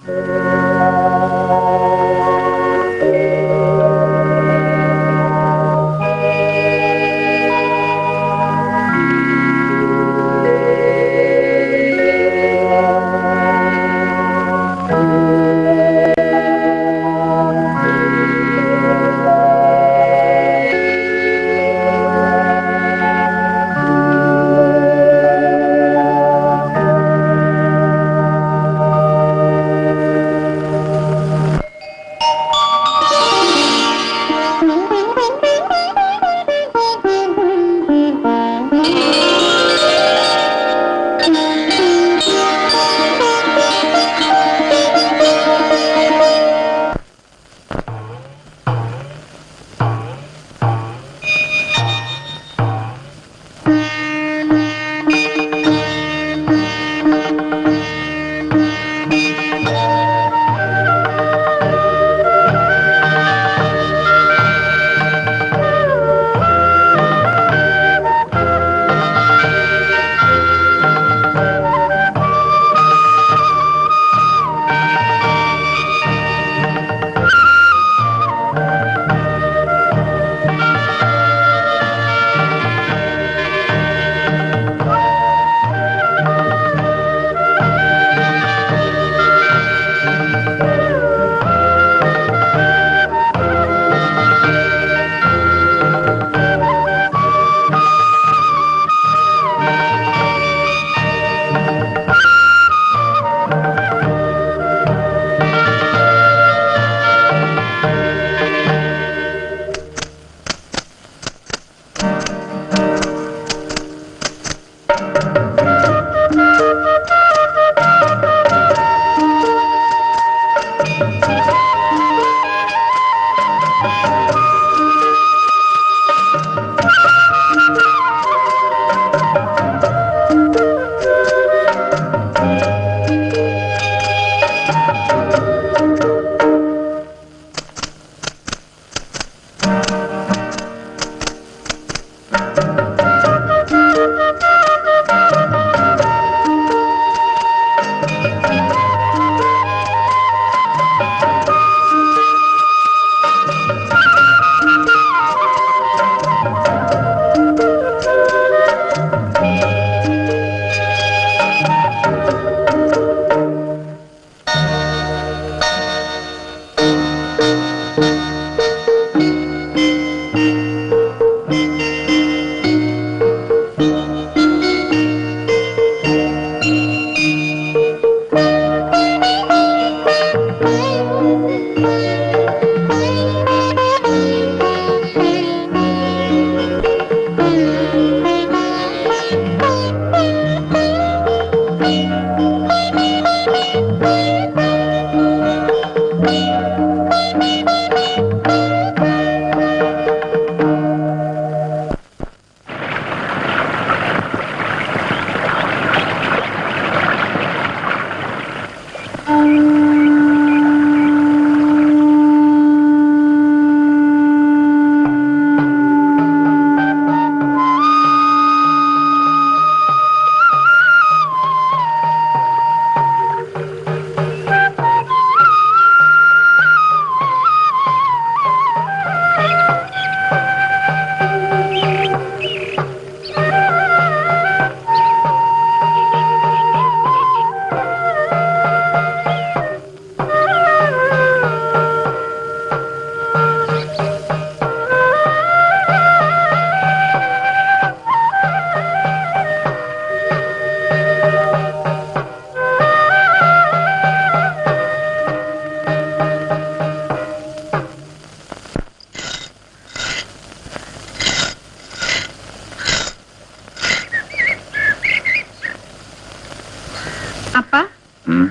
അപ്പ ഉം.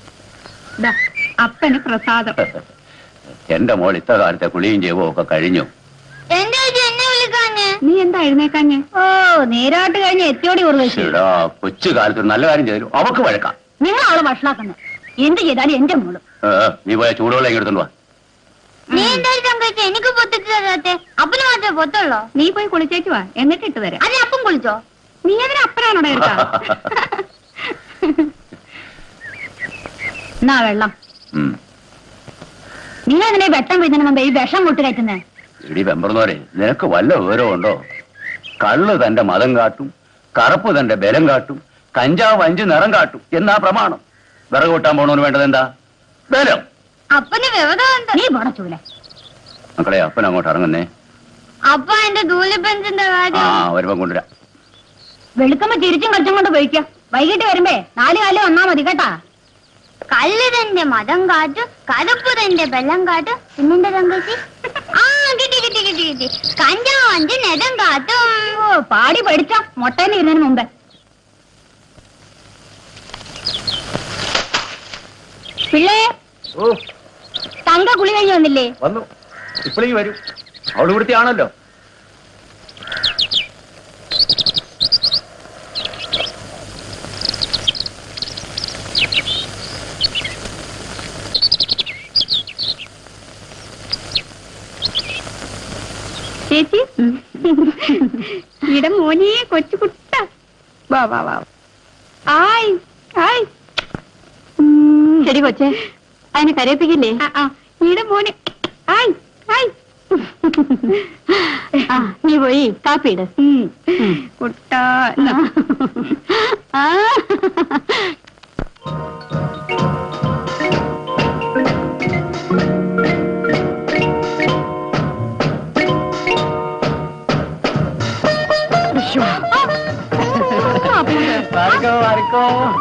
ദാ, അപ്പന് പ്രസാദം എന്റെ മോൾ ഇത്ര കാലത്തെ കുളിയും ചെയ്വോ ഒക്കെ കഴിഞ്ഞു എന്റെ ചേച്ചി എന്നെ വിളിക്കാഞ്ഞ് നീ എന്താ എഴുന്നേക്കാഞ്ഞ് ഓ നേരാട്ട് കഴിഞ്ഞ് എത്തിയോടി ഉർവശി എടാ കൊച്ചു കാലത്ത് ഒരു നല്ല കാര്യം ചെയ്തു അവക്ക് വഴക്കാം നിങ്ങൾ അവളെ വഷളാക്കുന്നത് എന്ത് ചെയ്താലും എന്റെ മോള് ഏ, നീ പോയ ചൂടുവെള്ളം ഇങ്ങ് എടുത്തോണ്ട് വാ നീ എന്തായാലും കഴിച്ച എനിക്ക് പൊത്തിട്ട് തരാത്തെ അപ്പന് മാത്രമേ പൊത്തുള്ളോ നീ പോയി കുളിച്ചേക്ക് വാ എന്നിട്ട് ഇട്ട് തരാം അതെ അപ്പം കുളിച്ചോ നീ അതിന് അപ്പനാണോടെ എടുക്കാം എന്നാ വെള്ളം ഉം. നിങ്ങൾ എന്തിനാ ഈ വെട്ടം വീഴുന്നതിന് മുമ്പ് ഈ വിഷം കൂട്ടുകയറ്റുന്നത് ഇടി വെമ്പറന്നോരെ നിനക്ക് വല്ല വിവരവും ഉണ്ടോ കള്ള് തന്റെ മതം കാട്ടും കറുപ്പ് തന്റെ ബലം കാട്ടും കഞ്ചാവ് അഞ്ച് നിറം കാട്ടും എന്നാ പ്രമാണം വിറക് കൂട്ടാൻ പോണവന് വേണ്ടത് എന്താ ബലം അപ്പന് വ്യവധാനം നീ പോണ ചൂല മക്കളെ അപ്പൻ അങ്ങോട്ട് ഇറങ്ങുന്നേ അപ്പ എന്റെ ദൂലപ്പെഞ്ചിന്റെ ആ കാര്യം വരുമ്പം കൊണ്ടുവരാം വെളുക്കുമ്പോ ചിരിച്ചും കളിച്ചും കൊണ്ട് പോയിക്കാം വൈകിട്ട് വരുമ്പേ നാല് കാലം വന്നാ മതി കേട്ടാ കല്ല് തന്റെ മതം കാട്ടു കറുപ്പ് തന്റെ ബലം കാട്ടു പിന്നെന്റെ തങ്കച്ചി ആ കിട്ടി കിട്ടി കിട്ടി കിട്ടി കഞ്ചാവ് അഞ്ച് നെതം കാട്ടും ഓ പാടി പഠിച്ച മുട്ടയിൽ ഇരുന്നതിന് മുമ്പേ പിള്ളേ ഓ തങ്ക കുളി കഴിഞ്ഞ് വന്നില്ലേ വന്നു ഇപ്പോഴേ വരൂ അവള് ഇവിടുത്തെ ആണല്ലോ ചേച്ചി ഇട മോനെ കൊച്ചു കുട്ട വാ വാ വാ ആയ് ആയ് ശരി കൊച്ചേ അതിനെ കരയിപ്പിക്കില്ലേ ആ ആ ഇട മോനെ ആയ് ആയ് ആ നീ പോയി കാപ്പിയിട് ഉം. കുട്ട എന്നാ. ആ മാറിക്കോ മാറിക്കോ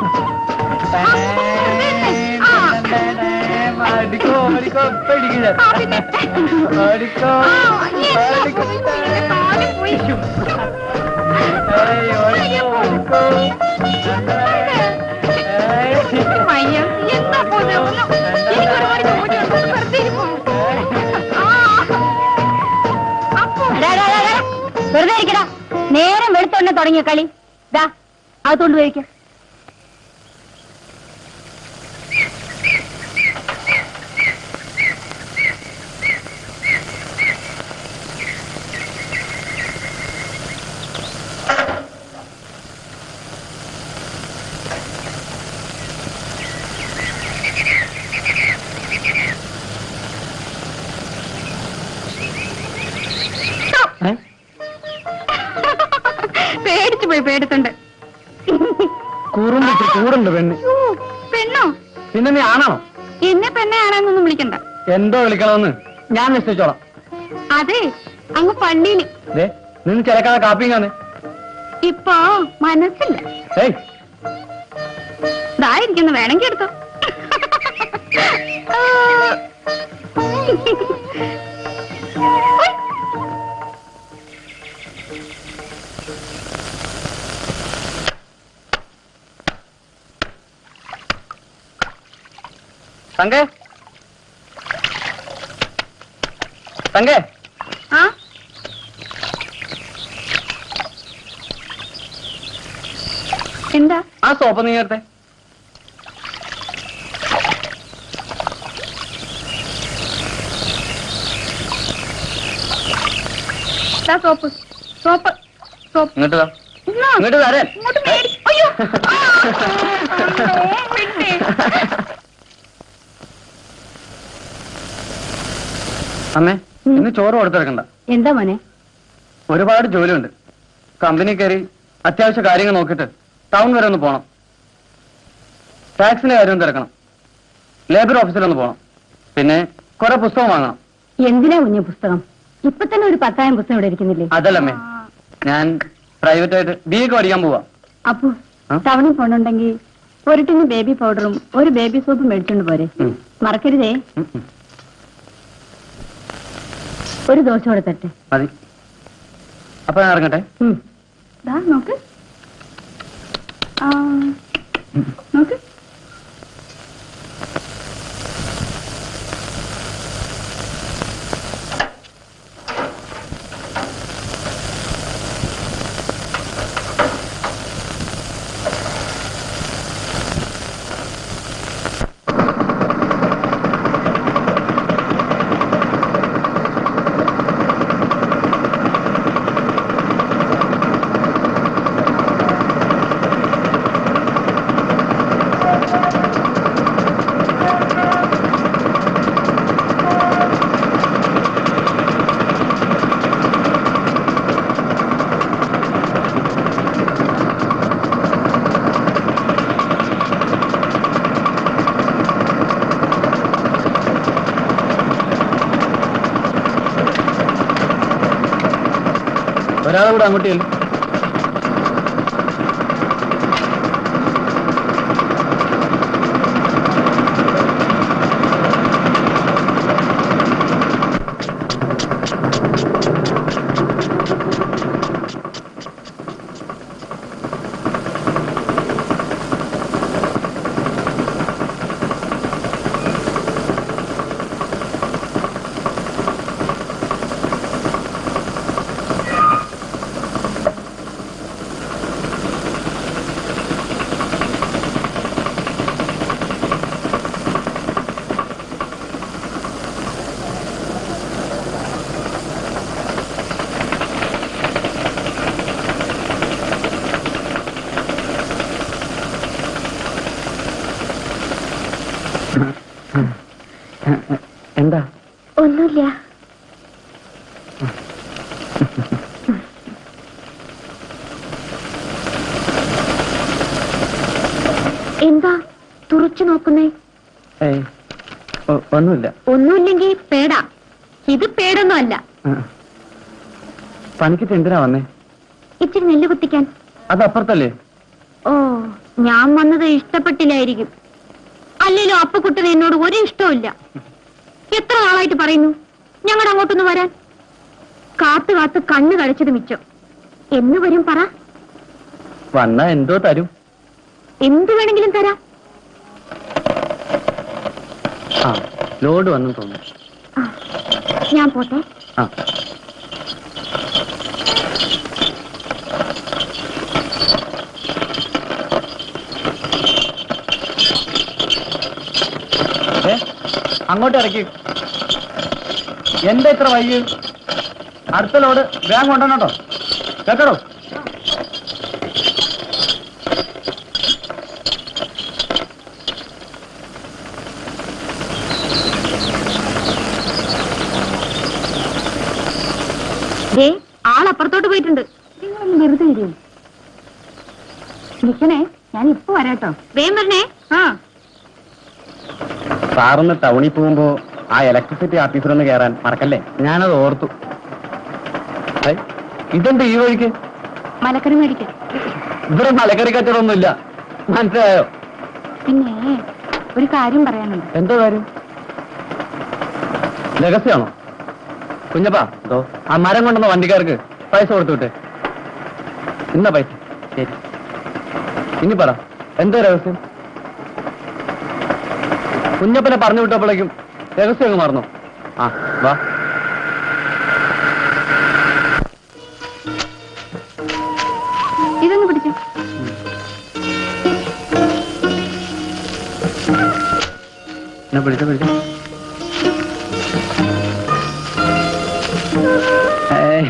മാറിക്കോ മാറിക്കോ പേടിക്കില്ല മാറിക്കോ മാറിക്കോ ഏയ്, ഓടിക്കോ, ഓടിക്കോ. ഏയ്. മയ്യ, എന്താ പോത്? ഒന്ന് എനിക്ക് ഒരുപാട് ജോലിയുണ്ട്. ഒന്ന് വെറുതെ ഇരിപ്പോ. ആ. അപ്പോ എടാ, എടാ, എടാ, എടാ. വെറുതെ ഇരിക്കടാ നേരം വെളുത്തോണ്ട് തുടങ്ങിയ കളി ദാ അകത്തോണ്ട് പോയിരിക്ക ഏ? പേടിച്ചു പോയി പേടിത്തുണ്ട് കുറുമ്പിച്ച് കൂടുണ്ട് പെണ്ണ് യ്യോ, പെണ്ണോ പിന്നെ നീ ആണോ എന്നെ പെണ്ണയാണെന്നൊന്നും വിളിക്കണ്ട എന്തോ വിളിക്കണമെന്ന് ഞാൻ നിശ്ചയിച്ചോളാം അതെ അങ്ങ് പള്ളിയില് ദേ നിന്ന് ചിലക്കാതെ കാപ്പിയും കാണേ ഇപ്പൊ മനസ്സില്ല ഏയ് ഇതായിരിക്കുന്നു വേണമെങ്കിൽ എടുത്തോ തങ്കേ തങ്കേ ആ എന്താ ആ സോപ്പ് നീ നേരത്തെ ദാ സോപ്പ് സോപ്പ് സോപ്പ് ഇങ്ങോട്ട് താ ഇന്നാ. ഇങ്ങോട്ട് തരാൻ ഇങ്ങോട്ട് മേടി അയ്യോ ആ, അയ്യോ, വിട്ടേ. അമ്മേ ഇന്ന് ചോറ് കൊടുത്തിറക്കണ്ട എന്താ മോനെ ഒരുപാട് ജോലിയുണ്ട് കമ്പനി കയറി അത്യാവശ്യ കാര്യങ്ങൾ നോക്കിയിട്ട് ടൗൺ വരെ ഒന്ന് പോണം ടാക്സിന്റെ കാര്യം തിരക്കണം ലേബർ ഓഫീസിൽ ഒന്ന് പോണം പിന്നെ കുറെ പുസ്തകം വാങ്ങണം എന്തിനാ കുഞ്ഞു പുസ്തകം ഇപ്പൊ തന്നെ ഒരു പത്തായം പുസ്തകം ഇവിടെ ഇരിക്കുന്നില്ലേ അതല്ലമ്മേ ഞാൻ പ്രൈവറ്റ് ആയിട്ട് ബി എക്ക് പഠിക്കാൻ പോവാ അപ്പു ആ? ടൗണിൽ പോണുണ്ടെങ്കിൽ ഒരു ടിന് ബേബി പൗഡറും ഒരു ബേബി സോപ്പും മേടിച്ചോണ്ട് പോരെ ഉം. മറക്കരുതേ ഉം, ഉം. ഒരു ദോശ കൂടെ തട്ടെ മതി അപ്പൊ ഞാൻ ഇറങ്ങട്ടെ ഉം. ദാ നോക്ക് ആ നോക്ക് കൂടെ അങ്ങോട്ട് ചെല്ലും എന്താ ഒന്നുമില്ല എന്താ തുറച്ചു നോക്കുന്നേ ഏയ് ഒ- ഒന്നുമില്ല ഒന്നുമില്ലെങ്കിൽ പേടാ ഇത് പേടൊന്നും അല്ല ആ. പണിക്കിട്ട് എന്തിനാ വന്നേ ഇച്ചിരി നെല്ല് കുത്തിക്കാൻ അത് അപ്പുറത്തല്ലേ ഓ ഞാൻ വന്നത് ഇഷ്ടപ്പെട്ടില്ലായിരിക്കും അല്ലല്ലോ അപ്പക്കുട്ടന് എന്നോട് ഒരു ഇഷ്ടമില്ല എത്ര നാളായിട്ട് പറയുന്നു ഞങ്ങളുടെ അങ്ങോട്ടൊന്ന് വരാൻ കാത്തു കാത്ത് കണ്ണ് കഴിച്ചത് മിച്ചം എന്ന് വരും പറ വന്നാ എന്തോ തരും എന്ത് വേണമെങ്കിലും തരാം ആ ലോഡ് വന്നു തോന്നുന്നു ആ, ഞാൻ പോട്ടെ ആ ഏ, അങ്ങോട്ട് ഇറക്കി എന്താ ഇത്ര വൈകി അടുത്ത ലോഡ് വേഗം കൊണ്ടുവന്നോ കേട്ടോ ദേ ആളപ്പുറത്തോട്ട് പോയിട്ടുണ്ട് നിങ്ങളൊന്ന് വെറുതെ വരൂ നിക്കണേ ഞാൻ ഇപ്പൊ വരാട്ടോ വേഗം വരണേ ആ സാറൊന്ന് ടൗണിൽ പോകുമ്പോ ആ ഇലക്ട്രിസിറ്റി ഓഫീസറൊന്ന് കയറാൻ മറക്കല്ലേ ഞാനത് ഓർത്തു ഏയ്, ഇതെന്ത് ഈ വഴിക്ക് മലക്കറി മേടിക്കാൻ ഇവിടെ മലക്കറി കച്ചവടമൊന്നുമില്ല മനസ്സിലായോ പിന്നെ ഒരു കാര്യം പറയാനുണ്ട് എന്തോ കാര്യം രഹസ്യമാണോ കുഞ്ഞപ്പാ എന്തോ ആ മരം കൊണ്ടുവന്ന വണ്ടിക്കാർക്ക് പൈസ കൊടുത്തു വിട്ടെ ഇന്ന പൈസ ശരി ഇനി പറ എന്തോ രഹസ്യം കുഞ്ഞപ്പനെ പറഞ്ഞു വിട്ടപ്പോഴേക്കും രഹസ്യം അങ്ങ് മറന്നു ആ വാ ഇതൊന്ന് പിടിച്ചു എന്നാ പിടിച്ചോ പിടിച്ചോ ഏയ്.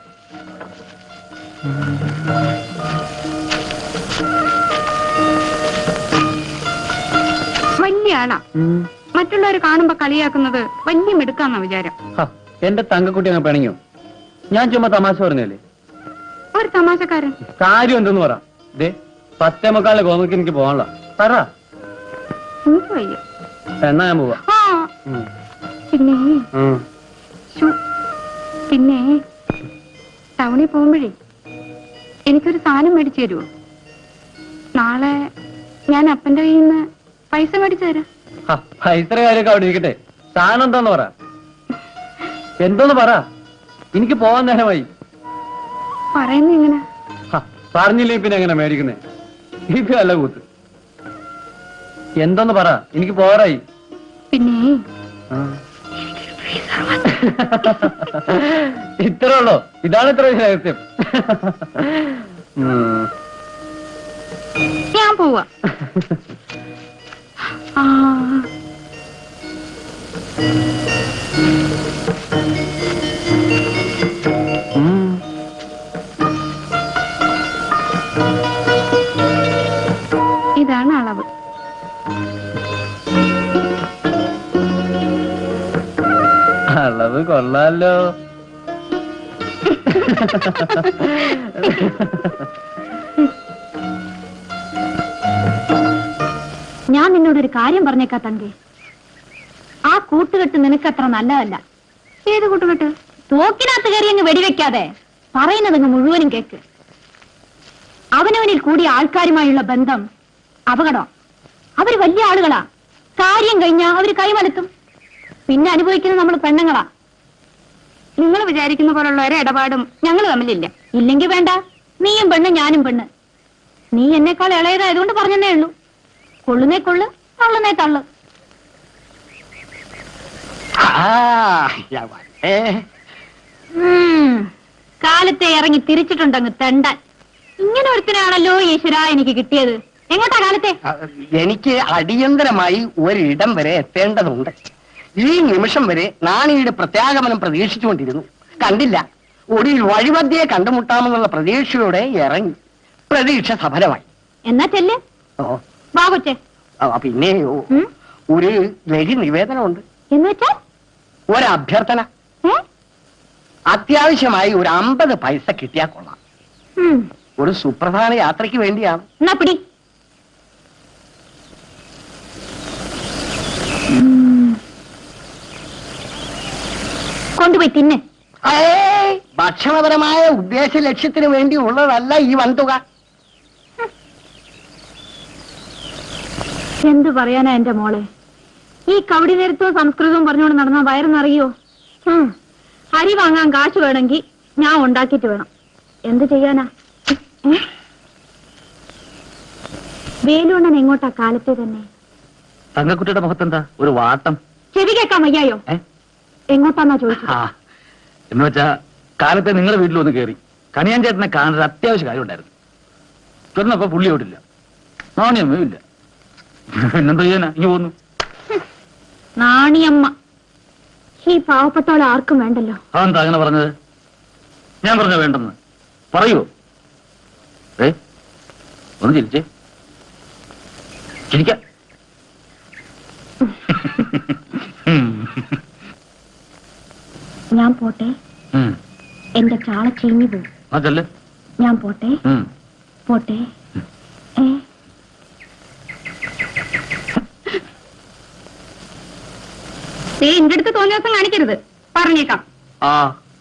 വലിയ ആളാ ഉം. മറ്റുള്ളവർ കാണുമ്പോ കളിയാക്കുന്നത് വലിയ മിടുക്കാന്ന വിചാരം ഹ, എന്റെ തങ്കക്കുട്ടി അങ്ങ് പിണങ്ങിയോ ഞാൻ ചുമ്മാ തമാശ പറഞ്ഞല്ലേ ഒരു തമാശക്കാരൻ കാര്യം എന്തെന്ന് പറ ദേ പത്തേ മുക്കാലിന് കോന്നക്ക് എനിക്ക് പോകാനുള്ള പറ എനിക്ക് വയ്യ എന്നാ ഞാൻ പോവാ ആ ഉം. പിന്നെ ഉം. ശ്ശോ. പിന്നെ ടൗണിൽ പോകുമ്പോഴേ എനിക്കൊരു സാധനം മേടിച്ചു തരുമോ നാളെ ഞാൻ അപ്പന്റെ കയ്യിൽ നിന്ന് പൈസ മേടിച്ചു തരാം ഹ, പൈസയുടെ കാര്യമൊക്കെ അവിടെ ഇരിക്കട്ടെ സാധനം എന്താന്ന് പറ എന്തോന്ന് പറ എനിക്ക് പോവാൻ നേരമായി പറയുന്നു ഇങ്ങനെ ഹ, പറഞ്ഞില്ലേ പിന്നെ എങ്ങനെ മേടിക്കുന്നേ ഇത് അല്ല കൂത്ത് എന്തോന്ന് പറ എനിക്ക് പോരായി പിന്നെ ഇത്രേ ഉള്ളോ ഇതാണ് ഇത്ര വലിയ രഹസ്യം ഉം. ഞാൻ പോവാ ആ ഉം. ഇതാണ് അളവ് അളവ് കൊള്ളാലോ ഞാൻ നിന്നോടൊരു കാര്യം പറഞ്ഞേക്കാ തങ്കെ ആ കൂട്ടുകെട്ട് നിനക്ക് അത്ര നല്ലതല്ല ഏത് കൂട്ടുകെട്ട് തോക്കിനകത്ത് കയറി അങ്ങ് വെടിവെക്കാതെ പറയുന്നതങ്ങ് മുഴുവനും കേക്ക് അവനവനിൽ കൂടിയ ആൾക്കാരുമായുള്ള ബന്ധം അപകടം അവര് വലിയ ആളുകളാ കാര്യം കഴിഞ്ഞാ അവര് കൈമലത്തും പിന്നെ അനുഭവിക്കുന്നത് നമ്മൾ പെണ്ണുങ്ങളാ നിങ്ങൾ വിചാരിക്കുന്ന പോലുള്ള ഒരു ഇടപാടും ഞങ്ങൾ തമ്മിലില്ല ഇല്ലെങ്കിൽ വേണ്ട നീയും പെണ്ണ് ഞാനും പെണ്ണ് നീ എന്നെക്കാൾ ഇളയതായതുകൊണ്ട് പറഞ്ഞതേ ഉള്ളൂ കൊള്ളുന്നേ കൊള്ളു തള്ളുന്നേ തള്ളു ഉം. കാലത്തെ ഇറങ്ങി തിരിച്ചിട്ടുണ്ടങ്ങ് തെണ്ടാൻ ഇങ്ങനെ ഒരുത്തനാണല്ലോ ഈശ്വര എനിക്ക് കിട്ടിയത് എങ്ങോട്ടാ കാലത്തെ എനിക്ക് അടിയന്തരമായി ഒരിടം വരെ എത്തേണ്ടതുണ്ട് ഈ നിമിഷം വരെ നാണിയുടെ പ്രത്യാഗമനം പ്രതീക്ഷിച്ചുകൊണ്ടിരുന്നു കണ്ടില്ല ഒടുവിൽ വഴിമധ്യയെ കണ്ടുമുട്ടാമെന്നുള്ള പ്രതീക്ഷയോടെ ഇറങ്ങി പ്രതീക്ഷ സഫലമായി എന്നാ ചെല്ല് ഓ വാ കൊച്ചെ ആ, പിന്നെ ഒ- ഉം? ഒരു ലഘു നിവേദനമുണ്ട് എന്ന് വെച്ചാൽ ഒരഭ്യർത്ഥന ഏ? അത്യാവശ്യമായി ഒരു അമ്പത് പൈസ കിട്ടിയാൽ കൊള്ളാം ഉം. ഒരു സുപ്രധാന യാത്രയ്ക്ക് വേണ്ടിയാണ് എന്നാ പിടി ഉം. കൊണ്ടുപോയി തിന്നെ ഏയ്! ഭക്ഷണപരമായ ഉദ്ദേശ ലക്ഷ്യത്തിന് വേണ്ടി ഉള്ളതല്ല ഈ വൻതുക എന്ത് പറയാനാ എന്റെ മോളെ ഈ കവടി നേരത്തവും സംസ്കൃതവും പറഞ്ഞുകൊണ്ട് നടന്ന വയറുന്നറിയോ ഉം. അരി വാങ്ങാൻ കാശ് വേണമെങ്കിൽ ഞാൻ ഉണ്ടാക്കിയിട്ട് വേണം എന്ത് ചെയ്യാനാ ഏ? വേലുണ്ണൻ എങ്ങോട്ടാ കാലത്തെ തന്നെ തങ്കക്കുട്ടിയുടെ മുഖത്തെന്താ ഒരു വാട്ടം ചെവി കേൾക്കാൻ വയ്യായോ ഏ എങ്ങോട്ടാന്നാ ചോദിച്ചത് ആ എന്ന് വെച്ചാ കാലത്തെ നിങ്ങളുടെ വീട്ടിൽ ഒന്ന് കയറി കണിയാൻ ചേട്ടനെ കാണാൻ ഒരു അത്യാവശ്യ കാര്യം ഉണ്ടായിരുന്നു ചെന്നപ്പോ പുള്ളി ഓടില്ല നാണയമ്മയും ഇല്ല പിന്നെന്താ ചെയ്യാനാ ഇനി പോന്നു നാണിയമ്മ ഈ പാവപ്പെട്ടവളെ ആർക്കും വേണ്ടല്ലോ അതെന്താ അങ്ങനെ പറഞ്ഞത് ഞാൻ പറഞ്ഞ വേണ്ടെന്ന് പറയൂ ഏ ഒന്ന് ചിരിച്ചേ ചിരിക്ക ഞാൻ പോട്ടെ എന്റെ ചാള ചീഞ്ഞു പോകും അതല്ലേ ഞാൻ പോട്ടെ പോട്ടെ ഏ എന്റെ അടുത്ത് തോന്നിയ ദിവസം കാണിക്കരുത് പറഞ്ഞേക്കാം ആ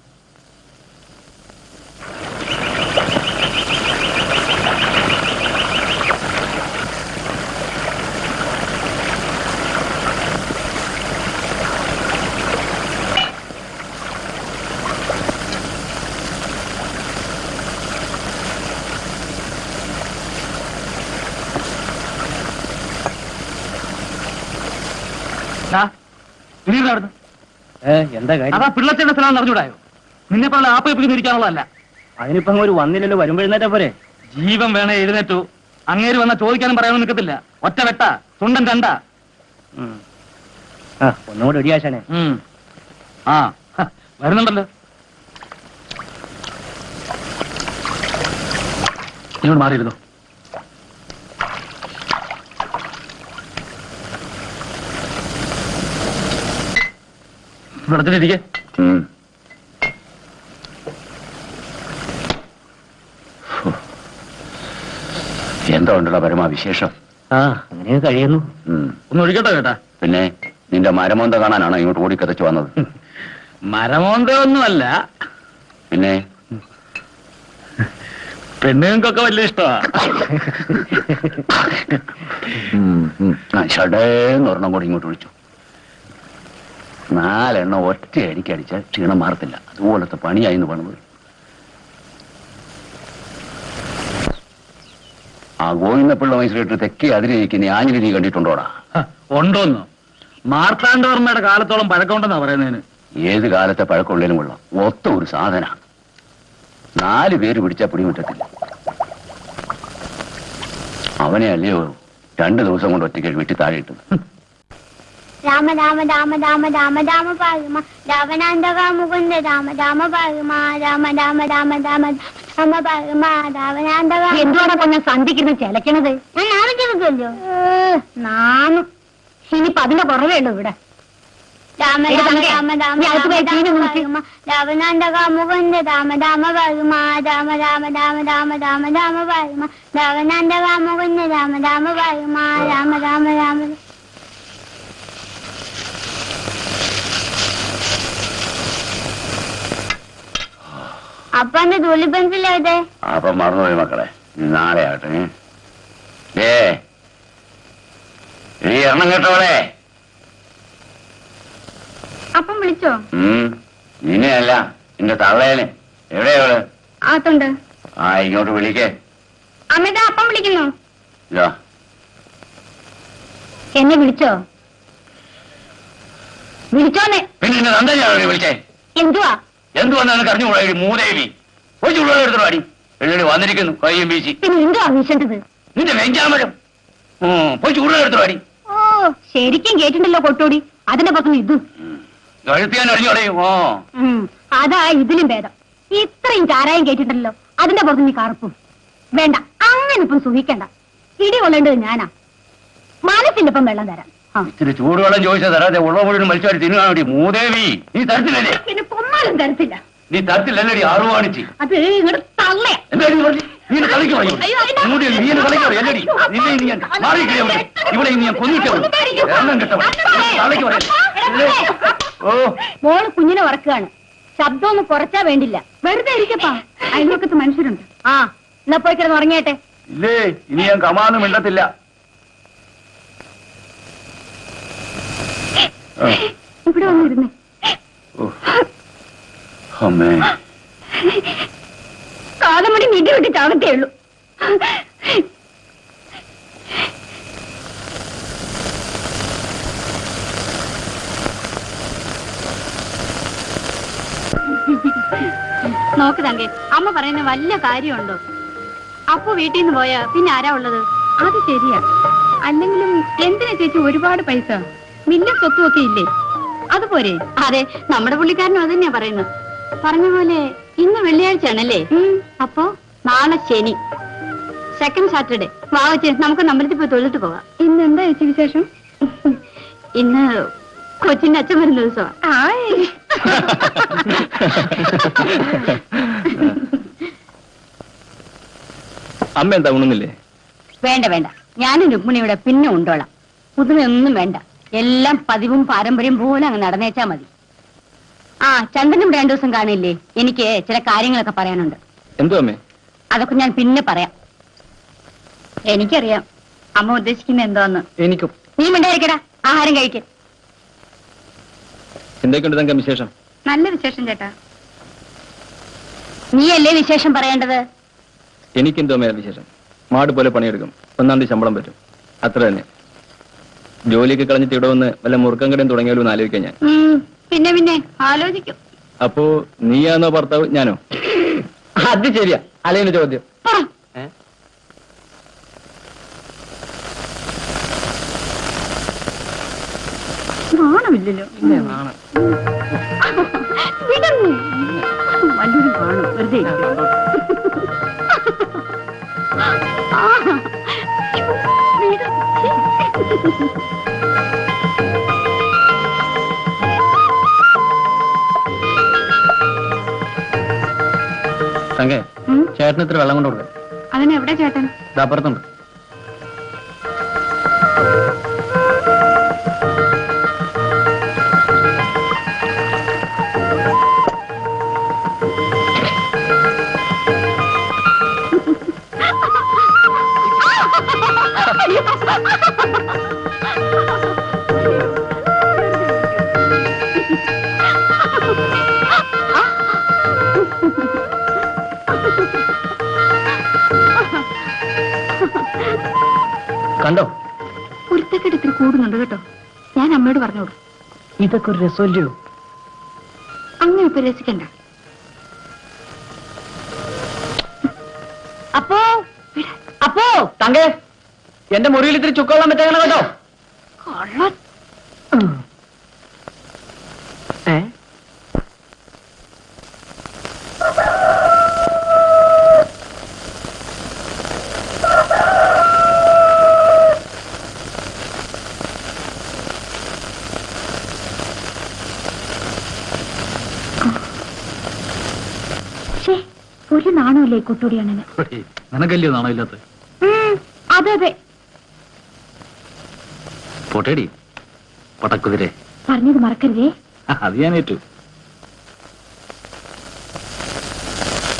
ദാ, ഇനിയെന്താ അവിടുന്ന്? എന്താ അതാ പിള്ളച്ചേണ്ട സ്ഥലം അറിഞ്ഞൂടായോ നിന്നെ പോലെ ആപ്പയിപ്പിക്കുന്ന ഇരിക്കാനുള്ളതല്ല അതിനിപ്പോ ഒരു വന്നില്ലല്ലോ വരുമ്പോഴുന്നേറ്റാ പോരെ ജീവൻ വേണേ എഴുന്നേറ്റു അങ്ങേര് വന്ന ചോദിക്കാനും പറയാനും നിൽക്കത്തില്ല ഒറ്റ വെട്ട തുണ്ടൻ കണ്ട ആ ഒന്നുകൂടി ഒടിയാശാനെ ആ ഹ, വരുന്നുണ്ടല്ലോ ഇങ്ങോട്ട് മാറിയിരുന്നു ഇവിടെ തന്നെ ഇരിക്കെ ഉം. ഹോ. എന്താ ഉണ്ടല്ലോ പരമാ വിശേഷം ആ അങ്ങനെ കഴിയുന്നു ഉം. ഒന്ന് ഒഴിക്കട്ടെ കേട്ടാ പിന്നെ നിന്റെ മരമോന്ത കാണാനാണോ ഇങ്ങോട്ട് ഓടിക്കതച്ച് വന്നത് മരമോന്തയൊന്നുമല്ല പിന്നെ പെണ്ണുങ്ങൾക്കൊക്കെ വലിയ ഇഷ്ടമാ ഉം, ഉം. ആ, ഷടേന്ന് ഒരെണ്ണം കൂടി ഇങ്ങോട്ട് വിളിച്ചു നാലെണ്ണം ഒറ്റ അടിക്കടിച്ച ക്ഷീണം മാറത്തില്ല അതുപോലത്തെ പണിയായിന്ന് പണിത് ആ ഗോവിന്ദപ്പിള്ള മൈസൂരിട്ട് തെക്കേ അതിരയിക്കുന്ന ആഞ്ഞിലി നീ കണ്ടിട്ടുണ്ടോടാ ഹ, ഉണ്ടോന്നോ മാർത്താണ്ഡവർമ്മയുടെ കാലത്തോളം പഴക്കമുണ്ടെന്നാ പറയുന്നതിന് ഏത് കാലത്തെ പഴക്കമുള്ളതിനും കൊള്ളാം ഒത്ത ഒരു സാധന നാല് പേര് പിടിച്ചാൽ പിടിമുറ്റത്തില്ല അവനെ അല്ലയോ രണ്ടു ദിവസം കൊണ്ട് ഒറ്റയ്ക്ക് വീട്ടിൽ താഴെ ഇട്ടത് രാമ രാമ രാമ രാമ രാമ രാമ പാകുമ രാവണാന്തക മുകുന്ദ രാമ രാമ പാകുമ രാമ രാമ രാമ രാമ രാമ പാകുമ രാവണാന്തക എന്തുവാണ് കൊഞ്ഞ സന്ധിക്കുന്ന ചിലക്കണത് ഞാൻ നാളെ ചെറുക്കല്ലോ നാന്നു ഇനിയിപ്പൊ അതിന്റെ കുറവേ ഉള്ളൂ ഇവിടെ രാമ രാമ രാമ രാമ രാമ രാവണാന്തക മുകുന്ദ രാമ രാമ പാകുമ രാമ രാമ രാമ രാമ രാമ രാമ പാകുമ രാവണാന്തക മുകുന്ദ രാമ രാമ പാകുമ രാമ രാമ രാമ അപ്പാന്റെ തുള്ളി പെൻസിൽ എവിടെ അപ്പൊ മറന്നുപോയി മക്കളെ ഇനി നാളെ ആട്ടെ ഏ നീ എണ്ണം കേട്ടോളെ അപ്പം വിളിച്ചോ ഉം നിന്നെയല്ല നിന്റെ തള്ളേനെ എവിടെയാ ആത്തുണ്ട് ആ ഇങ്ങോട്ട് വിളിക്കേ അമിത അപ്പം വിളിക്കുന്നു ഇതാ എന്നെ വിളിച്ചോ വിളിച്ചോന്നെ പിന്നെ നിന്റെ നന്ദ ഞാൻ വിളിച്ചേ എന്തുവാ എന്തുവന്നാണ് കറിഞ്ഞുകൂടാ ഈ മൂദേവി ഒരു ചുള്ളുവെള്ളം എടുത്തു പാടി എഴുതി വന്നിരിക്കുന്നു കയ്യും വീശി പിന്നെ എന്തുവാ വീശേണ്ടത് നിന്റെ വെഞ്ചാമരം ഉം, പോയി ചൂടുവെള്ളം എടുത്തു പാടി ഓ ശരിക്കും കേട്ടിട്ടുണ്ടല്ലോ കൊട്ടോടി അതിന്റെ പുറത്തുനിന്ന് ഇത് കഴുത്തിയാൻ അറിഞ്ഞു പറയും ഓ ഉം, അതാ ഇതിലും ഭേദം ഇത്രയും ചാരായം കേട്ടിട്ടുണ്ടല്ലോ അതിന്റെ പുറത്ത് നീ കറുപ്പും വേണ്ട അങ്ങനെ ഇപ്പം സുഖിക്കണ്ട ഇടി കൊള്ളേണ്ടത് ഞാനാ മനസ്സിന്റെ ഇപ്പം വെള്ളം തരാം ആ. ഇത്തിരി ചൂടുവെള്ളം ചോദിച്ചാൽ തരാതെ ഉള്ള മുഴുവൻ മത്സ്യമായിട്ട് തിന്നുകാൻ വേണ്ടി മൂദേവി നീ തരത്തില്ലല്ലേ പിന്നെ പൊന്നാലും തരത്തില്ല നീ തരത്തില്ലല്ലടി ആറുവാണിച്ച് അത് ഇങ്ങോട്ട് തള്ളയാ എന്താ നീ പറഞ്ഞേ? നീ എന്നെ കളിക്ക് പറയൂ. അയ്യോ, അതിന്റെ- ഇങ്ങോട്ട് നീ എന്നെ കളിക്ക് പറയൂ, അല്ലടി. നിന്നെ ഇനി ഞാൻ മാറിയിട്ടില്ല ഇവിടെ. ഇവിടെ ഇനി ഞാൻ കൊന്നിട്ടേ ഉള്ളൂ. എണ്ണം കെട്ടവൾ. തലയ്ക്ക് പറയൂ. ഇല്ലേ? ഓ മോള് കുഞ്ഞിനെ ഉറക്കുകയാണ് ശബ്ദം ഒന്ന് കുറച്ചാ വേണ്ടില്ല വെറുതെ ഇരിക്കപ്പാ അയൽവക്കത്ത് മനുഷ്യരുണ്ട് ആ എന്നാ പോയി കിടന്ന് ഉറങ്ങിയട്ടെ ഇല്ലേ ഇനി ഞാൻ കമാന്ന് മിണ്ടത്തില്ല ആ, ഇവിടെ വന്നിരുന്നേ ഓ. അമ്മേ കാലമണി നിധി വിട്ട് ചാവത്തേ ഉള്ളൂ നോക്ക് തങ്കെ അമ്മ പറയുന്ന വല്ല കാര്യമുണ്ടോ അപ്പു വീട്ടിൽ നിന്ന് പോയാ പിന്നെ ആരാ ഉള്ളത് അത് ശരിയാ അല്ലെങ്കിലും എന്തിനാ ചേച്ചി ഒരുപാട് പൈസ മില്ലും സ്വത്തും ഒക്കെ ഇല്ലേ അതുപോരെ അതെ നമ്മുടെ പുള്ളിക്കാരനും അത് തന്നെയാ പറയുന്നത് പറഞ്ഞ പോലെ ഇന്ന് വെള്ളിയാഴ്ചയാണല്ലേ അപ്പോ നാളെ ശനി സെക്കൻഡ് സാറ്റർഡേ വാവച്ച് നമുക്ക് അമ്പലത്തിൽ പോയി തൊഴിലിട്ട് പോകാം ഇന്ന് എന്താ ചേച്ചി വിശേഷം ഇന്ന് കൊച്ചിന്റെ അച്ഛൻ വരുന്ന ദിവസമാ അമ്മ എന്താ ഉണുന്നില്ലേ വേണ്ട വേണ്ട ഞാനും രുക്മിണിയുടെ പിന്നെ ഉണ്ടോളാം പുതുമയൊന്നും വേണ്ട എല്ലാം പതിവും പാരമ്പര്യം പോലെ അങ്ങ് നടന്നേച്ചാ മതി ആ ചന്ദനും രണ്ടു ദിവസം കാണില്ലേ എനിക്ക് ചില കാര്യങ്ങളൊക്കെ പറയാനുണ്ട് എന്തോ അമ്മേ അതൊക്കെ ഞാൻ പിന്നെ പറയാം എനിക്കറിയാം അമ്മ ഉദ്ദേശിക്കുന്ന എന്തോന്ന് എനിക്കും നീ മിണ്ടായിരിക്കടാ ആഹാരം കഴിക്ക എന്തൊക്കെയുണ്ട് തങ്ക വിശേഷം നല്ല വിശേഷം ചേട്ടാ നീയല്ലേ വിശേഷം പറയേണ്ടത് എനിക്കെന്തോ മേലെ വിശേഷം മാട് പോലെ പണിയെടുക്കും ഒന്നാം തീയതി ശമ്പളം പറ്റും അത്ര തന്നെ ജോലിയൊക്കെ കളഞ്ഞിട്ട് ഇവിടെ വന്ന് വല്ല മുറുക്കം കടയും തുടങ്ങിയാലോ എന്ന് ആലോചിക്കാൻ ഞാൻ ഉം, പിന്നെ പിന്നെ ആലോചിക്കും അപ്പോ നീയാണോ ഭർത്താവ് ഞാനോ അത് ശരിയാ അലയുടെ ചോദ്യം പറ നാണമില്ലല്ലോ വിടന്നു. വല്ലവരും കാണും വെറുതെ ഇരിക്കും. ആ, വിട്. തങ്കേ ഉം, ചേട്ടന് ഇത്ര വെള്ളം കൊണ്ട് കൊടുക്കാം അതിനെവിടെ ചേട്ടൻ ഇത് അപ്പുറത്തുണ്ട് കണ്ടോ കുരുത്തക്കെട്ട് ഇത്തിരി കൂടുന്നുണ്ട് കേട്ടോ ഞാൻ അമ്മയോട് പറഞ്ഞോളൂ ഇതൊക്കെ ഒരു രസമല്ലോ അങ്ങനെ ഇപ്പൊ രസിക്കണ്ട അപ്പോ അപ്പോ തങ്കേ എന്റെ മുറിയിൽ ഇത്തിരി ചുക്കോളാൻ പറ്റാൻ കേട്ടോ കൊള്ളാം ഏ ഛേ, ഒരു നാണമില്ലേ കുട്ടൂടിയാണ് നിനക്കല്ലയോ നാണോ ഇല്ലാത്ത അതെ അതെ പോട്ടേടി പടക്കുതിരെ പറഞ്ഞത് മറക്കരുതേ അത് ഞാൻ ഏറ്റു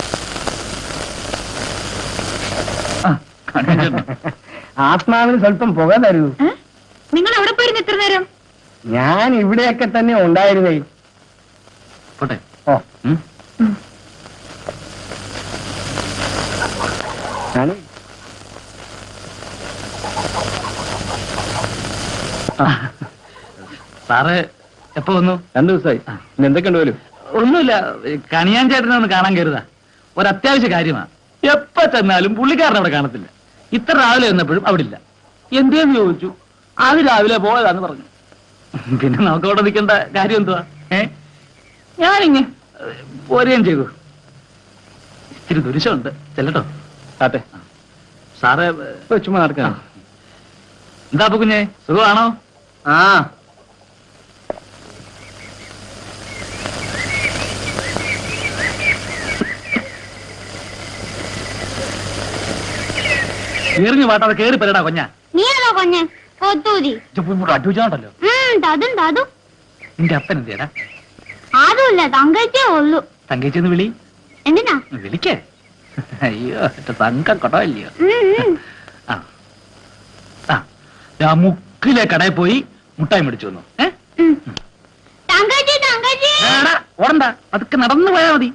കണിയാഞ്ചേട്ടന് ആത്മാവിന് സ്വല്പം പുക തരൂ ഏ? നിങ്ങൾ എവിടെ പോയിരുന്നു ഇത്ര നേരം ഞാൻ ഇവിടെയൊക്കെ തന്നെ ഉണ്ടായിരുന്നേ പോട്ടെ ഓ ഉം? ഞാൻ സാറ് എപ്പോ വന്നു രണ്ടു ദിവസമായി ഇന്ന് എന്തൊക്കെയുണ്ട് പോലും ഒന്നുമില്ല കണിയാഞ്ചേട്ടനെ ഒന്ന് കാണാൻ കരുതാ ഒരു അത്യാവശ്യ കാര്യമാ എപ്പോ ചെന്നാലും പുള്ളിക്കാരൻ അവിടെ കാണത്തില്ല ഇത്ര രാവിലെ വന്നപ്പോഴും അവിടെ ഇല്ല എന്തേന്ന് ചോദിച്ചു അത് രാവിലെ പോയതാന്ന് പറഞ്ഞു പിന്നെ നമുക്ക് അവിടെ നിൽക്കേണ്ട കാര്യം എന്തുവാ ഏ ഞാനിങ്ങ് പോരുകയും ചെയ്തു ഇത്തിരി ദുരിശമുണ്ട് ചെല്ലട്ടോ ആട്ടെ സാറ് ഇപ്പൊ ചുമ്മാ നടക്കാം എന്താ അപ്പൊ കുഞ്ഞെ സുഖമാണോ ആ എറിഞ്ഞു പാട്ടാതെ കേറി പെരടാ കൊഞ്ഞ നീ ആണോ കൊഞ്ഞെ കൊത്തൂതി അടിച്ചാണ്ടല്ലോ ഉം തതും തതും നിന്റെ അപ്പൻ എന്തേടാ അതുമില്ല തങ്കച്ചേ ഉള്ളു തങ്കേച്ചെന്ന് വിളി എന്തിനാ വിളിക്കേ അയ്യോ എന്റെ തങ്കം കൊടവല്ലയോ ഉം, ഉം. ആ ആ ആ മുക്കിലെ കടയിൽ പോയി മുട്ടായി മേടിച്ചു വന്നു ഏ ഉം. തങ്കച്ചി തങ്കച്ചി എടാ, ഓടണ്ട അതൊക്കെ നടന്നു പോയാ മതി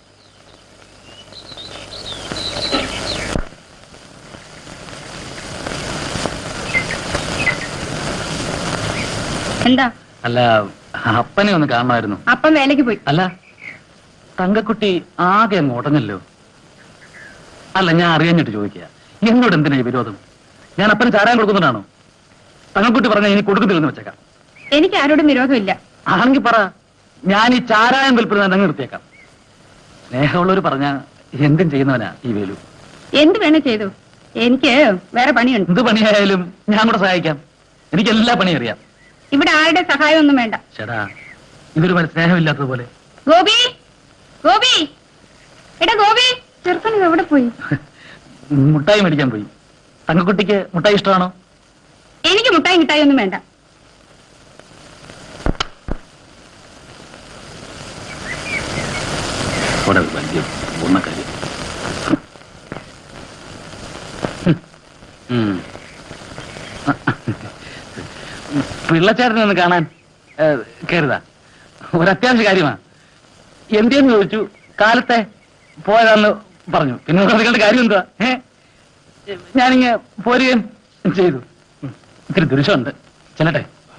എന്താ അല്ല അപ്പനെ ഒന്ന് കാണണമായിരുന്നു അപ്പം വേലയ്ക്ക് പോയി അല്ല തങ്കക്കുട്ടി ആകെ അങ്ങ് ഉടഞ്ഞല്ലോ അല്ല ഞാൻ അറിയാഞ്ഞിട്ട് ചോദിക്കുക എന്നോട് എന്തിനാ ഈ വിരോധം ഞാൻ അപ്പന് ചാരാൻ കൊടുക്കുന്നുണ്ടാണോ തങ്കക്കുട്ടി പറഞ്ഞ ഇനി കൊടുക്കുന്നില്ലെന്ന് വെച്ചേക്കാം എനിക്ക് ആരോടും വിരോധമില്ല ആണെങ്കിൽ പറ ഞാൻ ഈ ചാരായം വിൽപ്പന അങ്ങ് നിർത്തിയേക്കാം സ്നേഹമുള്ളവർ പറഞ്ഞ എന്തും ചെയ്യുന്നവനാ ഈ വേലു എന്ത് വേണേ ചെയ്തു എനിക്ക് വേറെ പണിയുണ്ട് എന്ത് പണിയായാലും ഞാൻ കൂടെ സഹായിക്കാം എനിക്ക് എല്ലാ പണിയും അറിയാം ഇവിടെ ആരുടെ സഹായം ഒന്നും വേണ്ട ചേടാ ഇതൊരു മന സ്നേഹമില്ലാത്തതുപോലെ ഗോപി ഗോപി എടാ ഗോപി ചെറുക്കൻ ഇത് എവിടെ പോയി മുട്ടായി മേടിക്കാൻ പോയി തങ്കക്കുട്ടിക്ക് മുട്ടായി ഇഷ്ടമാണോ എനിക്ക് മുട്ടായി കിട്ടായി ഒന്നും വേണ്ട അവിടെ വലിയ ഉണ്ണക്കാരി പിള്ളച്ചേട്ടനെ ഒന്ന് കാണാൻ കരുതാ ഒരു അത്യാവശ്യ കാര്യമാ എന്തേന്ന് ചോദിച്ചു കാലത്തെ പോയതാന്ന് പറഞ്ഞു പിന്നെ പറഞ്ഞ കാര്യം എന്താ ഏ ഞാനിങ്ങ് പോരുകയും ചെയ്തു ഇത്തിരി ദുരുഷമുണ്ട് ചെല്ലട്ടെ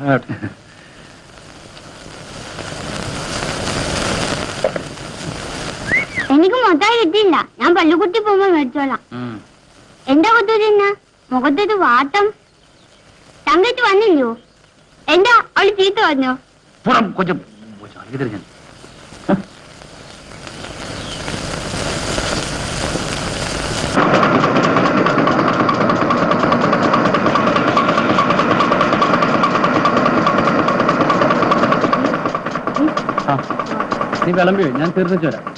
എനിക്ക് മൊത്തമായി കിട്ടിയില്ല ഞാൻ പള്ളിക്കുട്ടി പോകുമ്പോ മേടിച്ചോളാം ഉം. എന്താ കൊത്തൂരിന്ന മുഖത്തൊരു വാട്ടം തങ്കച്ചി വന്നില്ലയോ എന്താ അവള് ചീത്ത പറഞ്ഞോ പുറം കൊഞ്ചം ഇതിൽ ഞാൻ നീ വിളമ്പിയോ ഞാൻ തീർന്നിട്ട് വരാം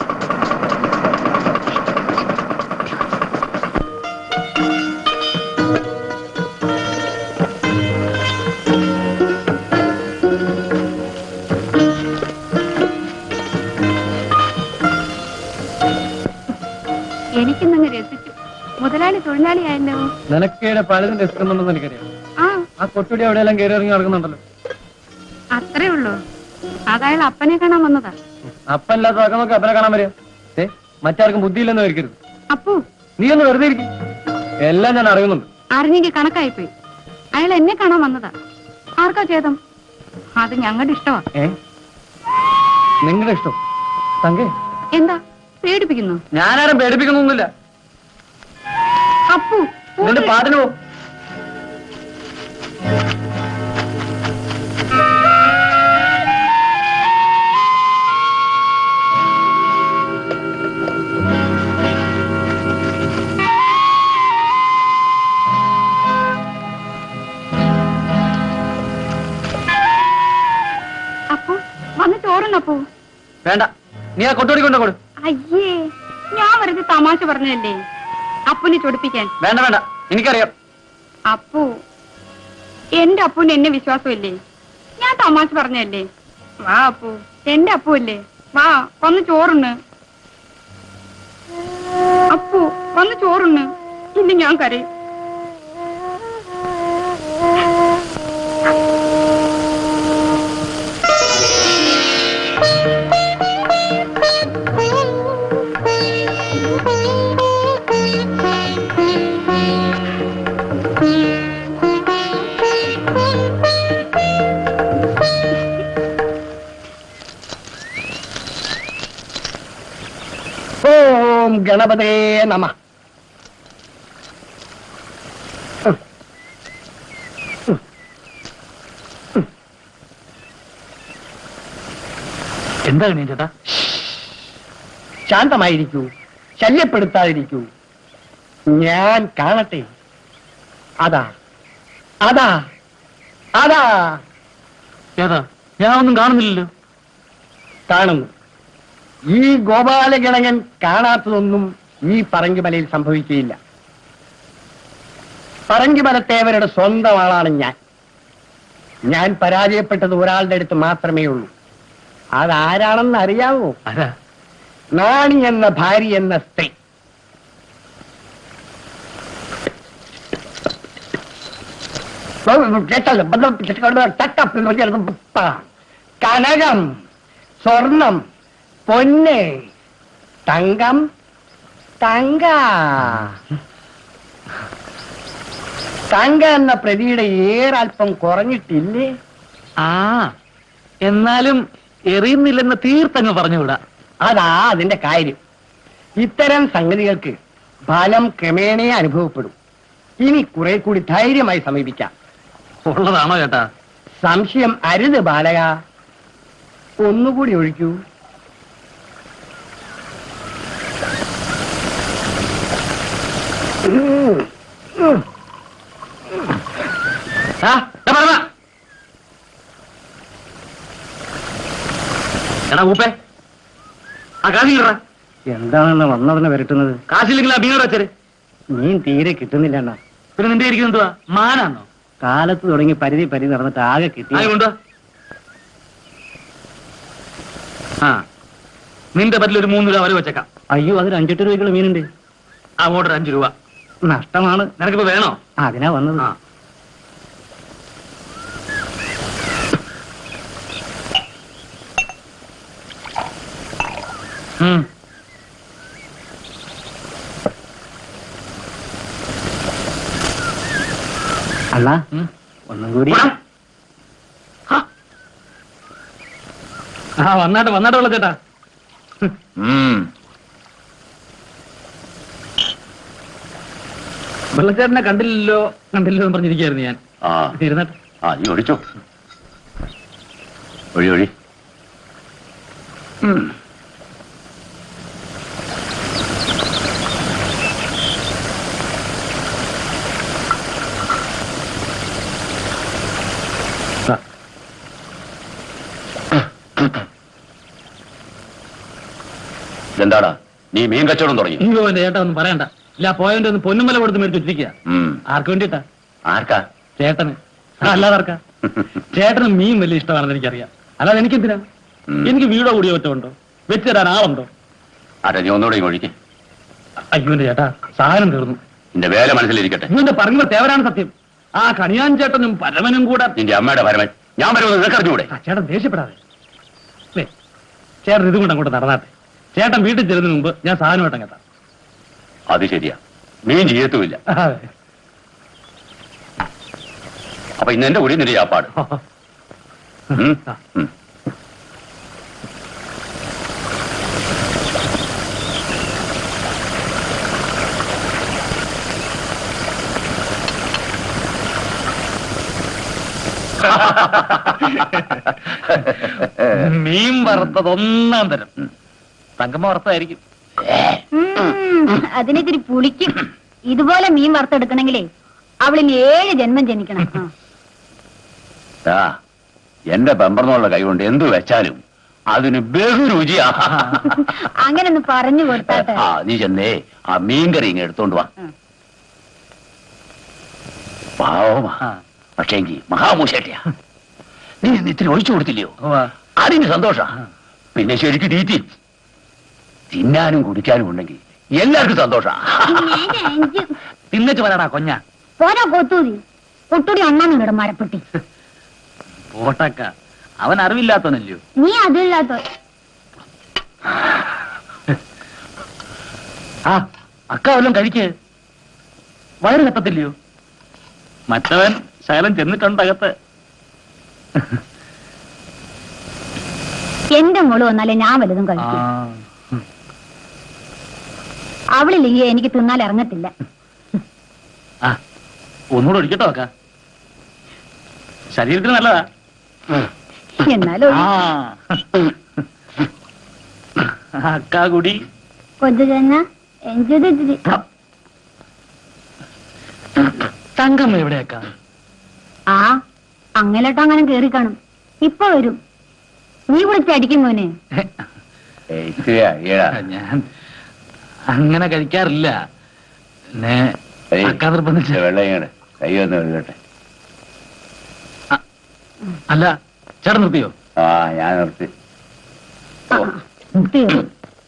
എനിക്കിന്നങ്ങ് രസിച്ചു മുതലാളി തൊഴിലാളിയായല്ലോ നിനക്കേടെ പലതും രസിക്കുന്നുണ്ടെന്ന് എനിക്കറിയാം ആ ആ കൊട്ടുടി എവിടെയെല്ലാം കയറി ഇറങ്ങി നടക്കുന്നുണ്ടല്ലോ അത്രേ ഉള്ളൂ അതയാൾ അപ്പനെ കാണാൻ വന്നതാ അപ്പല്ലാത്ത നമുക്ക് അപ്പനെ കാണാൻ വരിക ഏ മറ്റാർക്കും ബുദ്ധിയില്ലെന്ന് വരിക്കരുത് അപ്പു നീ ഒന്ന് വെറുതെ ഇരിക്കും എല്ലാം ഞാൻ അറിയുന്നുണ്ട് അറിഞ്ഞെങ്കിൽ കണക്കായിപ്പോയി അയാൾ എന്നെ കാണാൻ വന്നതാ ആർക്കാ ചേതം അത് ഞങ്ങളുടെ ഇഷ്ടമാ ഏ നിങ്ങളുടെ ഇഷ്ടം തങ്കേ എന്താ പേടിപ്പിക്കുന്നു ഞാനാരും പേടിപ്പിക്കുന്നൊന്നുമില്ല അപ്പു നിന്റെ പാട്ടിന് പോ അപ്പു വന്ന് ചോറുണ്ടപ്പു വേണ്ട നീ ആ കൊട്ടുടി കൊണ്ടു കൊടു അയ്യേ ഞാൻ വെറുതെ തമാശ പറഞ്ഞതല്ലേ അപ്പുനെ ചൊടിപ്പിക്കാൻ വേണ്ട വേണ്ട എനിക്കറിയാം അപ്പു എന്റെ അപ്പുന് എന്നെ വിശ്വാസമില്ലേ ഞാൻ തമാശ പറഞ്ഞല്ലേ വാ അപ്പു എന്റെ അപ്പു അല്ലേ വാ വന്ന് ചോറുണ്ണ് അപ്പു വന്ന് ചോറുണ്ണ് ഇല്ല ഞാൻ കരയും ഗണപതേ നമ എന്താ കണിയൻ ചേട്ടാ ശാന്തമായിരിക്കൂ ശല്യപ്പെടുത്താതിരിക്കൂ ഞാൻ കാണട്ടെ അതാ അതാ അതാ ഏതാ ഞാൻ ഒന്നും കാണുന്നില്ലല്ലോ കാണുന്നു ഈ ഗോപാലഗണകൻ കാണാത്തതൊന്നും ഈ പറങ്കിമലയിൽ സംഭവിക്കുകയില്ല പറങ്കിമലത്തേവരുടെ സ്വന്തം ആളാണ് ഞാൻ ഞാൻ പരാജയപ്പെട്ടത് ഒരാളുടെ അടുത്ത് മാത്രമേ ഉള്ളൂ അതാരാണെന്ന് അറിയാവോ ആരാ നാണി എന്ന ഭാര്യ എന്ന സ്ത്രീ കനകം സ്വർണം പൊന്ന് തങ്കം തങ്ക തങ്ക എന്ന പ്രതിയുടെ ഏറൽപ്പം കുറഞ്ഞിട്ടില്ലേ ആ എന്നാലും എറിയുന്നില്ലെന്ന് തീർത്തങ്ങ് പറഞ്ഞുവിടാ അതാ അതിന്റെ കാര്യം ഇത്തരം സംഗതികൾക്ക് ഫലം ക്രമേണേ അനുഭവപ്പെടും ഇനി കുറെ കൂടി ധൈര്യമായി സമീപിക്കാം ഉള്ളതാണോ ചേട്ടാ സംശയം അരുത് ബാലക ഒന്നുകൂടി ഒഴിക്കൂ ഉം. ഉം. ആ, ദാ പറ, പറ. എടാ ഊപ്പേ ആ കാശില്ലടാ എന്താണെന്ന് വന്നതിനെ വരട്ടുന്നത് കാശില്ലെങ്കിൽ ആ മീനോട് വെച്ചര് മീൻ തീരെ കിട്ടുന്നില്ല അണ്ണാ പിന്നെ നിന്റെ ഇരിക്കുന്നത് എന്തുവാ മാനാന്നോ കാലത്ത് തുടങ്ങി പരിധി പരിധി നടന്നിട്ട് ആകെ കിട്ടി ആയി കൊണ്ടുവാ ആ നിന്റെ പറ്റിൽ ഒരു മൂന്ന് രൂപ വരെ വെച്ചേക്കാം അയ്യോ അതിൽ അഞ്ചെട്ട് രൂപയ്ക്കുള്ള മീനുണ്ട് അങ്ങോട്ട് ഒരു അഞ്ച് രൂപ നഷ്ടമാണ് നിനക്കിപ്പോ വേണോ അതിനാ വന്നത് ആ ഉം. അണ്ണാ ഉം. ഒന്നും കൂടി പോടാ. ആ. ആ വന്നാട്ടെ വന്നാട്ടെ ഉള്ള ചേട്ടാ ഉം. വെള്ളച്ചേട്ടനെ കണ്ടില്ലല്ലോ കണ്ടില്ലല്ലോ എന്ന് പറഞ്ഞിരിക്കായിരുന്നു ഞാൻ ആ ഇരുന്നട്ടെ ആ നീ ഒഴിച്ചോ ഒഴി ഒഴി ഉം. എന്താടാ നീ മീൻ കച്ചവടം തുടങ്ങി അയ്യോ എന്റെ ചേട്ടാ ഒന്നും പറയണ്ട ഇല്ല പോയവന്റെ ഒന്ന് പൊന്നുമല കൊടുത്ത് മേടിച്ച് വെച്ചിരിക്കുക ഉം. ആർക്ക് വേണ്ടിട്ടാ ആർക്കാ ചേട്ടന് ആ, അല്ലാതെ ആർക്കാ ചേട്ടന് മീൻ വലിയ ഇഷ്ടമാണെന്ന് എനിക്കറിയാം അല്ലാതെ എനിക്കെന്തിനാ ഉം. എനിക്ക് വീടോ കൂടിയോ ഒറ്റ ഉണ്ടോ വെച്ച് തരാൻ ആളുണ്ടോ ആട്ടെ നീ ഒന്നുകൂടെ ഒഴിക്ക് അയ്യോ എന്റെ ചേട്ടാ സാധനം തീർന്നു നിന്റെ വേല മനസ്സിലിരിക്കട്ടെ ഇവന്റെ പറഞ്ഞ തേവരാണ് സത്യം ആ കണിയാൻ ചേട്ടനും പരമനും കൂടെ നിന്റെ അമ്മയുടെ പരമൻ ഞാൻ വരുന്നത് നിനക്കറിഞ്ഞൂടെ ആ, ചേട്ടൻ ദേഷ്യപ്പെടാതെ അല്ലേ ചേട്ടൻ ഇതും കൊണ്ട് അങ്ങോട്ട് നടന്നാട്ടെ ചേട്ടൻ വീട്ടിൽ ചെല്ലുന്നതിന് മുമ്പ് ഞാൻ സാധനമായിട്ട് എത്താം അത് ശരിയാ മീൻ ചെയ്യത്തുമില്ല അതെ അപ്പൊ ഇന്ന് എന്റെ കൂടി നിന്റെ ചാപ്പാട് ഉം? ഉം. മീൻ വറുത്തത് ഒന്നാം തരം തങ്കമ്മ വറുത്തതായിരിക്കും ഉം, അതിനിത്തിരി പുളിക്കും ഇതുപോലെ മീൻ വറുത്തെടുക്കണെങ്കിലേ അവളിന് ഏഴ് ജന്മം ജനിക്കണം ആ. ആ എന്റെ പെമ്പറന്നുള്ള കൈ കൊണ്ട് എന്തു വെച്ചാലും അതിന് ബഹുരുചിയാ അങ്ങനെ ഒന്ന് പറഞ്ഞു കൊടുത്താട്ടെ ആ നീ ചെന്നേ ആ മീൻകറി ഇങ്ങ് എടുത്തോണ്ട് വാ ഉം. പാവമാ ആ. പക്ഷേങ്കി മഹാമൂശേട്ടിയാ നീ ഇന്ന് ഇത്തിരി ഒഴിച്ചു കൊടുത്തില്ലയോ ഉവ്വ. അതിന് സന്തോഷ പിന്നെ ശരിക്ക് തീറ്റി തിന്നാനും കുടിക്കാനും ഉണ്ടെങ്കിൽ എല്ലാവർക്കും സന്തോഷ തിന്നിട്ട് വരടാ കൊഞ്ഞ പോരാ കൊത്തൂതി കൊത്തൂടി അണ്ണാന്ന് മരപ്പെട്ടി പോട്ടക്ക അവൻ അറിവില്ലാത്തവനല്ലയോ നീ അതില്ലാത്ത ആ അക്ക വല്ലതും കഴിക്ക് വയറ് കത്തത്തില്ലയോ മറ്റവൻ ശകലം ചെന്നിട്ടുണ്ട് അകത്ത് എന്റെ മോള് വന്നാലേ ഞാൻ വലുതും കഴിക്കും അവളില്ലെങ്കിൽ എനിക്ക് തിന്നാൽ ഇറങ്ങത്തില്ല ആ ഒന്നുകൂടെ ഒഴിക്കട്ടോ അക്ക ശരീരത്തിന് നല്ലതാ എന്നാലും ആ അക്കാ കുടി കൊതു തന്നെ എഞ്ചിരി തങ്കമ്മ എവിടെയാക്കാ ആ അങ്ങനെട്ടോ അങ്ങനെ കേറി കാണും ഇപ്പൊ വരും നീ വിളിച്ച് അടിക്കും മോനെ ഏയ്, ഇത്തിരി അയ്യടാ. ഞാൻ അങ്ങനെ കഴിക്കാറില്ല പിന്നെ ഏയ്, അക്ക നിർബന്ധിച്ച ഇച്ചിരി വെള്ളം ഇങ്ങട് കൈ ഒന്ന് വെള്ളട്ടെ അല്ല ചേട്ടൻ നിർത്തിയോ ആ ഞാൻ നിർത്തി ഓ, തീർന്നു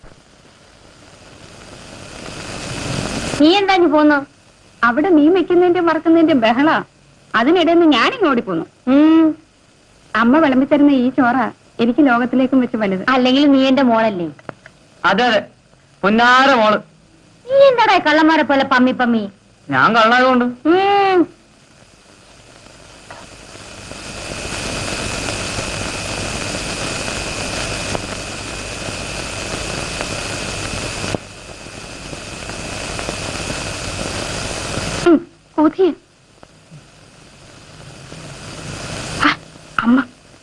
നീ എന്താ നീ പോന്നു അവിടെ മീൻ വെക്കുന്നതിന്റെ മറക്കുന്നതിന്റെ ബഹള അതിനിടയിൽ നിന്ന് ഞാനിങ്ങ് ഓടിപ്പോന്നു അമ്മ വിളമ്പിത്തരുന്ന ഈ ചോറ എനിക്ക് ലോകത്തിലേക്കും വെച്ച് വലുത് അല്ലെങ്കിൽ നീ എന്റെ മോളല്ലേ അതെ അതെ പൊന്നാര മോള് നീ എന്താടാ ഈ കള്ളന്മാരെ പോലെ പമ്മി പമ്മി ഞാൻ കള്ളായതുകൊണ്ട് ഉം. കൊതിയ അമ്മ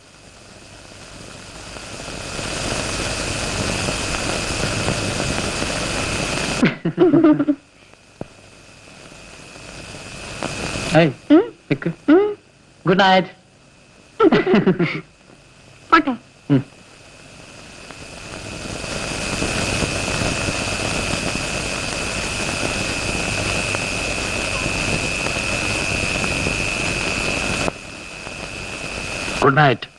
ഉം, ഉം, ഗുഡ് നൈറ്റ് പോട്ടെ ഗുഡ് നൈറ്റ്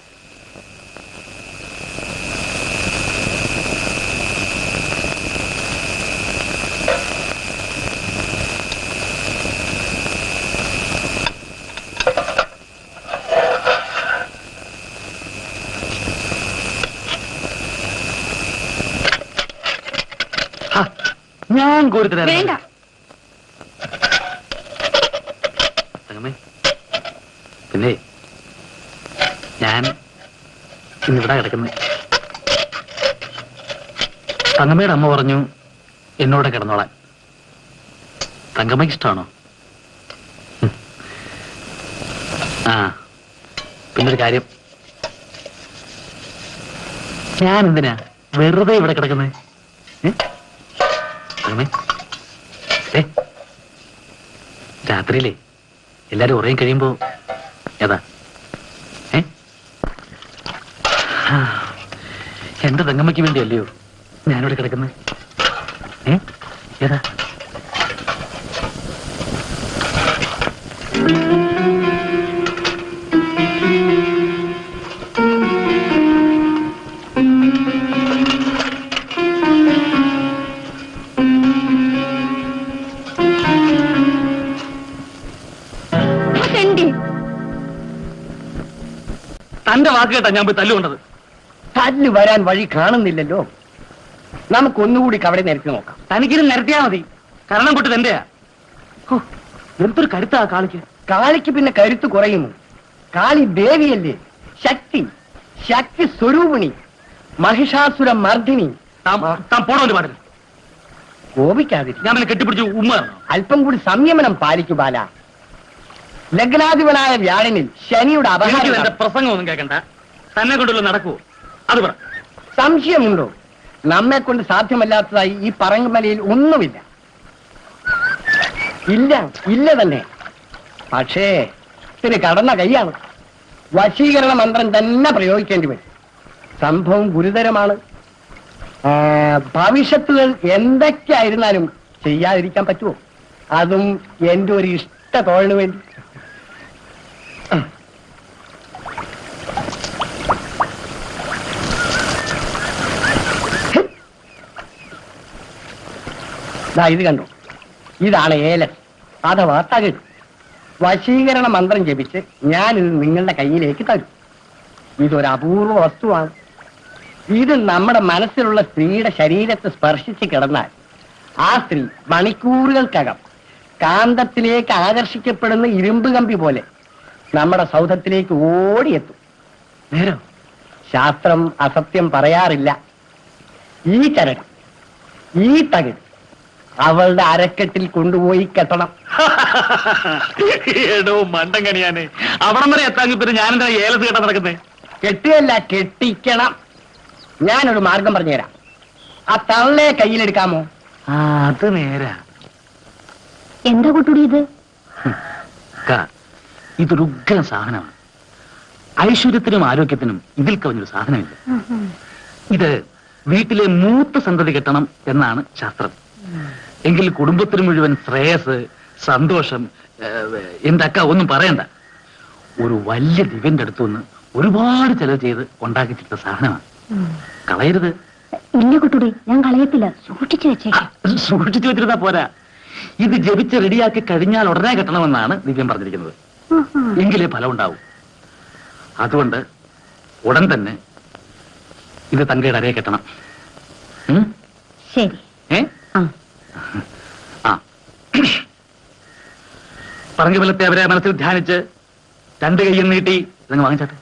ഞാൻ കോരിത്തരാം വേണ്ട തങ്കമ്മേ പിന്നെ ഞാൻ ഇന്നിവിടെ കിടക്കുന്നത് തങ്കമ്മയുടെ അമ്മ പറഞ്ഞു എന്നോട് കിടന്നോളാൻ തങ്കമ്മയ്ക്ക് ഇഷ്ടമാണോ ഉം. ആ പിന്നൊരു കാര്യം ഞാൻ എന്തിനാ വെറുതെ ഇവിടെ കിടക്കുന്നത് ഏ? തങ്കമ്മേ ഏ രാത്രിയിലേ എല്ലാരും ഉറയും കഴിയുമ്പോ ഏതാ ഏ ആ, എന്റെ തങ്കമ്മയ്ക്ക് വേണ്ടിയല്ലയോ ഞാനിവിടെ കിടക്കുന്നത് ഏ ഏതാ തെണ്ടി തന്റെ വാക്ക് കേട്ടാ ഞാൻ പോയി തല്ലുകൊണ്ടത് തല്ല് വരാൻ വഴി കാണുന്നില്ലല്ലോ നമുക്കൊന്നുകൂടി കവടെ നിരത്തി നോക്കാം തനിക്കിത് നിരത്തിയാ മതി കാരണം കൊട്ട് തന്റെയാ ഹോ, എന്തൊരു കരുത്താ ആ കാളിക്ക് കാളിക്ക് പിന്നെ കരുത്ത് കുറയുന്നു കാളി ദേവിയല്ലേ ശക്തി ശക്തി സ്വരൂപിണി മഹിഷാസുര മർദ്ദിനി താൻ താൻ പോണോന്റെ പാടില്ല കോപിക്കാതിരി ഞാൻ പിന്നെ കെട്ടിപ്പിടിച്ച് ഉമ്മ തരണോ? അല്പം കൂടി സംയമനം പാലിക്കു ബാല ലഗ്നാധിപനായ വ്യാഴനിൽ ശനിയുടെ എനിക്ക് അപഹാരം എന്റെ പ്രസംഗം ഒന്നും കേൾക്കണ്ട തന്നെ കൊണ്ടുള്ള നടക്കുവോ അത് പറ സംശയമുണ്ടോ നമ്മെ കൊണ്ട് സാധ്യമല്ലാത്തതായി ഈ പറങ്ങമലയിൽ ഒന്നുമില്ല ഇല്ല ഇല്ല തന്നെ പക്ഷേ ഇതിന് കടന്ന കൈയാണ് വശീകരണ മന്ത്രം തന്നെ പ്രയോഗിക്കേണ്ടി വരും സംഭവം ഗുരുതരമാണ് ആ, ഭവിഷ്യത്തുകൾ എന്തൊക്കെയായിരുന്നാലും ചെയ്യാതിരിക്കാൻ പറ്റുമോ അതും എന്റെ ഒരു ഇഷ്ട തോഴിന് വേണ്ടി ദാ ഇത് കണ്ടോ ഇതാണ് ഏലൻ അഥവാ തകിട് വശീകരണ മന്ത്രം ജപിച്ച് ഞാനിത് നിങ്ങളുടെ കയ്യിലേക്ക് തരും ഇതൊരു അപൂർവ വസ്തുവാണ് ഇത് നമ്മുടെ മനസ്സിലുള്ള സ്ത്രീയുടെ ശരീരത്തെ സ്പർശിച്ച് കിടന്നാൽ ആ സ്ത്രീ മണിക്കൂറുകൾക്കകം കാന്തത്തിലേക്ക് ആകർഷിക്കപ്പെടുന്ന ഇരുമ്പ് കമ്പി പോലെ നമ്മുടെ സൗധത്തിലേക്ക് ഓടിയെത്തും നേരോ ശാസ്ത്രം അസത്യം പറയാറില്ല ഈ ചരട് ഈ തകിട് അവളുടെ അരക്കെട്ടിൽ കൊണ്ടുപോയി കെട്ടണം എടോ മണ്ടൻ കണിയാനെ അവിടം വരെ എത്താങ്കി പിന്നെ ഞാനെന്താ ഏലത്ത് കേട്ടാ നടക്കുന്നേ കെട്ടുകയല്ല കെട്ടിക്കണം ഞാനൊരു മാർഗം പറഞ്ഞുതരാം ആ തള്ളയെ കയ്യിലെടുക്കാമോ ആ അത് നേരാ എന്താ കുട്ടുടി ഇത് ക, ഇതൊരു ഉഗ്രം സാധനമാണ് ഐശ്വര്യത്തിനും ആരോഗ്യത്തിനും ഇതിൽ കവിഞ്ഞൊരു സാധനമില്ല ഇത് വീട്ടിലെ മൂത്ത സന്തതി കെട്ടണം എന്നാണ് ശാസ്ത്രം എങ്കിൽ കുടുംബത്തിന് മുഴുവൻ ശ്രേയസ് സന്തോഷം ഏഹ്, എന്താക്ക ഒന്നും പറയണ്ട ഒരു വലിയ ദിവ്യന്റെ അടുത്തുനിന്ന് ഒരുപാട് ചെലവ് ചെയ്ത് ഉണ്ടാക്കിച്ചിട്ട സാധനമാണ് കളയരുത് ഇല്ല കുട്ടുടി ഞാൻ കളയത്തില്ല സൂക്ഷിച്ചു ആ, വെച്ചേക്കാം സൂക്ഷിച്ചു വെച്ചിരുന്നാ പോരാ ഇത് ജപിച്ച് റെഡിയാക്കി കഴിഞ്ഞാൽ ഉടനെ കെട്ടണമെന്നാണ് ദിവ്യം പറഞ്ഞിരിക്കുന്നത് എങ്കിലേ ഫലം ഉണ്ടാവും അതുകൊണ്ട് ഉടൻ തന്നെ ഇത് തങ്കയുടെ അരയെ കെട്ടണം ഉം? ശരി ഏ ആ ആ പറഞ്ഞു ഫലത്തെ അവരെ മനസ്സിൽ ധ്യാനിച്ച് രണ്ട് കൈയും നീട്ടി ഇതങ്ങ് വാങ്ങിച്ചാട്ടെ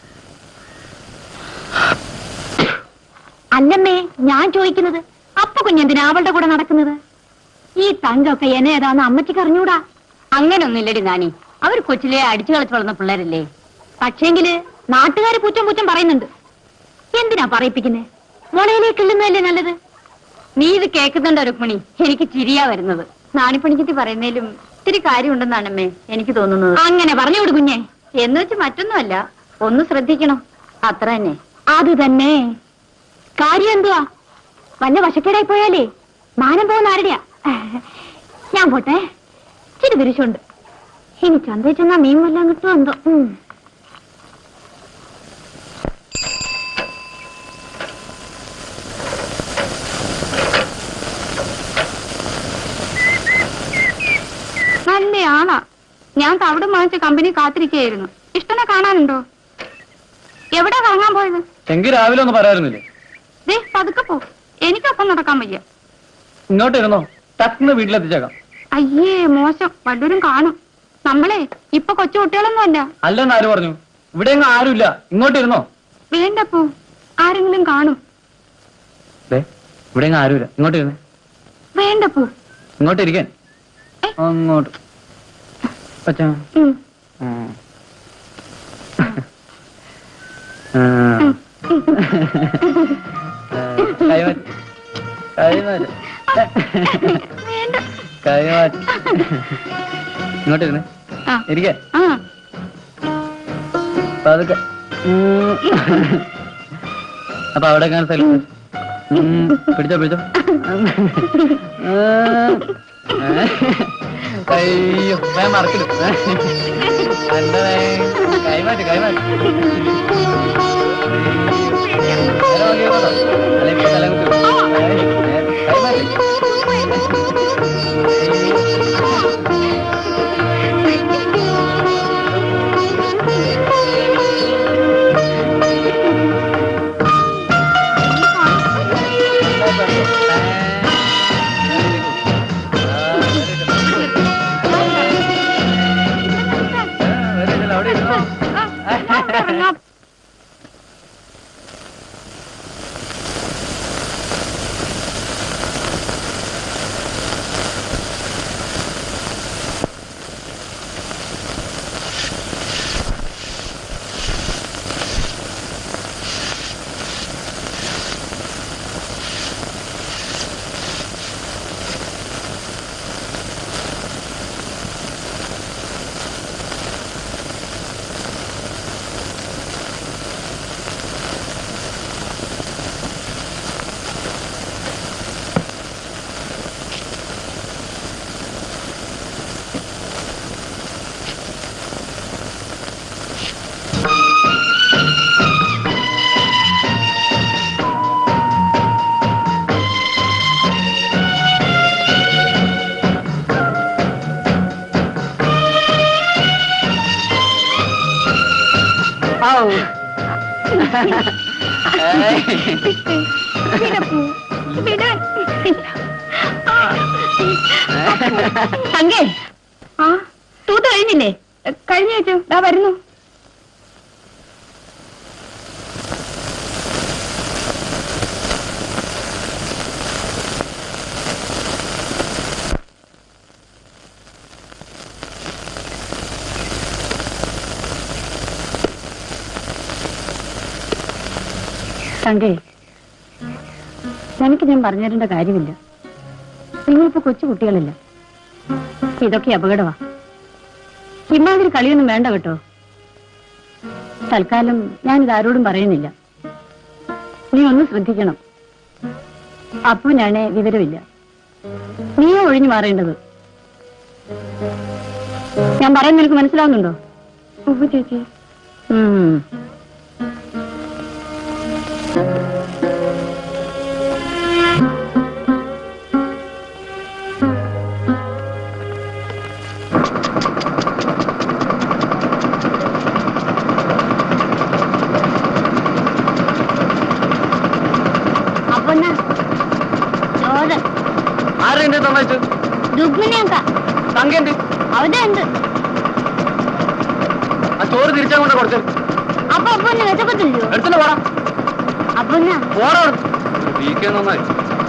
അല്ലമ്മേ ഞാൻ ചോദിക്കുന്നത് അപ്പ കുഞ്ഞെന്തിനാ അവളുടെ കൂടെ നടക്കുന്നത് ഈ തങ്കൊക്കെ എന്നെ ഏതാന്ന് അമ്മച്ചിക്ക് അറിഞ്ഞൂടാ അങ്ങനൊന്നുമില്ലടി നാനി അവർ കൊച്ചിലെ അടിച്ചു കളിച്ചു വളർന്ന പിള്ളേരല്ലേ പക്ഷേങ്കില് നാട്ടുകാര് പൂച്ചം പൂച്ചം പറയുന്നുണ്ട് എന്തിനാ പറയിപ്പിക്കുന്നേ മുളയിലേക്ക് ഇള്ളുന്നതല്ലേ നല്ലത് നീ ഇത് കേൾക്കുന്നുണ്ടോ രുക്മിണി എനിക്ക് ചിരിയാ വരുന്നത് നാണിപ്പണിക്കത്തി പറയുന്നതിലും ഇത്തിരി കാര്യമുണ്ടെന്നാണ് അമ്മേ എനിക്ക് തോന്നുന്നത് അങ്ങനെ പറഞ്ഞു വിട് കുഞ്ഞെ എന്ന് വെച്ച് മറ്റൊന്നുമല്ല ഒന്ന് ശ്രദ്ധിക്കണം അത്ര തന്നെ അത് തന്നെ കാര്യം എന്തുവാ വല്ല വശക്കേടായി പോയാലേ മാനം പോകുന്ന ആരുടെയാ ഞാൻ പോട്ടെ ചിരി തിരിച്ചുണ്ട് ഇനി ചന്തയിൽ ചെന്നാ മീൻ വല്ലതും കിട്ടുമോ എന്തോ ഉം. നല്ല ആളാ ഞാൻ തവിടും വാങ്ങിച്ച കമ്പനി കാത്തിരിക്കുകയായിരുന്നു ഇഷ്ടനെ കാണാനുണ്ടോ എവിടെ വാങ്ങാൻ പോയത് എങ്കിൽ രാവിലെ ഒന്ന് പറയാറുന്നില്ലേ ദേ പതുക്കെ പോ എനിക്കൊപ്പം നടക്കാൻ വയ്യ ഇങ്ങോട്ട് ഇരുന്നോ ടക്ന്ന് വീട്ടിലെത്തിച്ചേക്കാം അയ്യേ മോശം വല്ലവരും കാണും നമ്മളെ ഇപ്പൊ കൊച്ചു കുട്ടികളൊന്നും അല്ല അല്ലെന്ന് ആര് പറഞ്ഞു ഇവിടെ എങ്ങും ആരുമില്ല ഇങ്ങോട്ട് ഇരുന്നോ വേണ്ടപ്പോ ആരെങ്കിലും കാണും ദേ ഇവിടെ എങ്ങും ആരുമില്ല ഇങ്ങോട്ട് ഇരുന്നേ വേണ്ടപ്പോ ഇങ്ങോട്ട് ഇരിക്കാൻ ഏ? അങ്ങോട്ട് പച്ചാ ഉം. ഉം. ആ. കൈമാറ്റ് കൈമാറ്റ് വേണ്ട കൈമാറ്റ് ഇങ്ങോട്ട് ഇരുന്നേ ആ ഇരിക്കാൻ ആ പതുക്കെ ഉം. അപ്പൊ അവിടെ കാണാൻ സ്ഥലം ഉം. പിടിച്ചോ പിടിച്ചോ ഉം. അയ്യോ ഞാൻ മറക്കില്ല എന്താ കൈമാറ്റ് കൈമാറ്റ് നേരെ നോക്കിയോ കേട്ടോ. അല്ല, ഇപ്പൊ തല കുത്തി വീഴും. കൈമാറ്റ് അവിടെ ഇരുന്നോ ഇറങ്ങാം. വിട്. തങ്കേ ആ തൂത്ത് കഴിഞ്ഞില്ലേ കഴിഞ്ഞു വെച്ചു ദാ വരുന്നു തങ്കേ എനിക്ക് ഞാൻ പറഞ്ഞു തരേണ്ട കാര്യമില്ല നിങ്ങളിപ്പോ കൊച്ചു കുട്ടികളില്ല ഇതൊക്കെ അപകടമാ ഇമാതിരി കളിയൊന്നും വേണ്ട കേട്ടോ തൽക്കാലം ഞാനിത് ആരോടും പറയുന്നില്ല നീ ഒന്ന് ശ്രദ്ധിക്കണം അപ്പുവിനാണേ വിവരമില്ല നീയോ ഒഴിഞ്ഞു മാറേണ്ടത് ഞാൻ പറയുന്നത് നിനക്ക് മനസ്സിലാവുന്നുണ്ടോ ചേച്ചി ഉം അപ്പൊ എന്നാ ചോറ് ആരെന്റെ സമ്മതിച്ചു രുക്മിണിയങ്ക തങ്കേന്റെ അവിടെ ഉണ്ട് ആ ചോറ് തിരിച്ചങ്ങോട്ട് കൊടുത്തു അപ്പൊ അപ്പൊ ഒന്ന് വിശക്കത്തില്ലയോ എടുത്തിട്ട് പോടാ അപ്പൊ എന്നാ പോടാ വീക്കെ നന്നായി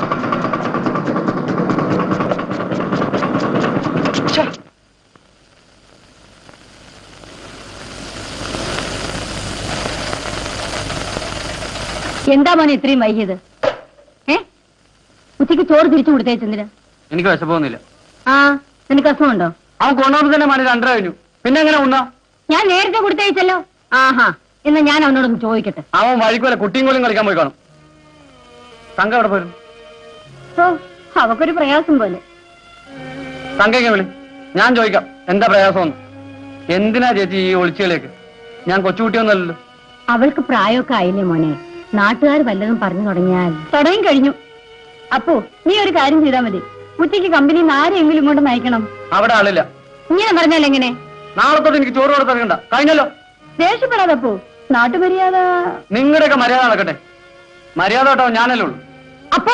എന്താ മോനെ ഇത്രയും വൈകിയത് ഏ ഉച്ചയ്ക്ക് ചോറ് തിരിച്ചു കൊടുത്തേച്ചെന്തിന് എനിക്ക് വിശപ്പൊന്നുമില്ല ആ നിനക്ക് അസുഖമുണ്ടോ അവൻ കൊണ്ടുവന്ന് തന്നെ മണി രണ്ടര കഴിഞ്ഞു പിന്നെ എങ്ങനെ ഉണ്ണാ ഞാൻ നേരത്തെ കൊടുത്തയച്ചല്ലോ ആഹാ എന്നാ ഞാൻ അവനോടൊന്ന് ചോദിക്കട്ടെ അവൻ വഴിക്കുമല്ല കുട്ടിയും കോലും കളിക്കാൻ പോയി കാണും തങ്ക എവിടെ പോയിരുന്നു ഓ അവക്കൊരു പ്രയാസം പോലെ തങ്കയ്ക്ക് വിളി ഞാൻ ചോദിക്കാം എന്താ പ്രയാസമെന്ന് എന്തിനാ ചേച്ചി ഈ ഒളിച്ചുകളിലേക്ക് ഞാൻ കൊച്ചുകുട്ടിയൊന്നുമല്ലല്ലോ അവൾക്ക് പ്രായമൊക്കെ ആയില്ലേ മോനെ നാട്ടുകാർ വല്ലതും പറഞ്ഞു തുടങ്ങിയാൽ തുടങ്ങി കഴിഞ്ഞു അപ്പോ നീ ഒരു കാര്യം ചെയ്താൽ മതി ഉച്ചയ്ക്ക് കമ്പനി ആരെങ്കിലും ഇങ്ങോട്ട് നയിക്കണം അവിടെ ആളില്ല ഇങ്ങനെ പറഞ്ഞാൽ എങ്ങനെ നാളെ തൊട്ട് എനിക്ക് ചോറ് കൊടുത്തിറങ്ങണ്ട കഴിഞ്ഞല്ലോ ദേഷ്യപ്പെടാതെ അപ്പോ നാട്ടുമര്യാദ നിങ്ങളുടെയൊക്കെ മര്യാദ നടക്കട്ടെ മര്യാദ കേട്ടോ ഞാനല്ലേ ഉള്ളൂ അപ്പോ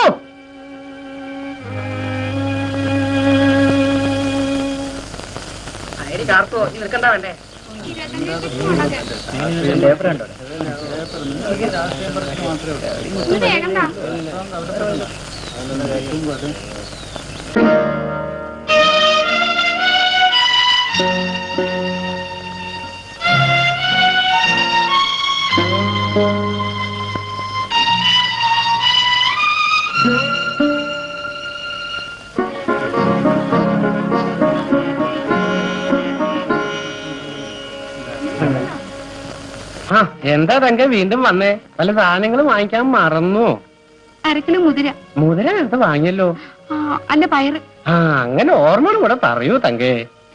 ആ എന്താ തങ്ക വീണ്ടും വന്നേ വല്ല സാധനങ്ങളും വാങ്ങിക്കാൻ മറന്നു അരക്കിലോ മുതിര മുതല എടുത്ത് വാങ്ങിയല്ലോ ആ, അല്ല പയറ് ആ അങ്ങനെ ഓർമ്മയോട് കൂടെ പറയൂ തങ്കേ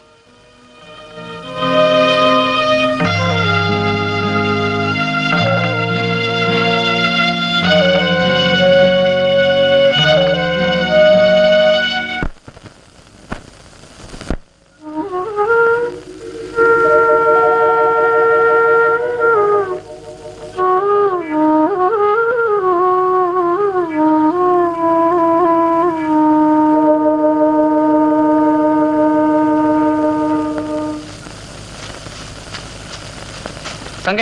തങ്കേ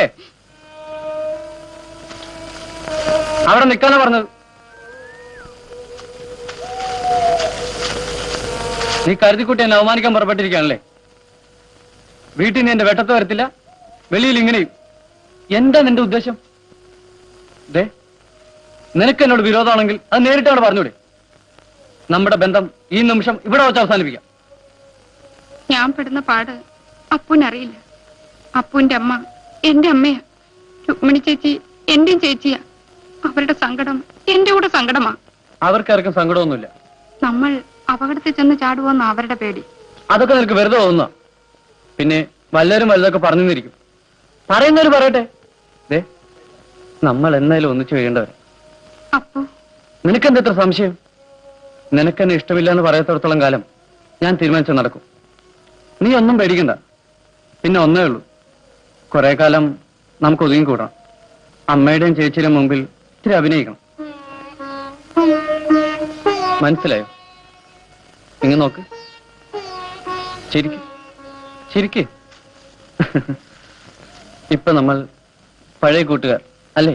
അവിടെ നിൽക്കാനാ പറഞ്ഞത് നീ കരുതിക്കുട്ടി എന്നെ അവമാനിക്കാൻ പുറപ്പെട്ടിരിക്കുകയാണല്ലേ വീട്ടിൽ നീ എന്റെ വെട്ടത്ത് വരത്തില്ല വെളിയിൽ ഇങ്ങനെയും എന്താ നിന്റെ ഉദ്ദേശം ദേ നിനക്ക് എന്നോട് വിരോധമാണെങ്കിൽ അത് നേരിട്ടാണ് പറഞ്ഞൂടെ നമ്മുടെ ബന്ധം ഈ നിമിഷം ഇവിടെ വെച്ച് അവസാനിപ്പിക്കാം ഞാൻ പെടുന്ന പാട് അപ്പൂനറിയില്ല അപ്പൂന്റെ അമ്മ എന്റെ അമ്മയാ രുക്മിണി ചേച്ചി എന്റെയും ചേച്ചിയാ അവരുടെ സങ്കടം എന്റെ കൂടെ സങ്കടമാ അവർക്കാർക്കും സങ്കടമൊന്നുമില്ല നമ്മൾ അപകടത്തിൽ ചെന്ന് ചാടുവോന്ന അവരുടെ പേടി അതൊക്കെ നിനക്ക് വെറുതെ തോന്നുക പിന്നെ വല്ലവരും വലുതൊക്കെ പറഞ്ഞു തന്നിരിക്കും പറയുന്നവര് പറയട്ടെ ദേ നമ്മൾ എന്നാലും ഒന്നിച്ചു കഴിയേണ്ടവർ അപ്പു നിനക്കെന്താ ഇത്ര സംശയം നിനക്കെന്നെ ഇഷ്ടമില്ല എന്ന് പറയത്തോടത്തോളം കാലം ഞാൻ തീരുമാനിച്ചു നടക്കും നീ ഒന്നും പേടിക്കണ്ട പിന്നെ ഒന്നേ ഉള്ളൂ കുറെ കാലം നമുക്ക് ഒതുങ്ങിക്കൂടാം അമ്മയുടെയും ചേച്ചിയുടെയും മുമ്പിൽ ഇത്തിരി അഭിനയിക്കണം മനസ്സിലായോ ഇങ്ങ് നോക്ക് ചിരിക്ക് ചിരിക്ക് ഇപ്പൊ നമ്മൾ പഴയ കൂട്ടുകാർ അല്ലേ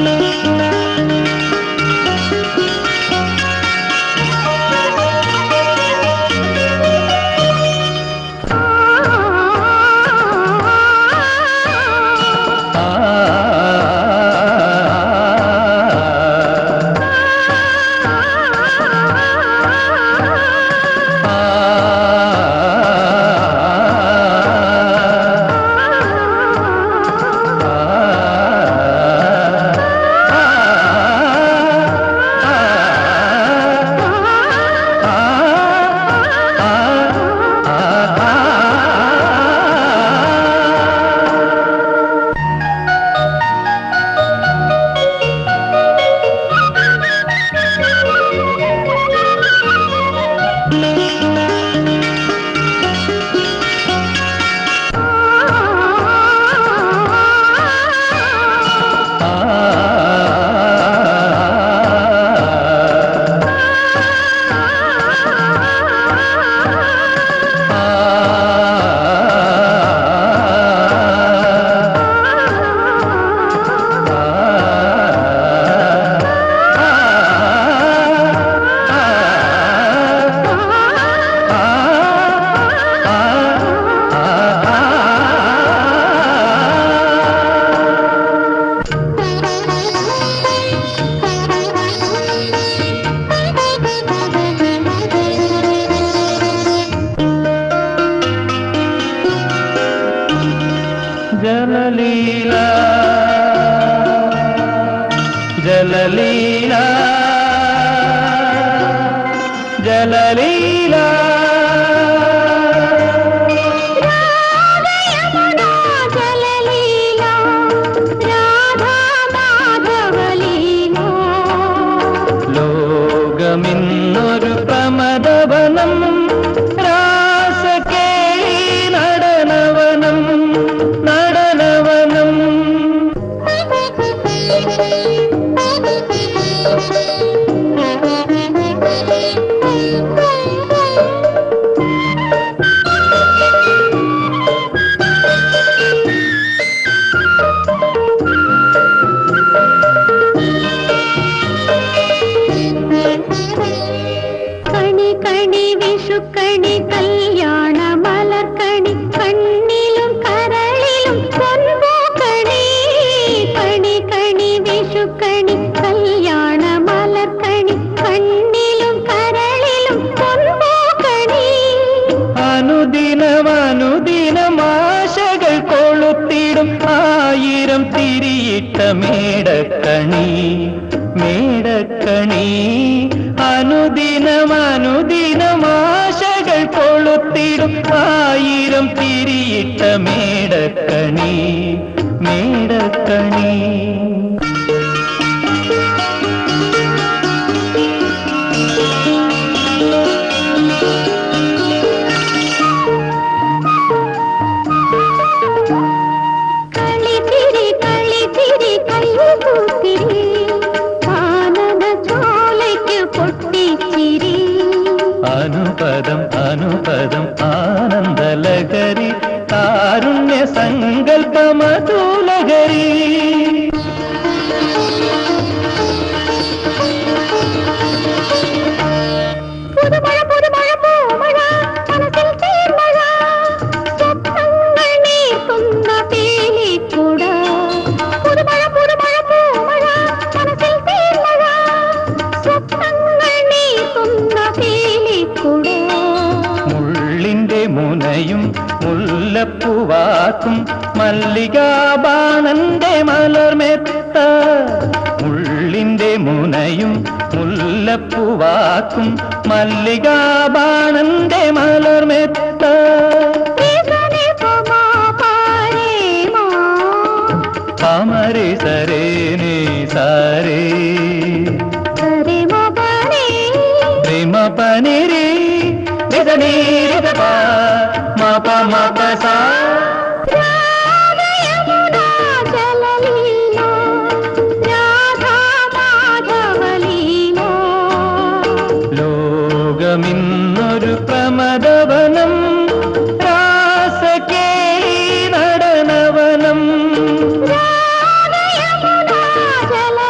ജലലീല ജലലീല ജലലീല ലോകമിന്നൊരു പ്രമദവനം രാസകേളി നടനവനം നടനവനം കണി കണി വിഷുക്കണി കല്യാണ മലർക്കണി കണ്ണിലും കരളിലും പൊൻപൂക്കണി കണി കണി വിഷുക്കണി കല്യാണ മലർക്കണി കണ്ണിലും കരളിലും പൊൻപൂക്കണി അനുദിനമനുദിനം ആശകൾ കൊളുത്തിടും ആയിരം തിരിയിട്ട മേടക്കണി മേടക്കണി അനുദിനമനുദിനം ആശകൾ കൊളുത്തിടും ആയിരം തിരിയിട്ട മേടക്കണി മേടക്കണി കളിച്ചിരി കളിച്ചിരി കൈകൂത്തിരി ആനന്ദ ചോലയ്ക്ക് പൊട്ടിച്ചിരി അനുപദം അനുപദം ആനന്ദലഹരി കാരുണ്യ സങ്കല്പമധുലഹരി പുതുമഴ പുതുമഴ പൂമഴ മനസ്സിൽ തീർമഴ സ്വപ്നങ്ങൾ നീർത്തുന്ന പേലിക്കൂട പുതുമഴ പുതുമഴ പൂമഴ മനസ്സിൽ തീർമഴ സ്വപ്നങ്ങൾ നീർത്തുന്ന പേലിക്കൂട മുള്ളിന്റെ മുനയും മുല്ലപ്പൂവാക്കും മല്ലികാബാണന്റെ മലർമെത്ത മുള്ളിന്റെ മുനയും മുല്ലപ്പൂവാക്കും മല്ലികാബാണന്റെ മലർമെത്ത ീസനെ പമാ പാരേ മാ പാമരെ സരേ നീ സാരേ സരേ മാ പാരേ ప్రేమ పనిరి నిజనీ రిజప మాప మాప సా രാധയമുനാ ജലലീല രാധാ മാധവലീല ലോകമിന്നൊരു പ്രമദവനം രാസകേളി നടനവനം രാധയമുനാ ജലലീല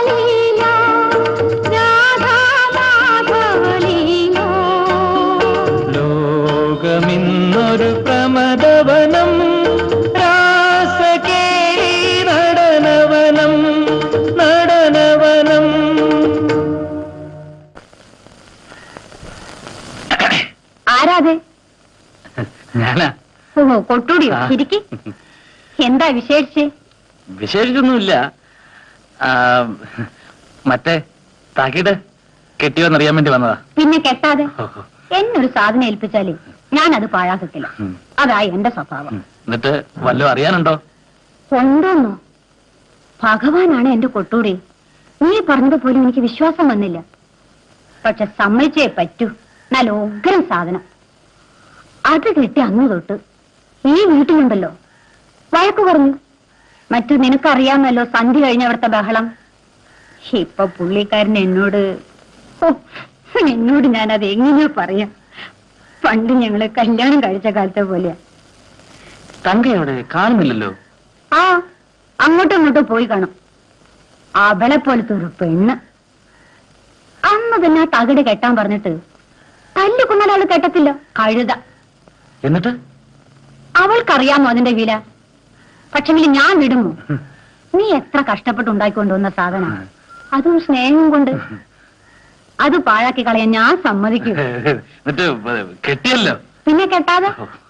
ഞാനാ ഓ കൊട്ടൂടിയോ ആ. ഇരിക്കി എന്താ വിശേഷിച്ച് വിശേഷിച്ചൊന്നുമില്ല ആ, മറ്റേ തകിട് കെട്ടിയോന്നറിയാൻ വേണ്ടി വന്നതാ പിന്നെ കെട്ടാതെ ഓ, ഓ. എന്നൊരു സാധനം ഏൽപ്പിച്ചാല് ഞാൻ അത് പാഴാക്കത്തില്ല ഉം. അതായി എന്റെ സ്വഭാവം ഉം. എന്നിട്ട് വല്ലതും അറിയാനുണ്ടോ ഉണ്ടോന്നോ ഭഗവാനാണ് എന്റെ കൊട്ടൂടി നീ പറഞ്ഞതുപോലെ എനിക്ക് വിശ്വാസം വന്നില്ല പക്ഷെ സമ്മതിച്ചേ പറ്റൂ നല്ല ഉഗ്രം സാധനം അത് കിട്ടി അന്ന് തൊട്ട് ഈ വീട്ടിലുണ്ടല്ലോ വഴക്ക് പറഞ്ഞു മറ്റു നിനക്കറിയാമല്ലോ സന്ധ്യ കഴിഞ്ഞ അവിടുത്തെ ബഹളം ഇപ്പൊ പുള്ളിക്കാരൻ എന്നോട് ഓ എന്നോട് ഞാനത് എങ്ങനെയാ പറയാ പണ്ട് ഞങ്ങള് കല്യാണം കഴിച്ച കാലത്തെ പോലെയാ തങ്ക എവിടെ കാണുന്നില്ലല്ലോ ആ അങ്ങോട്ടും ഇങ്ങോട്ടും പോയി കാണും അവളെ പോലത്തെ ഒരു പെണ്ണ് അന്ന് പിന്നെ ആ തകിട് കെട്ടാൻ പറഞ്ഞിട്ട് തല്ലു കൊന്നാലവള് കെട്ടത്തില്ല കഴുത എന്നിട്ട് അവൾക്കറിയാമോ അതിന്റെ വില പക്ഷെങ്കിൽ ഞാൻ വിടുമോ നീ എത്ര കഷ്ടപ്പെട്ട് ഉണ്ടാക്കിക്കൊണ്ടുവന്ന സാധന അതും സ്നേഹം കൊണ്ട് അത് പാഴാക്കി കളയാൻ ഞാൻ സമ്മതിക്കും എന്നിട്ട് കെട്ടിയല്ലോ പിന്നെ കെട്ടാതെ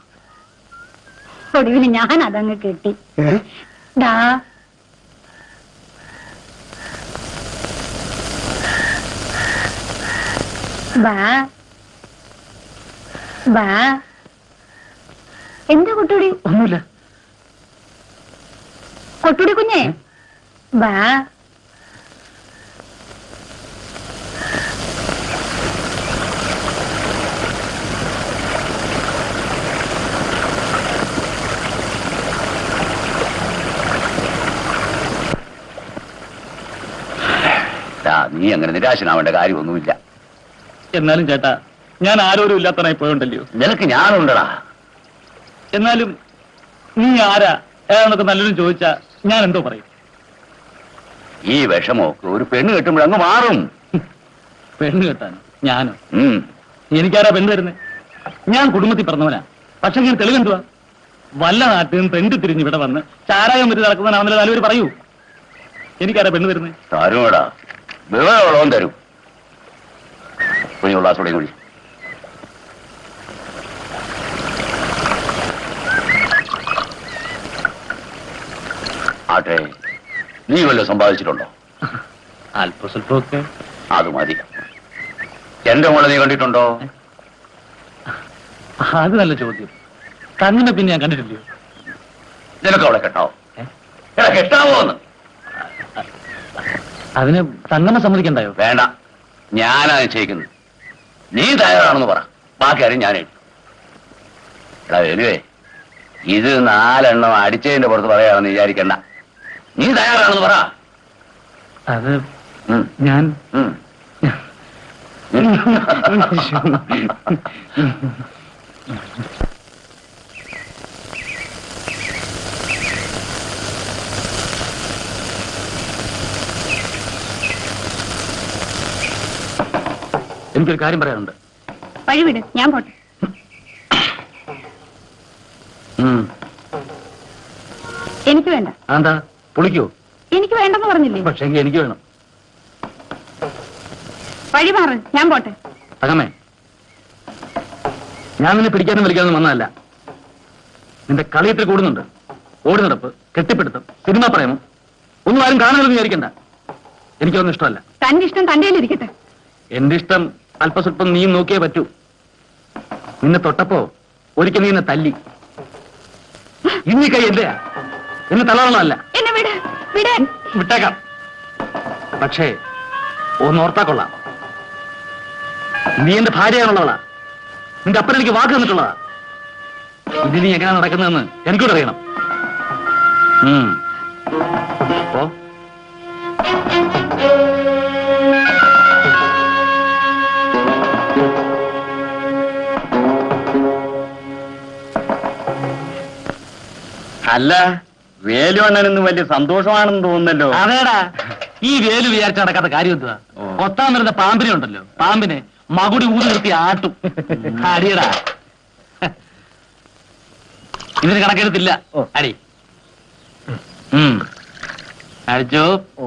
ഒടുവിൽ ഞാൻ അതങ്ങ് കെട്ടി ഡാ ബാ ബാ എന്താ കൊട്ടുടി ഒന്നുമില്ല കൊട്ടുടി കുഞ്ഞേ ബാ ദാ, നീ അങ്ങനെ നിരാശനാവേണ്ട കാര്യമൊന്നുമില്ല എന്നാലും ചേട്ടാ ഞാൻ ആരോരും ഇല്ലാത്തവനായി പോയോണ്ടല്ലോ നിനക്ക് ഞാനുണ്ടടാ എന്നാലും നീ ആരാ ഏതാണെന്നൊക്കെ നല്ലൊരു ചോദിച്ചാ ഞാൻ എന്തോ പറയും ഈ വിഷമമൊക്കെ ഒരു പെണ്ണ് കെട്ടുമ്പോഴങ്ങ് മാറും പെണ്ണ് കെട്ടാനോ ഞാനോ ഉം. എനിക്കാരാ പെണ്ണ് തരുന്നത് ഞാൻ കുടുംബത്തിൽ പറഞ്ഞവനാ പക്ഷെ ഞാൻ തെളിവെന്തുവാ വല്ല നാട്ടിൽ നിന്ന് തെണ്ടി തിരിഞ്ഞ് ഇവിടെ വന്ന് ചാരായം വെച്ച് നടക്കുന്നവനാണെന്നല്ലോ നാലുപേര് പറയൂ എനിക്കാരാ പെണ്ണ് തരുന്നത് തരുമടാ വിവരമുള്ളവൻ തരും കുഞ്ഞുള്ള കൂടി കൂടി ആട്ടെ നീ വല്ലതും സമ്പാദിച്ചിട്ടുണ്ടോ അല്പ സ്വല്പമൊക്കെ അത് മതി എന്റെ മോളെ നീ കണ്ടിട്ടുണ്ടോ അത് നല്ല ചോദ്യം തന്നെ പിന്നെ ഞാൻ കണ്ടിട്ടില്ലയോ നിനക്ക് അവളെ കെട്ടാവോ എടാ കെട്ടാവോ എന്ന് അതിന് തങ്ങമ്മ സമ്മതിക്കണ്ടായോ വേണ്ട ഞാനാ നിശ്ചയിക്കുന്നത് നീ തയ്യാറാണെന്ന് പറ ബാക്കി ആരും ഞാൻ എഴുതി എടാ വരുവേ ഇത് നാലെണ്ണം അടിച്ചതിന്റെ പുറത്ത് പറയാണെന്ന് വിചാരിക്കണ്ട നീ തയ്യാറാണെന്ന് പറ അത് ഉം, ഞാൻ ഉം. എനിക്കൊരു കാര്യം പറയാനുണ്ട് വഴിവിട് ഞാൻ പോട്ടെ ഉം. എനിക്ക് വേണ്ട അതെന്താ പുളിക്കോ എനിക്ക് വേണ്ടെന്ന് പറഞ്ഞില്ലേ പക്ഷേ എങ്കിൽ എനിക്ക് വേണം വഴി മാറ് ഞാൻ പോട്ടെ തകമേ ഞാൻ നിന്നെ പിടിക്കാനും വലിക്കാനും വന്നതല്ല നിന്റെ കളിയത്തിൽ കൂടുന്നുണ്ട് ഓടി നടപ്പ് കെട്ടിപ്പിടുത്തം സിനിമ പ്രേമം ഒന്നും ആരും കാണുന്നില്ലെന്ന് വിചാരിക്കണ്ട എനിക്കൊന്നും ഇഷ്ടമല്ല തന്റെ ഇഷ്ടം തന്റെ ഇരിക്കട്ടെ എന്റെ ഇഷ്ടം അല്പസ്വല്പം നീയും നോക്കിയേ പറ്റൂ നിന്നെ തൊട്ടപ്പോ ഒരിക്കൽ നീ എന്നെ തല്ലി ഇന്നീ കൈ എന്റെയാ എന്നെ തള്ളണമെന്നല്ല എന്നെ വിട് വിടാൻ വിട്ടേക്കാം പക്ഷേ ഒന്ന് ഓർത്താ കൊള്ളാം നീ എന്റെ ഭാര്യയാണുള്ളവളാ നിന്റെ അപ്പൻ എനിക്ക് വാക്ക് തന്നിട്ടുള്ളതാ ഇത് നീ എങ്ങനെ നടക്കുന്നതെന്ന് എനിക്കൂടെ അറിയണം ഉം. ഓ അല്ല വേലുവണ്ണനൊന്നും വലിയ സന്തോഷമാണെന്ന് തോന്നുന്നല്ലോ അതേടാ ഈ വേലു വിചാരിച്ച നടക്കാത്ത കാര്യം എന്തുവാ ഓ. കൊത്താൻ വരുന്ന പാമ്പിനെ ഉണ്ടല്ലോ പാമ്പിനെ മകുടി ഊതി നിർത്തി ആട്ടും അടിയടാ ഇതിന് കണക്കെടുത്തില്ല ഓ. അടി ഉം. അടിച്ചോ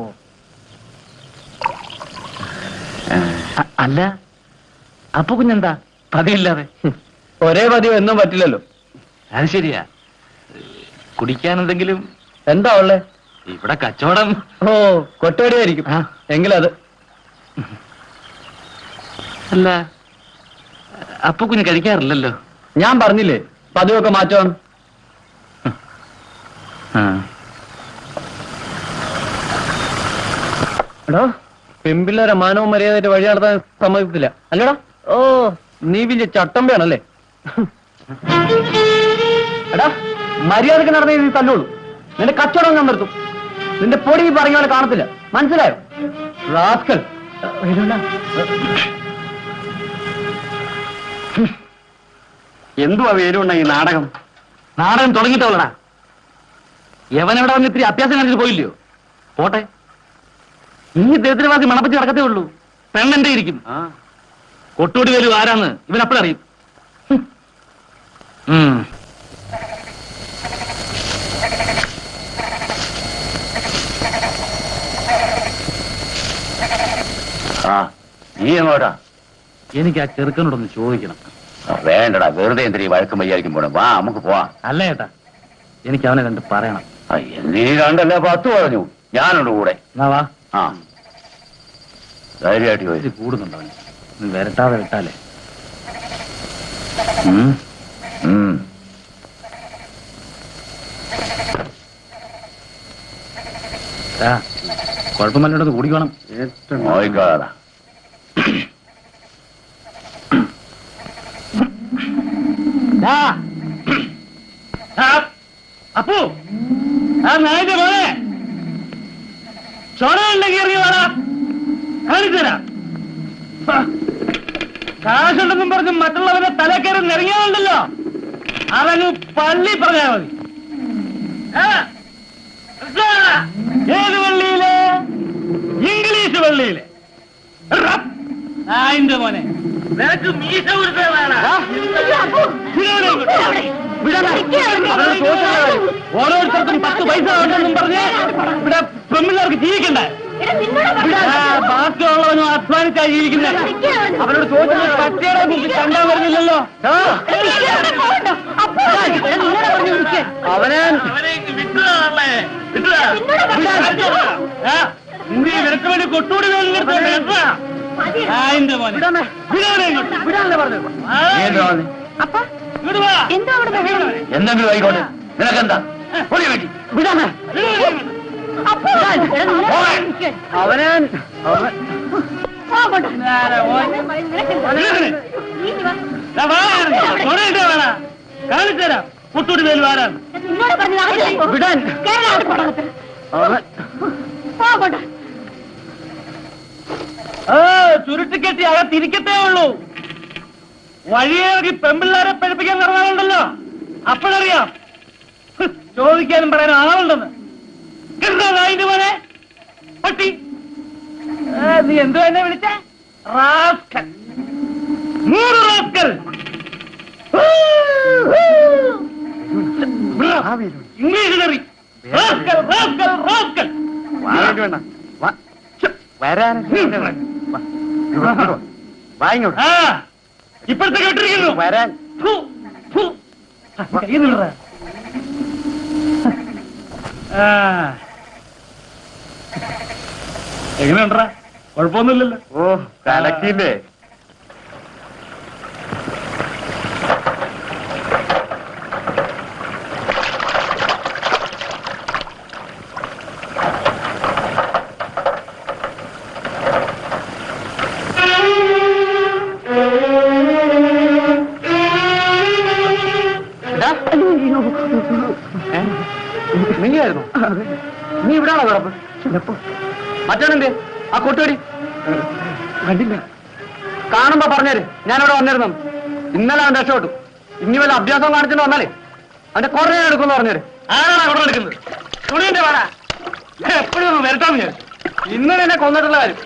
അ- അല്ല അപ്പൊ കുഞ്ഞെന്താ പതിവില്ലാതെ ഒരേ പതിവ് എന്നും പറ്റില്ലല്ലോ അത് ശരിയാ കുടിക്കാൻ എന്തെങ്കിലും എന്താ ഉള്ളേ ഇവിടെ കച്ചവടം ഓ കൊട്ടോടിയായിരിക്കും ആ. എങ്കിലത് അല്ല അപ്പൊ കുഞ്ഞ് കഴിക്കാറില്ലല്ലോ ഞാൻ പറഞ്ഞില്ലേ പതിവൊക്കെ മാറ്റം എടോ പെമ്പിള്ളേരെ മാനവും മര്യാദയായിട്ട് വഴി നടത്താൻ സമ്മതിക്കത്തില്ല അല്ലടാ ഓ നീ വലിയ ചട്ടമ്പയാണല്ലേ എടാ മര്യാദക്ക് നടന്നേ നീ തല്ലുള്ളൂ നിന്റെ കച്ചവടം ഞാൻ നിർത്തും നിന്റെ പൊടി ഈ പറഞ്ഞ പോലെ കാണത്തില്ല മനസ്സിലായോ റാസ്കൽ എന്തുവാ വേരുണ്ട ഈ നാടകം നാടകം തുടങ്ങിയിട്ടുള്ളടാ യവനെവിടെ വന്ന് ഇത്തിരി അഭ്യാസം കാണിച്ചിട്ട് പോയില്ലയോ പോട്ടെ ഈ ദരിദ്രവാസി മണപ്പറ്റി നടക്കത്തേ ഉള്ളൂ പെണ്ണെന്റെ ഇരിക്കും കൊട്ടൂടി വരും ആരാന്ന് ഇവൻ അപ്പോഴറിയും ഉം. ആ നീ എങ്ങോട്ടാ എനിക്ക് ആ ചെറുക്കനോടൊന്ന് ചോദിക്കണം ആ, വേണ്ടടാ വെറുതെ എന്തിനീ വഴക്കും വയ്യായിരിക്കും പോണം വാ നമുക്ക് പോവാം അല്ല ഏട്ടാ എനിക്ക് അവനെ കണ്ട് പറയണം ആ, നീ രണ്ടല്ല പത്ത് പറഞ്ഞു ഞാനുണ്ട് കൂടെ എന്നാ വാ ആ ധൈര്യമായിട്ട് പോയി ഇത് കൂടുന്നുണ്ട് അവന് നീ വരട്ടാതെ വിട്ടാലേ ഉം. ഉം. ആ കുഴപ്പമല്ലോടൊന്ന് കൂടിക്കോണം നോയിക്കോളാ ദാ. ആ, അപ്പു ആ നായിന്റെ മോനെ ചോര ഉണ്ടെങ്കിൽ ഇറങ്ങി വേണ കാണിച്ചു തരാം ആ, കാശുണ്ടെന്നും പറഞ്ഞ് മറ്റുള്ളവരെ തലക്കയറി നിറങ്ങിയാലുണ്ടല്ലോ അവന് പള്ളി പറഞ്ഞാൽ മതി ആ, മനസ്സിലായോടാ? ഏത് പള്ളിയില് ഇംഗ്ലീഷ് പള്ളിയില് റപ്പ്. നായിന്റെ മോനെ നിനക്ക് മീശ കൊടുത്തേ വേണം ഓരോരുത്തർക്കും പത്ത് പൈസ ഉണ്ടെന്നും പറഞ്ഞ് ഇവിടെ പെമ്പിള്ളേർക്ക് ജീവിക്കണ്ടേ ആ, ബാക്കിയുള്ളവനും അധ്വാനിച്ചാ ജീവിക്കുന്നത് അവരോട് ചോദിച്ചത് പട്ടിയുടെ മുമ്പിൽ കണ്ടാൻ വരുന്നില്ലല്ലോ ആ. അവനെ ആ, നീ നിനക്ക് വേണ്ടി കൊട്ടൂടി വേണ്ടി ആയിന്റെ മോനെ വിടാനെ ഇങ്ങോട്ട്. ആ, നീ എന്തിനാ വന്നേ? അപ്പൊ ഇങ്ങോട്ട് വാ. എന്താ അവിടെ ബഹളം? എന്തെങ്കിലും ആയിക്കോട്ടെ നിനക്കെന്താ പൊടി വേണ്ടി വിടാനെ. അപ്പൊ എടാ, നിന്നോട് അവനെ പോ അങ്ങോട്ട്. നേരെ പോയി. നിനക്കെന്താ? വിടാനെ. നീ ഇങ്ങ് വാ. ദാ വാ, കൊടയിട്ടേ വേണ കാണിച്ചു തരാം കൊട്ടൂടി വേൽ വാരാൻ നിന്നോട് പറഞ്ഞത് ആദ്യം വിടാൻ. കേരള അവിടെ പോടകത്ത്. അവൻ പോ അങ്ങോട്ട്. ആ ചുരുട്ടിക്കെട്ടി അകത്തിരിക്കത്തേ ഉള്ളൂ വഴിയേറി പെമ്പിള്ളേരെ പഠിപ്പിക്കാൻ നടന്നാലുണ്ടല്ലോ അപ്പോഴറിയാം ഹ്, ചോദിക്കാനും പറയാനും ആളുണ്ടെന്ന് എന്താ നായിന്റെ മോനെ പട്ടി ആ, നീ എന്തോ എന്നെ വിളിച്ച റാസ്കൽ നൂറ് റാസ്കൽ ഇംഗ്ലീഷ് കറി റാസ്കൽ റാസ്കൽ റാസ്കൽ വേണ്ട വരാനൊക്കെ വാങ്ങിയോട് ആ ഇപ്പോഴത്തെ കേട്ടിരിക്കുന്നു വരാൻ ഫു, ഫു. ആ, കയ്യിൽ നിന്നെടാ. ആ. എങ്ങനെയുണ്ടടാ കുഴപ്പമൊന്നുമില്ലല്ലോ ഓ കലക്കില്ലേ നീയായിരുന്നു നീ ഇവിടാണോ കിടപ്പ് ചിലപ്പോ മറ്റവനെന്തേ ആ കൊട്ടുകടി കണ്ടില്ല കാണുമ്പോ പറഞ്ഞേര് ഞാനിവിടെ വന്നിരുന്നു ഇന്നലെ അവൻ രക്ഷപ്പെട്ടു ഇനി വല്ല അഭ്യാസം കാണിച്ചിട്ട് വന്നാലേ അവന്റെ കുറേ എടുക്കുമെന്ന് പറഞ്ഞേര് ആരാണ് അവിടെ എടുക്കുന്നത് തുണിന്റെ വേണ എപ്പോഴും ഒന്ന് വരട്ടാന്ന് ഞാൻ ഇന്നലെ എന്നെ കൊന്നിട്ടുള്ള കാര്യം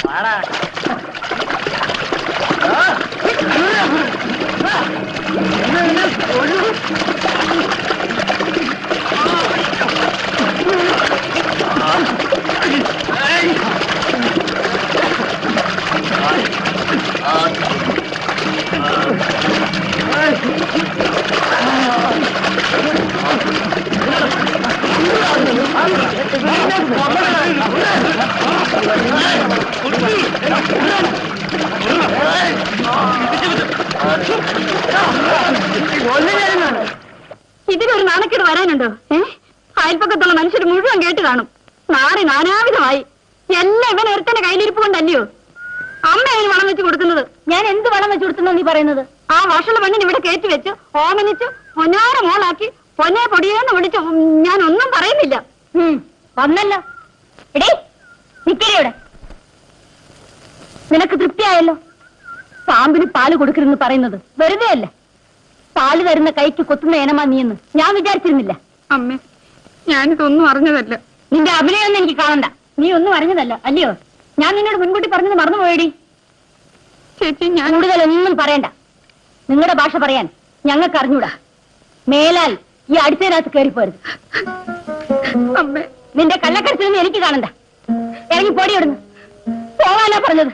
ആ എല്ലാം കേട്ട് കാണും നാറി നാനാവിധമായി എല്ലാം ഇവൻ ഒരുത്തന്റെ കയ്യിലിരിപ്പ് കൊണ്ടല്ലയോ അമ്മ അതിന് വളം വെച്ച് കൊടുക്കുന്നത് ഞാൻ എന്ത് വളം വെച്ച് കൊടുത്തു നീ പറയുന്നത് ആ വഷള മണ്ണിന് ഇവിടെ കയറ്റി വെച്ച് ഓമനിച്ച് പൊന്നാര മോളാക്കി പൊന്നെ പൊടിയെന്ന് വിളിച്ചു ഉം, ഞാൻ ഒന്നും പറയുന്നില്ല ഉം, വന്നല്ലോ എടേ നിക്കരി ഇവിടെ നിനക്ക് തൃപ്തിയായല്ലോ പാമ്പിന് പാല് കൊടുക്കരുതെന്ന് പറയുന്നത് വെറുതെ അല്ല പാല് തരുന്ന കൈക്ക് കൊത്തുന്ന ഏനമാ നീയെന്ന് ഞാൻ വിചാരിച്ചിരുന്നില്ല അമ്മേ ഞാനിതൊന്നും അറിഞ്ഞതല്ല നിന്റെ അഭിനയൊന്നും എനിക്ക് കാണണ്ട നീ ഒന്നും അറിഞ്ഞതല്ല അല്ലയോ ഞാൻ നിന്നോട് മുൻകൂട്ടി പറഞ്ഞത് മറന്നുപോയടി ചേച്ചി ഞാൻ കൂടുതലൊന്നും പറയണ്ട നിങ്ങളുടെ ഭാഷ പറയാൻ ഞങ്ങൾക്ക് അറിഞ്ഞൂടാ മേലാൽ ഈ അടുത്തതിനകത്ത് കയറിപ്പോരുത് അമ്മേ നിന്റെ കള്ളക്കരച്ചിലൊന്നും എനിക്ക് കാണണ്ട ഇറങ്ങി പോടി ഇവിടുന്ന് പോവാനാ പറഞ്ഞത്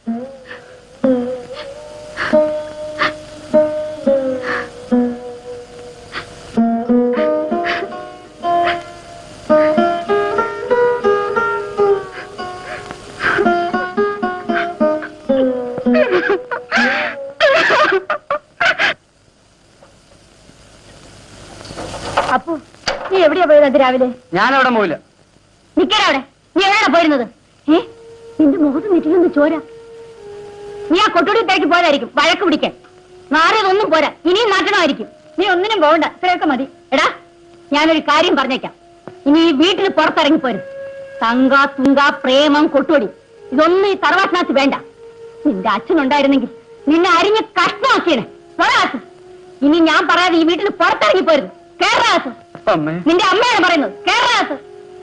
അപ്പു നീ എവിടെയാ പോയത് അത് രാവിലെ ഞാൻ അവിടെ പോയില്ല നിക്കടാ അവിടെ നീ എവിടെയാണ് പോയിരുന്നത് ഏ നിന്റെ മുഖത്ത് നെറ്റിലൊന്ന് ചോര നീ ആ കൊട്ടുടിത്തേക്ക് പോയതായിരിക്കും വഴക്ക് പിടിക്കാൻ മാറിയതൊന്നും പോരാ ഇനിയും നാട്ടണമായിരിക്കും നീ ഒന്നിനും പോകണ്ട ഇത്രയൊക്കെ മതി എടാ ഞാനൊരു കാര്യം പറഞ്ഞേക്കാം ഇനി ഈ വീട്ടിൽ പുറത്തിറങ്ങിപ്പോരും തങ്ക തുങ്ക പ്രേമം കൊട്ടുടി ഇതൊന്നും ഈ തറവാട്ടിനകത്ത് വേണ്ട നിന്റെ അച്ഛനുണ്ടായിരുന്നെങ്കിൽ നിന്നെ അരിഞ്ഞ് കഷ്ണമാക്കിയാണ് പോരാത്ത് ഇനി ഞാൻ പറയാതെ ഈ വീട്ടിൽ പുറത്തിറങ്ങിപ്പോരുന്നു കേരളാത്ത് അമ്മേ നിന്റെ അമ്മയാണ് പറയുന്നത് കേരളാത്ത്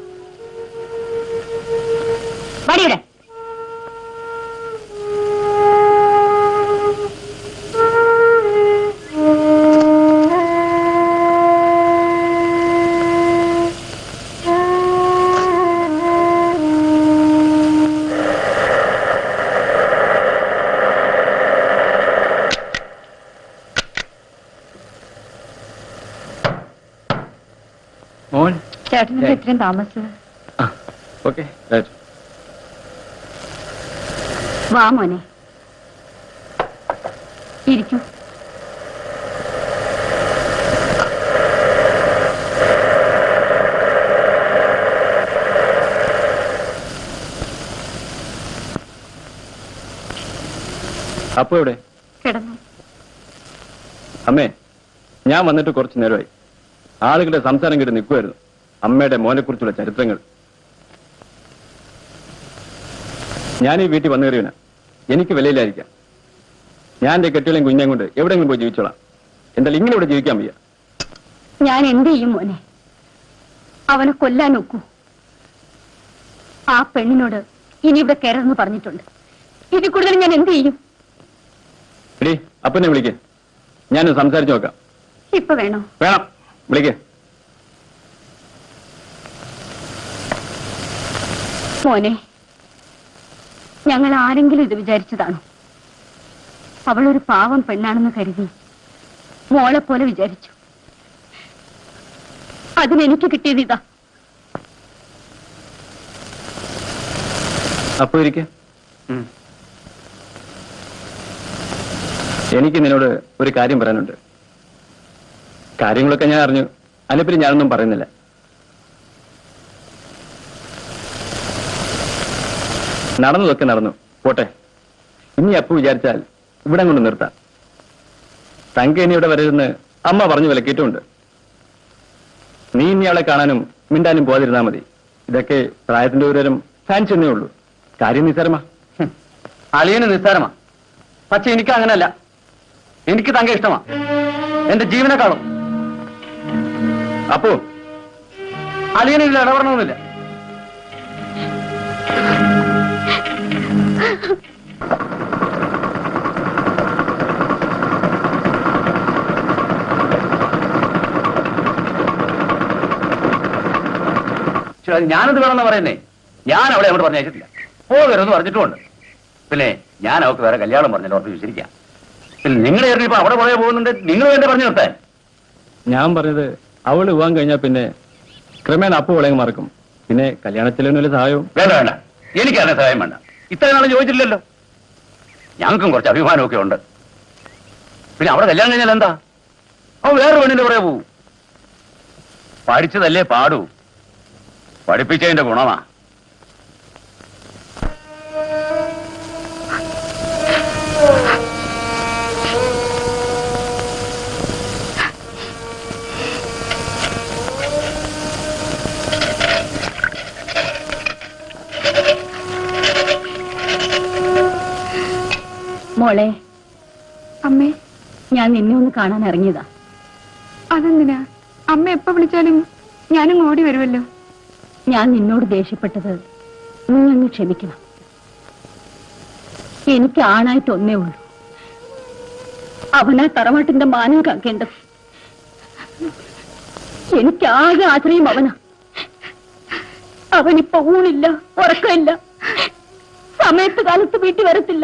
വടിയുടെ മോൻ ചേട്ടനെന്താ ഇത്രയും താമസിച്ചത് ഓക്കെ റൈറ്റ് വാ മോനെ ഇരിക്കൂ അപ്പോ എവിടെ കിടന്നു അമ്മേ ഞാൻ വന്നിട്ട് കുറച്ചു നേരമായി ആളുകളുടെ സംസാരം കേട്ട് നിൽക്കുമായിരുന്നു അമ്മയുടെ മോനെക്കുറിച്ചുള്ള ചരിത്രങ്ങൾ ഞാൻ ഈ വീട്ടിൽ വന്നു കയറിയവനാ എനിക്ക് വിലയില്ലായിരിക്കാം ഞാൻ എന്റെ കെട്ടികളെയും കുഞ്ഞേം കൊണ്ട് എവിടെയെങ്കിലും പോയി ജീവിച്ചോളാം എന്തായാലും ഇങ്ങനെ ഇവിടെ ജീവിക്കാൻ വയ്യ ഞാൻ എന്ത് ചെയ്യും മോനെ അവനെ കൊല്ലാൻ ഒക്കൂ ആ പെണ്ണിനോട് ഇനി ഇവിടെ കയറെന്ന് പറഞ്ഞിട്ടുണ്ട് ഇതിൽ കൂടുതൽ ഞാൻ എന്ത് ചെയ്യും എടീ അപ്പനെ വിളിക്കേ ഞാനൊന്ന് സംസാരിച്ചു നോക്കാം ഇപ്പൊ വേണോ വേണം വിളിക്കേ മോനെ ഞങ്ങൾ ആരെങ്കിലും ഇത് വിചാരിച്ചതാണോ അവളൊരു പാവം പെണ്ണാണെന്ന് കരുതി മോളെ പോലെ വിചാരിച്ചു അതിനെനിക്ക് കിട്ടിയത് ഇതാ അപ്പൊ ഇരിക്കെ എനിക്ക് നിന്നോട് ഒരു കാര്യം പറയാനുണ്ട് കാര്യങ്ങളൊക്കെ ഞാൻ അറിഞ്ഞു അതിനെപ്പറ്റി ഞാനൊന്നും പറയുന്നില്ല നടന്നതൊക്കെ നടന്നു പോട്ടെ ഇനി അപ്പു വിചാരിച്ചാൽ ഇവിടെ കൊണ്ട് നിർത്താം തങ്ക ഇനി ഇവിടെ വരരുന്ന് അമ്മ പറഞ്ഞു വിലക്കിയിട്ടുമുണ്ട് നീ ഇനി അവളെ കാണാനും മിണ്ടാനും പോകാതിരുന്നാ മതി ഇതൊക്കെ പ്രായത്തിന്റെ ഒരുതരം ഫാൻസ് എന്നേ ഉള്ളൂ കാര്യം നിസ്സാരമാ അളിയന് നിസ്സാരമാ പക്ഷെ എനിക്ക് അങ്ങനല്ല എനിക്ക് തങ്ക ഇഷ്ടമാ എന്റെ ജീവനെക്കാളും അപ്പോ അളിയന് ഇതിൽ ഇടപെടണമെന്നില്ല പക്ഷെ അത് ഞാനത് വേണമെന്ന് പറയുന്നേ ഞാൻ അവളെ അങ്ങോട്ട് പറഞ്ഞയച്ചിട്ടില്ല പോകരുതെന്ന് പറഞ്ഞിട്ടുമുണ്ട് പിന്നെ ഞാൻ അവൾക്ക് വേറെ കല്യാണം പറഞ്ഞല്ലോ ഓർത്ത് വിശ്വസിക്കാം പിന്നെ നിങ്ങൾ ഇപ്പൊ അവിടെ പുറകെ പോകുന്നുണ്ട് നിങ്ങൾ വേണ്ടി പറഞ്ഞു നിർത്താൻ ഞാൻ പറഞ്ഞത് അവള് പോവാൻ കഴിഞ്ഞാൽ പിന്നെ ക്രമേണ അപ്പു വിളയും മറക്കും പിന്നെ കല്യാണത്തിലും വലിയ സഹായവും വേണ്ട വേണ്ട എനിക്ക് അതിനെ സഹായം വേണ്ട ഇത്രയും നാളെ ചോദിച്ചില്ലല്ലോ ഞങ്ങൾക്കും കുറച്ച് അഭിമാനമൊക്കെ ഉണ്ട് പിന്നെ അവിടെ കല്യാണം കഴിഞ്ഞാൽ എന്താ അവൻ വേറെ പെണ്ണിന്റെ പുറകെ പോവും പഠിച്ചതല്ലേ പാടൂ പഠിപ്പിച്ചതിന്റെ ഗുണമാ മോളെ അമ്മേ ഞാൻ നിന്നെ ഒന്ന് കാണാൻ ഇറങ്ങിയതാ അതെന്തിനാ അമ്മ എപ്പോ വിളിച്ചാലും ഞാനും ഓടി വരുമല്ലോ ഞാൻ നിന്നോട് ദേഷ്യപ്പെട്ടത് നീ അങ്ങ് ക്ഷമിക്കണം എനിക്ക് ആണായിട്ട് ഒന്നേ ഉള്ളൂ അവനാ തറവാട്ടിന്റെ മാനം കാക്കേണ്ടത് എനിക്ക് ആകെ ആശ്രയം അവനാ അവനിപ്പോ ഊണില്ല ഉറക്കമില്ല സമയത്ത് കാലത്ത് വീട്ടിൽ വരത്തില്ല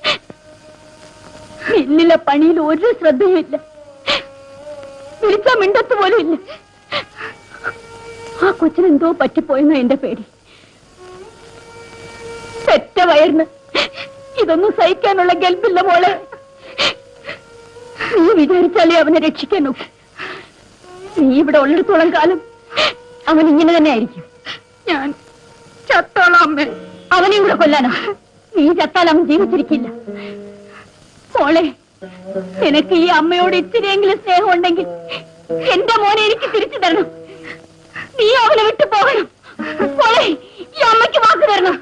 മില്ലിലെ പണിയിൽ ഒരു ശ്രദ്ധയുമില്ല വിളിച്ചാ മിണ്ടത്ത് പോലും ഇല്ല ആ കൊച്ചിനെന്തോ പറ്റിപ്പോയെന്ന എന്റെ പേടി പെറ്റ വയറിന് ഇതൊന്നും സഹിക്കാനുള്ള ഗൽപ്പില്ല മോളെ നീ വിചാരിച്ചാലേ അവനെ രക്ഷിക്കാൻ നോക്കൂ നീ ഇവിടെ ഉള്ളിടത്തോളം കാലം അവൻ ഇങ്ങനെ തന്നെ ആയിരിക്കും ഞാൻ ചത്തോളാം അമ്മേ അവനെ കൂടെ കൊല്ലാനോ നീ ചത്താൽ അവൻ ജീവിച്ചിരിക്കില്ല മോളെ നിനക്ക് ഈ അമ്മയോട് ഇച്ചിരിയെങ്കിലും സ്നേഹം ഉണ്ടെങ്കിൽ എന്റെ മോനെ എനിക്ക് തിരിച്ചു തരണം നീ അവനെ വിട്ടു പോകണം മോളെ ഈ അമ്മയ്ക്ക് വാക്ക് തരണം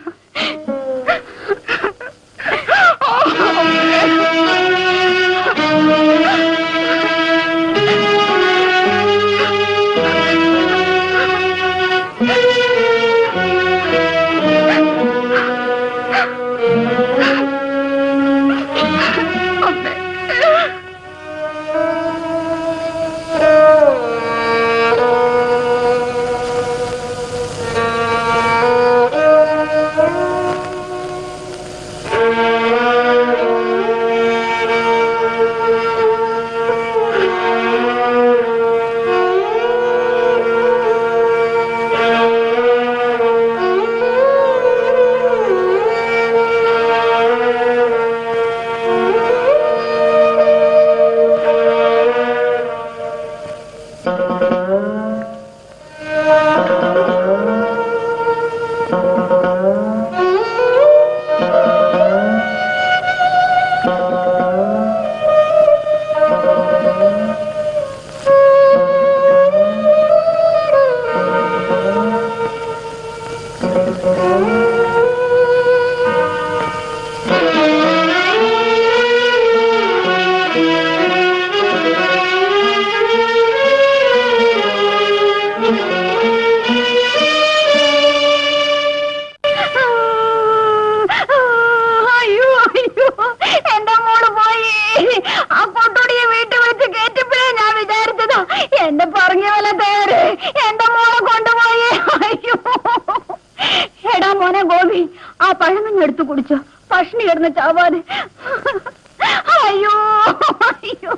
അയ്യോ അയ്യോ എന്റെ മോള് പോയി ആ കൊട്ടോടിയെ വീട്ടിൽ വെച്ച് കേറ്റപ്പോഴേ ഞാൻ വിചാരിച്ചത് എന്റെ പറഞ്ഞ പോലെ തേര് എന്റെ മോളെ കൊണ്ടുപോയി അയ്യോ എടാ മോനെ ഗോപി ആ പഴങ്ങഞ്ഞ് എടുത്തു കുടിച്ചോ പഷ്ണി കിടന്ന് ചാവാതെ അയ്യോ അയ്യോ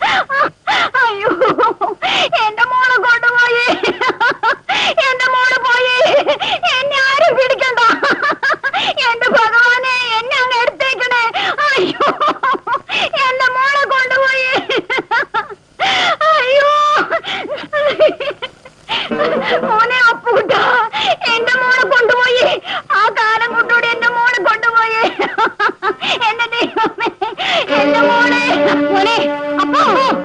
അയ്യോ എന്റെ മോളെ കൊണ്ടുപോയി എന്റെ മോള് പോയി എന്നെ ആരും പിടിക്കണ്ട എന്റെ ഭഗവാനെ എന്നെ അങ്ങ് എടുത്തേക്കണേ അയ്യോ എന്റെ മോളെ കൊണ്ടുപോയി അയ്യോ മോനെ അപ്പൂട്ട എന്റെ മോളെ കൊണ്ടുപോയി ആ കാലം കൊണ്ടൂടെ എന്റെ മോളെ കൊണ്ടുപോയി എന്റെ ദൈവമേ എന്റെ മോളെ മോനെ അപ്പോ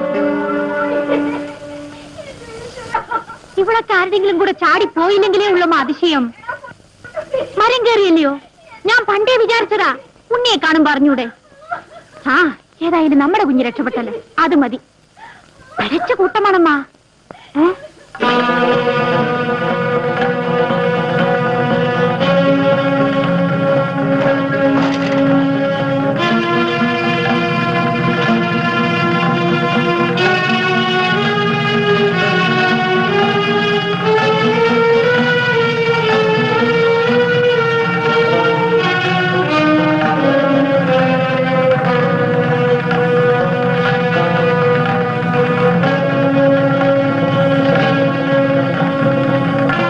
ഇവിടൊക്കെ ആരുടെങ്കിലും കൂടെ ചാടി പോയില്ലെങ്കിലേ ഉള്ളൂ അതിശയം മരം കയറിയല്ലയോ ഞാൻ പണ്ടേ വിചാരിച്ചതാ ഉണ്ണിയെ കാണും പറഞ്ഞൂടെ ആ ഏതായാലും നമ്മുടെ കുഞ്ഞ് രക്ഷപ്പെട്ടല്ലോ അത് മതി പഴച്ച കൂട്ടമാണമ്മാ ഏ ആ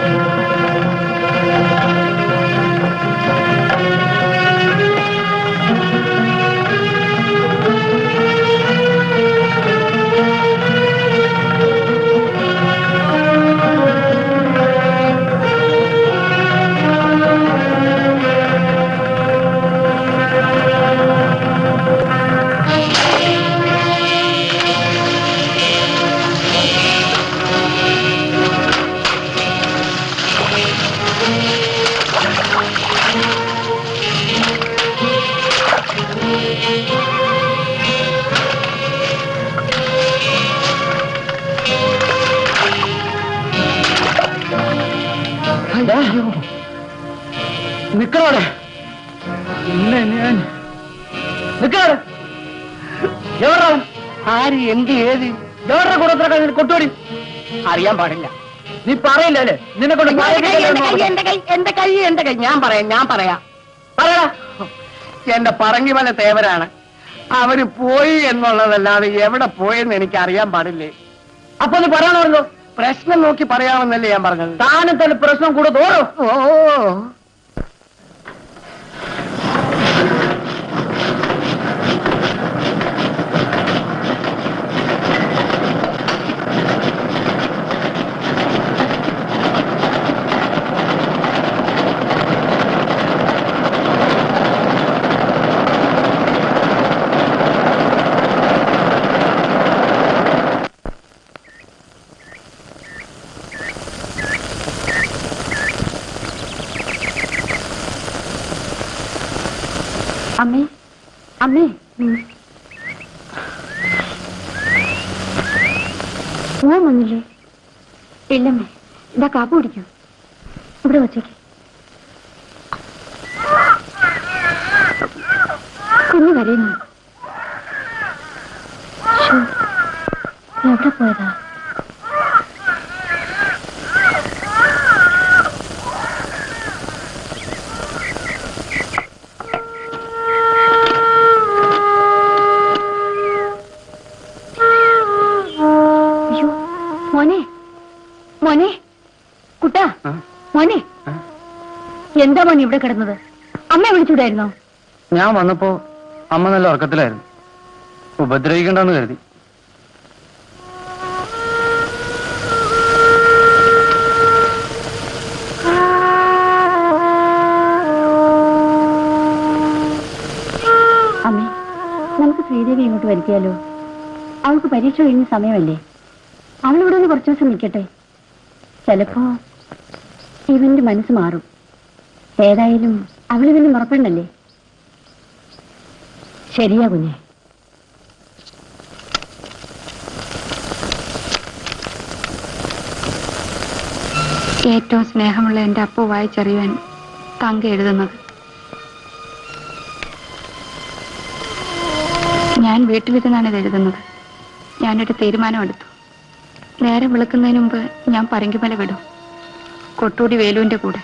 നിക്കണോടെ ഇല്ല ഞാൻ നിക്കണോടെ എവിടെ ആര് എന്ത് ഏത് എവിടെ കൂടത്തിലൊക്കെ കൊട്ടുപടി അറിയാൻ പാടില്ല നീ പറയില്ല അല്ലേ നിന്നെ കൊണ്ട് എന്റെ കൈ എന്റെ കൈ എന്റെ കൈ ഞാൻ പറയാം ഞാൻ പറയാം പറയടാ എന്റെ പറങ്ങി വല തേവരാണ് അവര് പോയി എന്നുള്ളതല്ലാതെ എവിടെ പോയെന്ന് എനിക്ക് അറിയാൻ പാടില്ലേ അപ്പൊ നീ പറയാണല്ലോ പ്രശ്നം നോക്കി പറയാമെന്നല്ലേ ഞാൻ പറഞ്ഞത് താനും തന്നെ പ്രശ്നം കൂടെ തോറോ ഓ അമ്മേ അമ്മേ പോവാൻ വന്നില്ലേ ഇല്ലമ്മേ ഇതാ കാപ്പ് കുടിക്കൂ ഇവിടെ വച്ചേക്ക് കുഞ്ഞു കരയുന്നു ശ്ശോ, എവിടെ പോയതാ അയ്യോ മോനെ മോനെ കുട്ടാ മോനെ എന്താ മോനെ ഇവിടെ കിടന്നത് അമ്മയെ വിളിച്ചൂടായിരുന്നോ ഞാൻ വന്നപ്പോ അമ്മ നല്ല ഉറക്കത്തിലായിരുന്നു ഉപദ്രവിക്കണ്ടെന്ന് കരുതി അമ്മേ നമുക്ക് ശ്രീദേവി ഇങ്ങോട്ട് വരുത്തിയാലോ അവൾക്ക് പരീക്ഷ കഴിഞ്ഞ സമയമല്ലേ അവളിവിടെ ഒന്ന് കുറച്ചു ദിവസം നിൽക്കട്ടെ ചിലപ്പോ ഇവന്റെ മനസ്സ് മാറും ഏതായാലും അവളിവന് മറപ്പണ്ടല്ലേ ശരിയാ കുഞ്ഞെ ഏറ്റവും സ്നേഹമുള്ള എന്റെ അപ്പു വായിച്ചറിയാൻ തങ്ക എഴുതുന്നത് ഞാൻ വീട്ടിലിരുന്നാണ് ഇത് എഴുതുന്നത് ഞാനൊരു തീരുമാനമെടുത്തു നേരെ വിളിക്കുന്നതിന് മുമ്പ് ഞാൻ പറങ്കിമല വിടും കൊട്ടൂടി വേലുവിന്റെ കൂടെ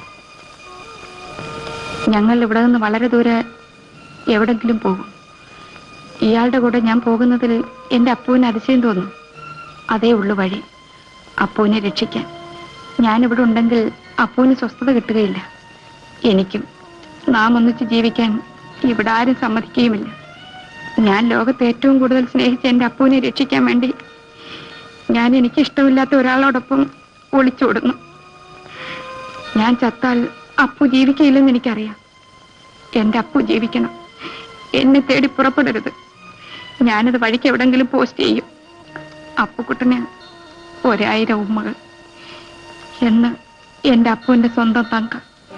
ഞങ്ങൾ ഇവിടെ നിന്ന് വളരെ ദൂരെ എവിടെങ്കിലും പോകും ഇയാളുടെ കൂടെ ഞാൻ പോകുന്നതിൽ എന്റെ അപ്പുവിന് അതിശയം തോന്നും അതേ ഉള്ളു വഴി അപ്പുവിനെ രക്ഷിക്കാൻ ഞാനിവിടെ ഉണ്ടെങ്കിൽ അപ്പുവിന് സ്വസ്ഥത കിട്ടുകയില്ല എനിക്കും നാം ഒന്നിച്ച് ജീവിക്കാൻ ഇവിടെ ആരും സമ്മതിക്കുകയുമില്ല ഞാൻ ലോകത്ത് ഏറ്റവും കൂടുതൽ സ്നേഹിച്ച എന്റെ അപ്പുവിനെ രക്ഷിക്കാൻ വേണ്ടി ഞാൻ എനിക്ക് ഇഷ്ടമില്ലാത്ത ഒരാളോടൊപ്പം ഒളിച്ചോടുന്നു ഞാൻ ചത്താൽ അപ്പു ജീവിക്കയില്ലെന്ന് എനിക്കറിയാം എന്റെ അപ്പു ജീവിക്കണം എന്നെ തേടി പുറപ്പെടരുത് ഞാനത് വഴിക്ക് എവിടെങ്കിലും പോസ്റ്റ് ചെയ്യും അപ്പുക്കുട്ടന് ഒരായിരം ഉമ്മകൾ എന്ന് എന്റെ അപ്പുവിന്റെ സ്വന്തം തങ്ക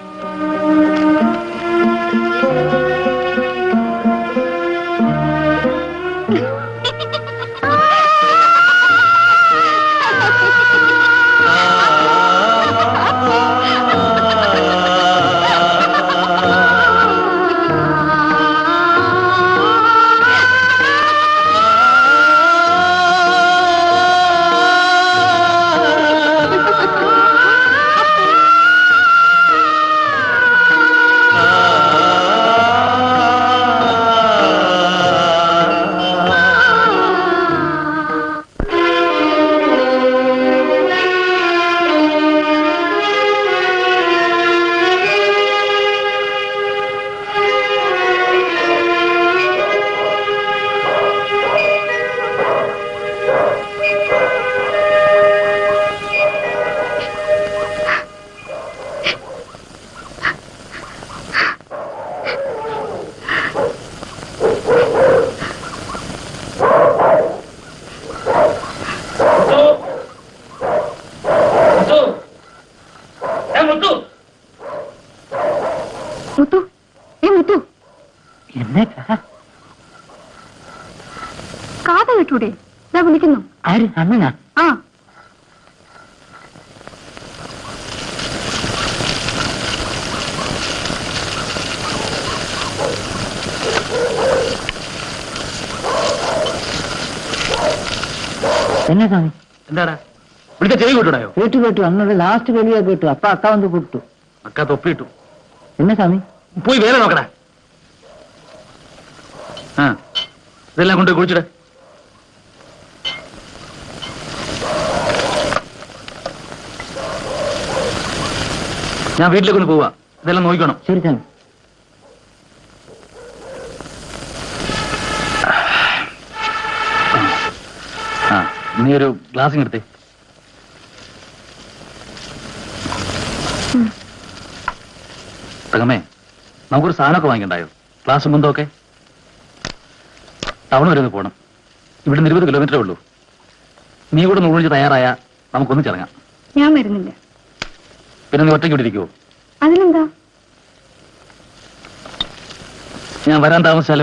മുത്തു ഏ മുത്തു എന്നെ കാത കേട്ടൂടെ ഇതാ വിളിക്കുന്നു ആര് അണ്ണനാ ആ എന്നെ സ്വാമി എന്താടാ വിളിച്ച ചെവി കൂട്ടൂടായോ കേട്ടു കേട്ടു അന്നോട് ലാസ്റ്റ് വെളിയാ കേട്ടു അപ്പ അക്ക വന്ന് കൂട്ടു അക്ക തൊപ്പിയിട്ടു എന്നെ സ്വാമി പോയി വേറെ നോക്കടാ ആ ഇതെല്ലാം കൊണ്ട് കുളിച്ചിട ഞാൻ വീട്ടിലേക്ക് ഒന്ന് പോവാ ഇതെല്ലാം നോക്കണം ശരി സ്വാമി ആ നീ ഒരു ഗ്ലാസ് എടുത്തേ തകമേ നമുക്കൊരു സാധനമൊക്കെ വാങ്ങിക്കണ്ടായോ ക്ലാസ് ബന്ധമൊക്കെ ടൗൺ വരെ ഒന്ന് പോകണം ഇവിടുന്ന് ഇരുപത് കിലോമീറ്ററേ ഉള്ളൂ നീ കൂടെ നൂറിഞ്ച് തയ്യാറായ നമുക്കൊന്ന് ചിറങ്ങാം ഞാൻ വരുന്നില്ല പിന്നെ നീ ഒറ്റയ്ക്ക് ഇവിടെ ഇരിക്കുവോ അതിനെന്താ ഞാൻ വരാൻ താമസിച്ചാലോ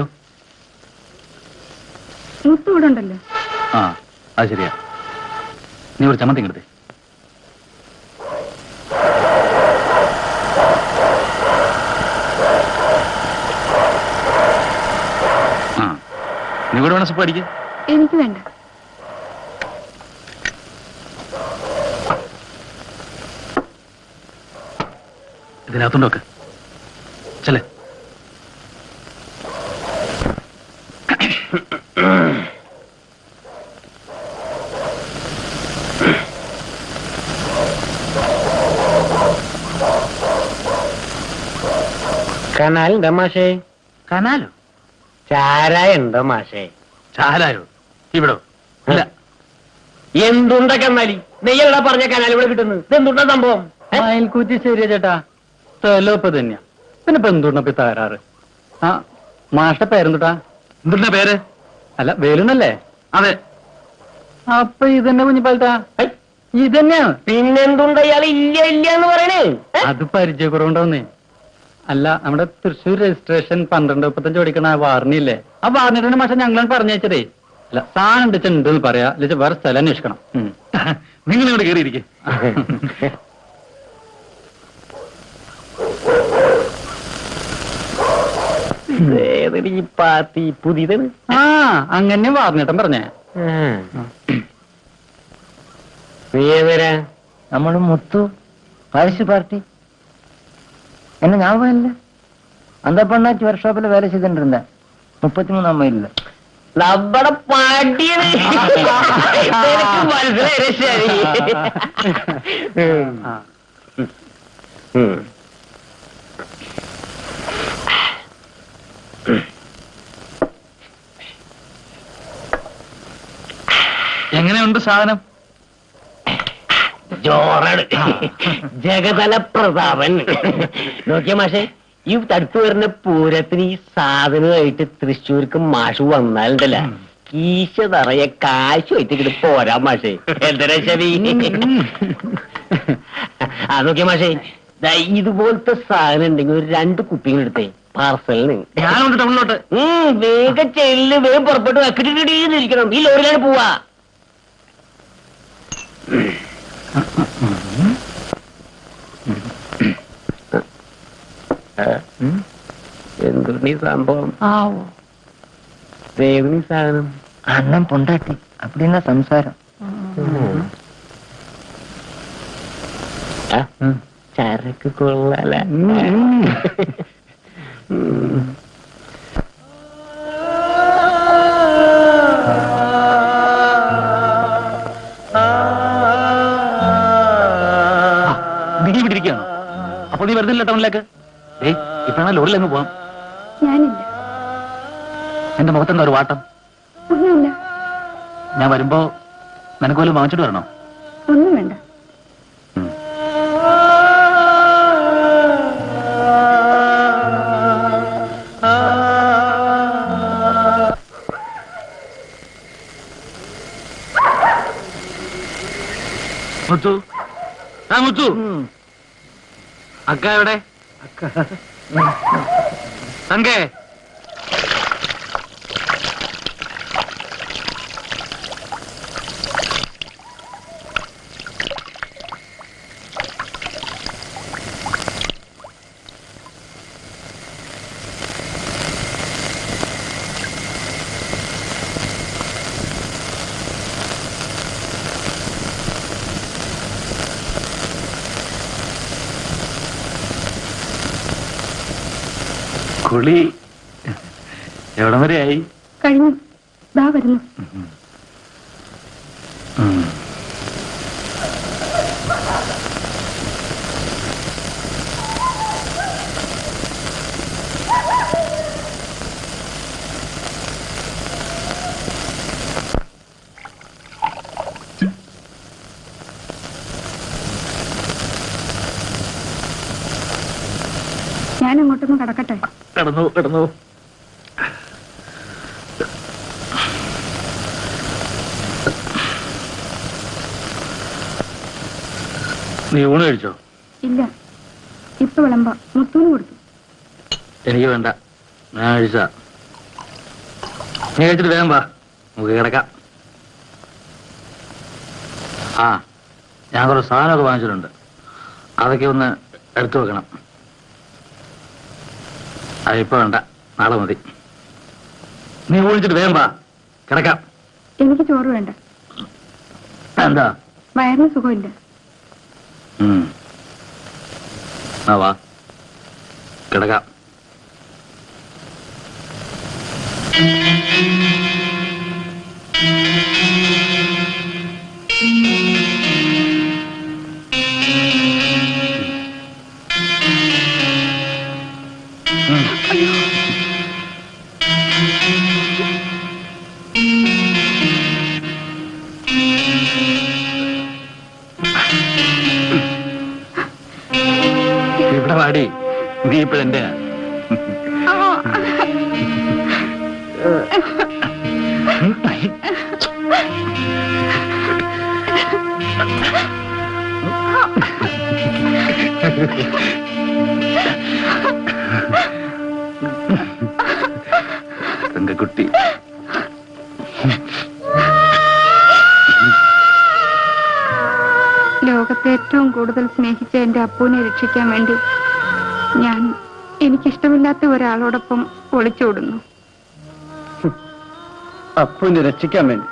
മുത്തു ഇവിടെ ഉണ്ടല്ലോ ആ അത് ശരിയാ നീ ഒരു ചമ്മന്തി എടുത്തേ ആ നീ കൂടെ വേണം സുപ്പ് അടിക്കേ എനിക്ക് വേണ്ട ഇതിനകത്തുണ്ടോക്ക് ചെല്ലേ കനാലുണ്ടോ മാഷേ കനാലോ ചാരായ ഉണ്ടോ മാഷേ ചാലായോ ഇവിടോ ഇല്ല എന്തുണ്ട കന്നാലി നെയ്യല്ലടാ പറഞ്ഞ കനാൽ ഇവിടെ കിട്ടുന്നത് ഇതെന്തുണ്ടാ സംഭവം ഏ? അയൽക്കൂറ്റി ശരിയാ ചേട്ടാ സ്ഥലം ഇപ്പൊ തന്നെയാ പിന്നെ ഇപ്പൊ എന്തുകൊണ്ടപ്പോ ഈ തകരാറ് ആ മാഷ്ട പേരെന്തുട്ടാ എന്തിന്റെ പേര് അല്ല വേലുന്നല്ലേ അതെ അപ്പൊ ഇതന്നെ കുഞ്ഞിപ്പാലത്താ ഹൈ, ഇതന്നെയാണ് പിന്നെന്തുണ്ട ഇയാൾ ഇല്ല ഇല്ല എന്ന് പറയണേ ഏ? അത് പരിചയക്കുറവുണ്ടോന്നേ അല്ല നമ്മുടെ തൃശ്ശൂർ രജിസ്ട്രേഷൻ പന്ത്രണ്ട് മുപ്പത്തഞ്ച് പഠിക്കണ ആ വാർണിയില്ലേ ആ വാർണിയുടെ മാഷം ഞങ്ങളാണ് പറഞ്ഞേച്ചതേ അല്ല സാധനം ഉണ്ടെന്ന് പറയാ അല്ലെങ്കിൽ വേറെ സ്ഥലം അന്വേഷിക്കണം ഉം. നിങ്ങൾ ഇവിടെ കയറിയിരിക്കെ ഏതെടി ഈ പാത്തി പുതിയത് ആ അങ്ങനെ വാർണിട്ടൻ പറഞ്ഞേ നീ ഏതരാ നമ്മള് മുത്തു പാരിസ് പാർട്ടി என்ன ஞாபகம் இல்ல அந்த பொண்ணாச்சு ஒர்க் ஷாப்ல வேலை செய்துட்டு இருந்தேன் முப்பத்தி மூணாம் மைல்ல നമ്മുടെ പാട്ടിയത് എനിക്ക് മനസ്സിലായി ശരി ആ. ഉം. എങ്ങനെയുണ്ട് സാധനം ജോറാണ് ജഗതല പ്രതാപൻ നോക്കിയ മാഷെ ഈ തടുത്തു വരുന്ന പൂരത്തിന് ഈ സാധനമായിട്ട് തൃശ്ശൂർക്ക് മാഷ് വന്നാലുണ്ടല്ല കീശ നിറയെ കാശ് വെച്ചിട്ട് പോരാ മാഷെ എന്തിനാ ശരി ആ നോക്കിയ മാഷെ ദാ ഇതുപോലത്തെ സാധനം ഉണ്ടെങ്കിൽ ഒരു രണ്ട് കുപ്പികൾ എടുത്തേ പാർസലിന് ഞാനുണ്ട് ടൗണിലോട്ട് ഉം, വേഗം ചെല്ല് വേഗം പുറപ്പെട്ടു വെക്കിട്ടിരിക്കണം ഈ ലോറിയിലാണ് പോവാ എന്തുണ്ട് ഈ സംഭവം വേഗം ഈ സാധനം அண்ணன் பொண்டாட்டி அப்படின்னா சம்சாரம் ആ, ചരക്ക് കൊള്ളാല നീ ഇവിടെ ഇരിക്കുകയാണോ അപ്പൊ നീ വരുന്നില്ല ടൗണിലേക്ക് ഏയ് ഇപ്പഴാണ് ലോറിയിൽ അങ്ങ് പോവാം ഞാനില്ല എന്റെ മുഖത്തെന്താ ഒരു വാട്ടം ഒന്നുമില്ല ഞാൻ വരുമ്പോ നിനക്ക് വല്ലതും വാങ്ങിച്ചിട്ട് വരണോ ഒന്നും വേണ്ട ഉം. മുത്തു ആ മുത്തു അക്ക എവിടെ തങ്കേ കുളി എവിടം വരെയായി കഴിഞ്ഞു ദാ വരുന്നു ഉം. ഞാൻ അങ്ങോട്ടൊന്ന് കടക്കട്ടെ കിടന്നു കിടന്നു നീ ഊണ് കഴിച്ചോ ഇല്ല ഇപ്പൊ വിളമ്പ മുത്തൂന് കൊടുത്തു എനിക്ക് വേണ്ട ഞാൻ കഴിച്ച നീ കഴിച്ചിട്ട് വേഗം വാ നമുക്ക് കിടക്കാം ആ ഞാൻ കുറച്ച് സാധനമൊക്കെ വാങ്ങിച്ചിട്ടുണ്ട് അതൊക്കെ ഒന്ന് എടുത്തു വെക്കണം അതിപ്പോ വേണ്ട നാളെ മതി നീ ഊണിച്ചിട്ട് വേഗം വാ കിടക്കാം എനിക്ക് ചോറ് വേണ്ട എന്താ വയറിന് സുഖമില്ല ഉം. ആ വാ കിടക്കാം ഇവിടെ വാടി നീ ഇപ്പോഴെന്റെ തങ്കക്കുട്ടി ലോകത്തെ ഏറ്റവും കൂടുതൽ സ്നേഹിച്ച എന്റെ അപ്പൂനെ രക്ഷിക്കാൻ വേണ്ടി ഞാൻ എനിക്കിഷ്ടമില്ലാത്ത ഒരാളോടൊപ്പം ഒളിച്ചോടുന്നു അപ്പുവിനെ രക്ഷിക്കാൻ വേണ്ടി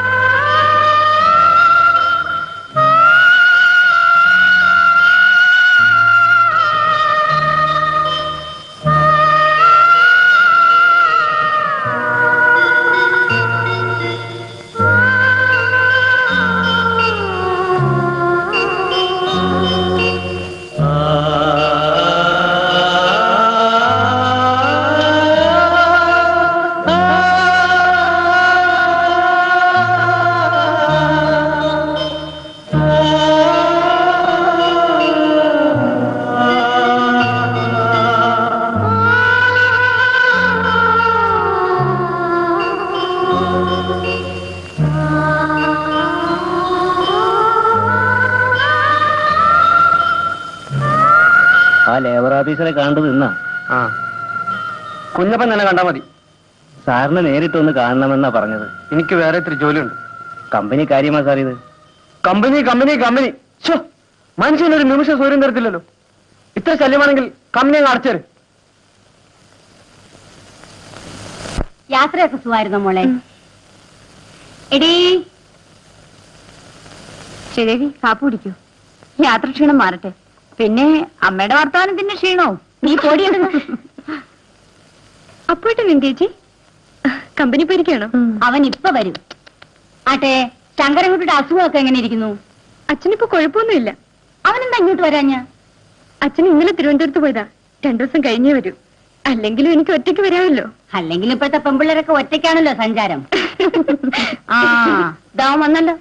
ആ ലേബർ ഓഫീസറെ കണ്ടത് ഇന്നാ ആ കുഞ്ഞപ്പൻ തന്നെ കണ്ടാ മതി സാറിനെ നേരിട്ടൊന്ന് കാണണമെന്നാ പറഞ്ഞത് എനിക്ക് വേറെ ഇത്തിരി ജോലിയുണ്ട് കമ്പനി കാര്യമാ സാർ ഇത് കമ്പനി കമ്പനി കമ്പനി ഛോ, മനുഷ്യനൊരു നിമിഷം സൂര്യൻ തരത്തില്ലല്ലോ ഇത്ര ശല്യമാണെങ്കിൽ കമ്പനി അങ്ങ് അടച്ചേര് യാത്രയൊക്കെ സുഖമായിരുന്നു മോളെ എടീ ശരി കാപ്പ് കുടിക്കൂ യാത്ര ക്ഷീണം മാറട്ടെ പിന്നെ അമ്മയുടെ വർത്തമാനത്തിന്റെ ക്ഷീണവും നീ പൊടിയെടുക്ക അപ്പോയിട്ടല്ലേ ചേച്ചി കമ്പനി പോയിരിക്കണോ അവൻ ഇപ്പൊ വരും ആട്ടെ ശങ്കരൻകുട്ടിയുടെ അസുഖമൊക്കെ എങ്ങനെ ഇരിക്കുന്നു അച്ഛനിപ്പോ കുഴപ്പമൊന്നുമില്ല അവനെന്താ ഇങ്ങോട്ട് വരാഞ്ഞ അച്ഛൻ ഇന്നലെ തിരുവനന്തപുരത്ത് പോയതാ രണ്ടു ദിവസം കഴിഞ്ഞേ വരൂ അല്ലെങ്കിലും എനിക്ക് ഒറ്റയ്ക്ക് വരാമല്ലോ അല്ലെങ്കിൽ ഇപ്പോഴത്തെ പെമ്പിള്ളേരൊക്കെ ഒറ്റയ്ക്കാണല്ലോ സഞ്ചാരം ആ ദാ വന്നല്ലോ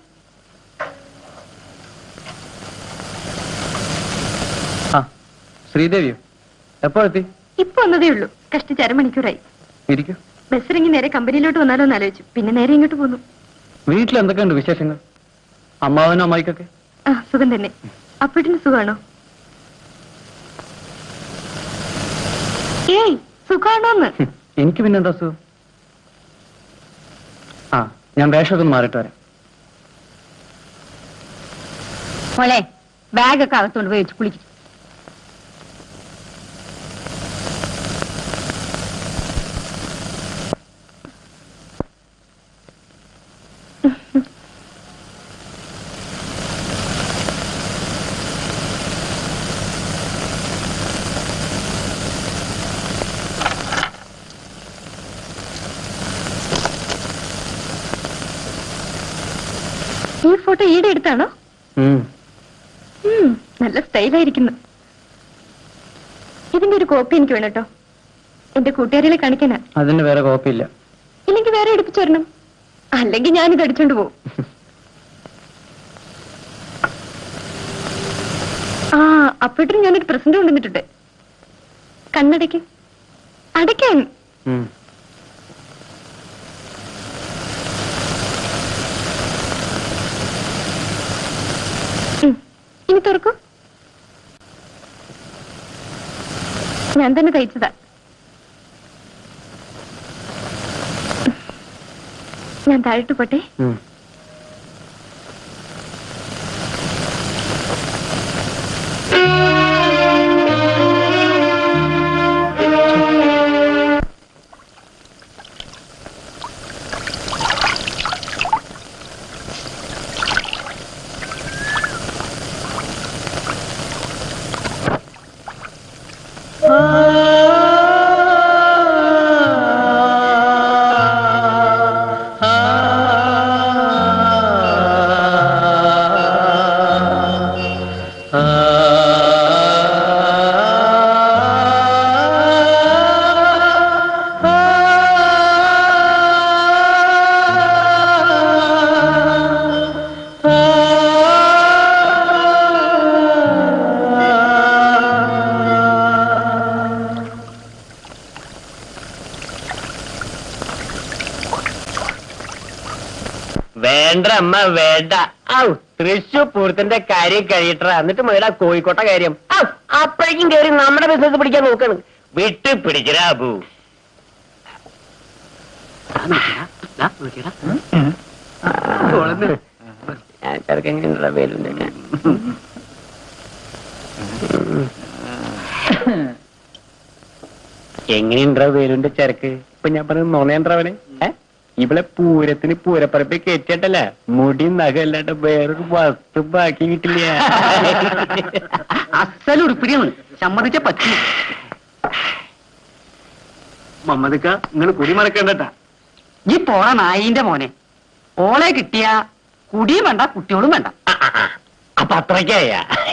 ആ ശ്രീദേവിയോ എപ്പോഴെത്തി ഇപ്പൊ വന്നതേ ഉള്ളൂ കഷ്ടിച്ച് അരമണിക്കൂറായി ഇരിക്കൂ ബസ്സിറങ്ങി നേരെ കമ്പനിയിലോട്ട് വന്നാലോ എന്ന് ആലോചിച്ചു പിന്നെ നേരെ ഇങ്ങോട്ട് പോന്നു വീട്ടിൽ എന്തൊക്കെയുണ്ട് വിശേഷങ്ങൾ അമ്മാവനും അമ്മായിക്കൊക്കെ ആ സുഖം തന്നെ അപ്പോട്ടിന് സുഖാണോ ഏയ് സുഖാണോന്ന് ഹും, എനിക്ക് പിന്നെ എന്താ അസുഖം ആ ഞാൻ വേഷമൊക്കെ ഒന്ന് മാറിയിട്ട് വരാം മോളെ ബാഗൊക്കെ അകത്തോണ്ട് പോയി വെച്ച് കുളിക്കും ഈ ഫോട്ടോ ഈടെ എടുത്താണോ ഉം, നല്ല സ്റ്റൈലായിരിക്കുന്നു ഇതിന്റെ ഒരു കോപ്പി എനിക്ക് വേണം കേട്ടോ എന്റെ കൂട്ടുകാരികളെ കാണിക്കാനാ അതിന് വേറെ കോപ്പിയില്ല ഇല്ലെങ്കിൽ വേറെ എടുപ്പിച്ചു തരണം അല്ലെങ്കിൽ ഞാനിത് അടിച്ചോണ്ട് പോകും ആ അപ്പോഴും ഞാനൊരു പ്രസന്റ് കൊണ്ടുവന്നിട്ടുണ്ട് കണ്ണടയ്ക്ക് അടയ്ക്കാൻ ഉം. ഇനി തുറക്കൂ ഞാൻ തന്നെ തയ്ച്ചതാ ഞാൻ താഴോട്ട് പോട്ടെ വേണ്ട അമ്മ വേണ്ട ഔ തൃശൂർ പൂരത്തിന്റെ കാര്യം കഴിയട്ട എന്നിട്ട് മുതലാ കോഴിക്കോട്ടെ കാര്യം ഔ അപ്പോഴേക്കും കയറി നമ്മുടെ ബിസിനസ് പിടിക്കാൻ നോക്കണം വിട്ട് പിടിക്കരാ അബു ഞാൻ ചെറുക്കൻ എങ്ങനെയുള്ള പേരുണ്ട് എങ്ങനെയുണ്ടോ പേരുണ്ട് ചെറുക്ക് ഇപ്പൊ ഞാൻ പറഞ്ഞത് നോണേണ്ടവനെ ഇവിടെ പൂരത്തിന് പൂരപ്പറപ്പിൽ കയറ്റിട്ടല്ല മുടി നഖല്ലാണ്ട് വേറൊരു വസ്തു ബാക്കി കിട്ടില്ല അസലുടുപ്പിടിയാണ് സമ്മതിച്ച പറ്റി മമ്മദിക്ക നിങ്ങൾ കുടി മറക്കണ്ടട്ടാ ഈ പോണ നായിന്റെ മോനെ ഓളെ കിട്ടിയ കുടിയും വേണ്ട കുട്ടികളും വേണ്ട അപ്പൊ അത്രയ്ക്കായ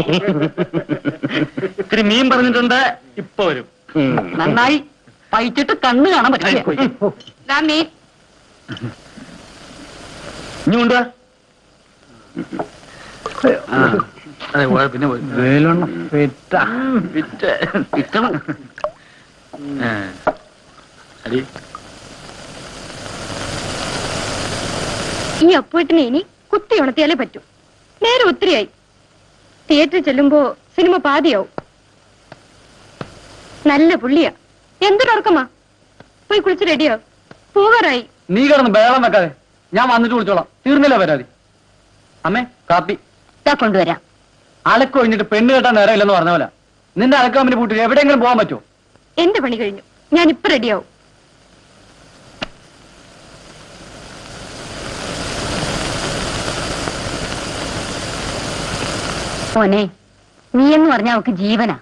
ഇത്തിരി മീൻ പറഞ്ഞിട്ടുണ്ട് ഇപ്പൊ വരും നന്നായി പൈച്ചിട്ട് കണ്ണ് കാണാൻ പറ്റില്ല മീൻ ഇനി കൊണ്ടുവാ അതെ പോയ പിന്നെ പോയി വേലൊണ്ണം പെറ്റ വിറ്റ് കിട്ടണം ഏ. അടി ഈ അപ്പുവേട്ടിനെ ഇനി കുത്തി ഉണർത്തിയാലേ പറ്റൂ നേരെ ഒത്തിരിയായി തിയേറ്ററിൽ ചെല്ലുമ്പോ സിനിമ പാതിയാവും നല്ല പുള്ളിയാ എന്തൊരുറക്കമാ പോയി കുളിച്ച് റെഡിയോ പോകാറായി നീ കിടന്ന് ബേളം വെക്കാതെ ഞാൻ വന്നിട്ട് വിളിച്ചോളാം തീർന്നില്ല പരാതി അമ്മേ കാപ്പി ഇതാ കൊണ്ടുവരാം അലക്ക് കഴിഞ്ഞിട്ട് പെണ്ണ് കെട്ടാൻ നേരമില്ലെന്ന് പറഞ്ഞ പോലെ നിന്റെ അലക്കാമ്പിന് പൂട്ടി എവിടെയെങ്കിലും പോകാൻ പറ്റുമോ എന്റെ പണി കഴിഞ്ഞു ഞാൻ ഇപ്പൊ റെഡിയാവും മോനെ നീ എന്ന് പറഞ്ഞാ അവക്ക് ജീവനാ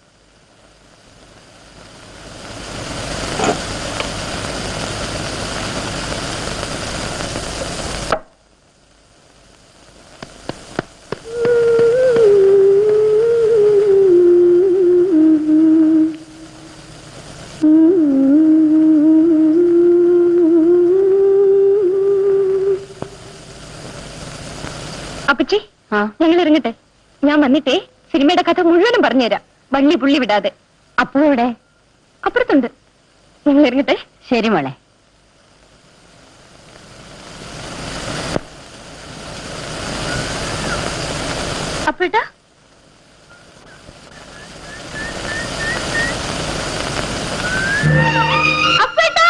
അപ്പച്ചി ഞങ്ങൾ ഇറങ്ങട്ടെ ഞാൻ വന്നിട്ടേ സിനിമയുടെ കഥ മുഴുവനും പറഞ്ഞുതരാം വള്ളി പുള്ളി വിടാതെ അപ്പോ ഇവിടെ അപ്പുറത്തുണ്ട് ഞങ്ങൾ ഇറങ്ങട്ടെ ശരി മോളെ അപ്പേട്ടാ അപ്പേട്ടാ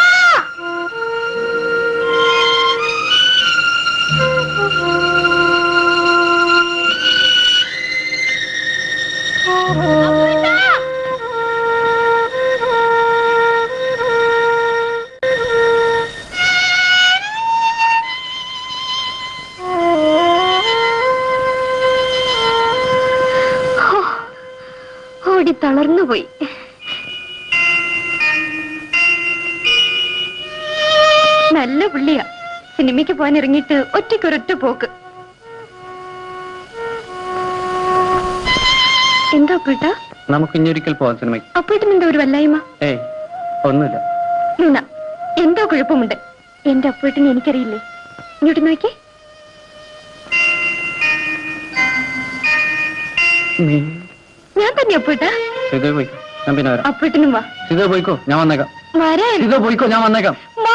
ഓടി തളർന്നുപോയി നല്ല പുള്ളിയാ സിനിമയ്ക്ക് പോകാൻ ഇറങ്ങിയിട്ട് ഒറ്റയ്ക്കൊരൊറ്റ പോക്ക് എന്താ അപ്പേട്ട നമുക്ക് ഇനിയൊരിക്കൽ പോവാം സിനിമയ്ക്ക് അപ്പേട്ടൻ എന്താ ഒരു വല്ലായ്മ ഏയ് ഒന്നുമില്ല നുണ എന്തോ കുഴപ്പമുണ്ട് എന്റെ അപ്പേട്ടനെ എനിക്കറിയില്ലേ ഇങ്ങോട്ട് നോക്കി നീ ഞാൻ തന്നെ അപ്പേട്ട സീത പോയിക്കോ ഞാൻ പിന്നെ വരാം അപ്പേട്ടനും വാ സീത പോയിക്കോ ഞാൻ വന്നേക്കാം വരാൻ സീത പോയിക്കോ ഞാൻ വന്നേക്കാം വാ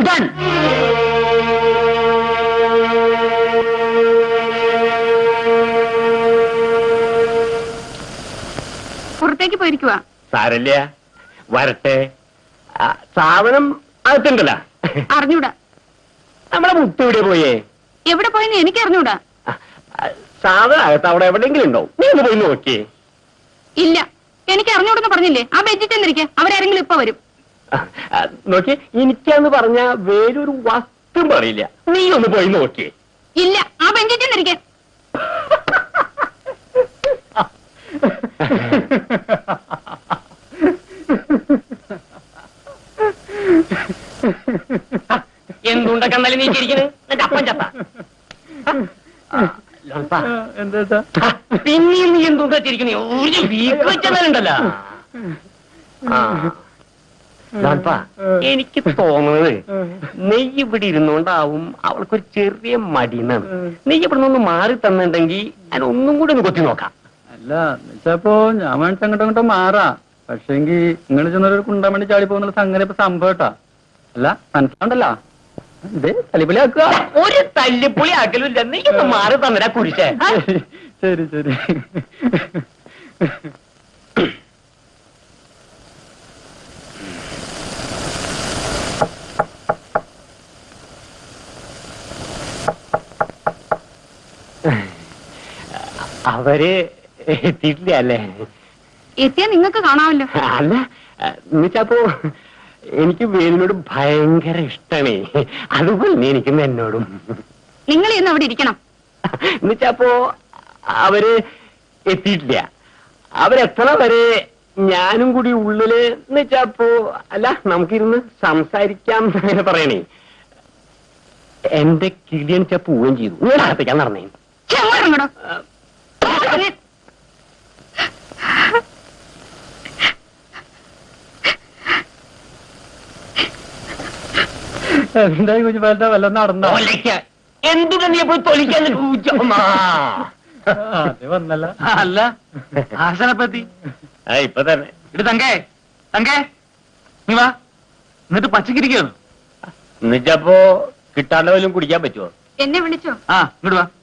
പുറത്തേക്ക് പോയിരിക്കുക സാരല്ല വരട്ടെ ആ, സാധനം അകത്തുണ്ടല്ല അറിഞ്ഞൂടാ നമ്മളെ മുത്ത് എവിടെ പോയേ എവിടെ പോയെന്ന് എനിക്ക് അറിഞ്ഞൂടാ ആ, ആ, സാധനം അകത്ത് അവിടെ എവിടെയെങ്കിലും ഉണ്ടാവും നീ ഒന്ന് പോയി നോക്കിയേ ഇല്ല എനിക്ക് അറിഞ്ഞൂടെന്ന് പറഞ്ഞില്ലേ ആ ബെഞ്ചിൽ ചെന്നിരിക്കെ അവരാരെങ്കിലും ഇപ്പൊ വരും ആ, ആ, നോക്കിയേ എനിക്കാന്ന് പറഞ്ഞ വേറൊരു വസ്തും പറയില്ല നീ ഒന്ന് പോയി നോക്കിയേ ഇല്ല ആ ബെഞ്ചിൽ ചെന്നിരിക്കെ എന്തുണ്ട കന്നാലി നീക്കിയിരിക്കുന്നത് എന്നിട്ട് അപ്പം ചത്ത എന്താ പിന്നെയും നീ എന്തുണ്ട വെച്ചിരിക്കുന്നേ ഒരു വീക്ക് വെച്ചെന്നാലുണ്ടല്ലോ ലാൽപ്പാ, എനിക്ക് തോന്നുന്നത് നെയ്യ് ഇവിടെ ഇരുന്നോണ്ടാവും അവൾക്കൊരു ചെറിയ മടിയെന്നാണ് നെയ്യ് ഇവിടെ നിന്ന് മാറി തന്നിട്ടുണ്ടെങ്കിൽ ഞാൻ ഒന്നും കൂടി ഒന്ന് കൊത്തി നോക്കാം അല്ല എന്നുവെച്ചപ്പോ ഞാൻ വേണിച്ച് അങ്ങോട്ടും ഇങ്ങോട്ടും മാറാ പക്ഷേങ്കി നിങ്ങൾ ചെന്നൊരു കുണ്ടാൻ വേണ്ടി ചാടി പോകുന്നുള്ള സംഗതി ഇപ്പൊ സംഭവം കേട്ടാ അല്ല മനസ്സിലാണ്ടല്ലോ ഇതേ തലിപ്പലി ആക്കുക ഒരു തല്ലിപ്പൊളി ആക്കലില്ല നീ ഒന്ന് മാറി തന്നിരാ കുരിശേ ആ? ശരി ശരി അവര് എത്തിയിട്ടില്ല അല്ലേ എത്തിയാ നിങ്ങൾക്ക് കാണാമല്ലോ അല്ല എന്നുവെച്ചപ്പോ എനിക്ക് വേലിനോട് ഭയങ്കര ഇഷ്ടണേ അതുപോലെ നീ എനിക്കും എന്നോടും നിങ്ങൾ ഇന്ന് അവിടെ ഇരിക്കണം എന്നുവെച്ചപ്പോ അവര് എത്തിയിട്ടില്ല അവരെത്തണ വരെ ഞാനും കൂടി ഉള്ളില് എന്നുവെച്ചപ്പോ അല്ല നമുക്കിരുന്ന് സംസാരിക്കാം അങ്ങനെ പറയണേ എന്റെ കിളിയണിച്ച പോവുകയും ചെയ്തു ഞാൻ അകത്തേക്കാൻ നടന്നേ ഛെ, അങ്ങോട്ട് ഇങ്ങോട്ടോ. എന്തായി കുഞ്ഞുപാലത്തെ വല്ല നടന്നോ എന്തിനാ നീ പോയി തൊലിക്കാൻ അത് വന്നല്ല അല്ല ആശാനെപ്പത്തി ഇപ്പൊ തന്നെ ഇടി തങ്കേ തങ്കേ നീ വാ എന്നിട്ട് പച്ചക്കിരിക്കുന്നു എന്നുവെച്ചപ്പോ കിട്ടാണ്ട് വല്ലതും കുടിക്കാൻ പറ്റുമോ എന്നെ വിളിച്ചോ ആ ഇങ്ങോട്ട് വാ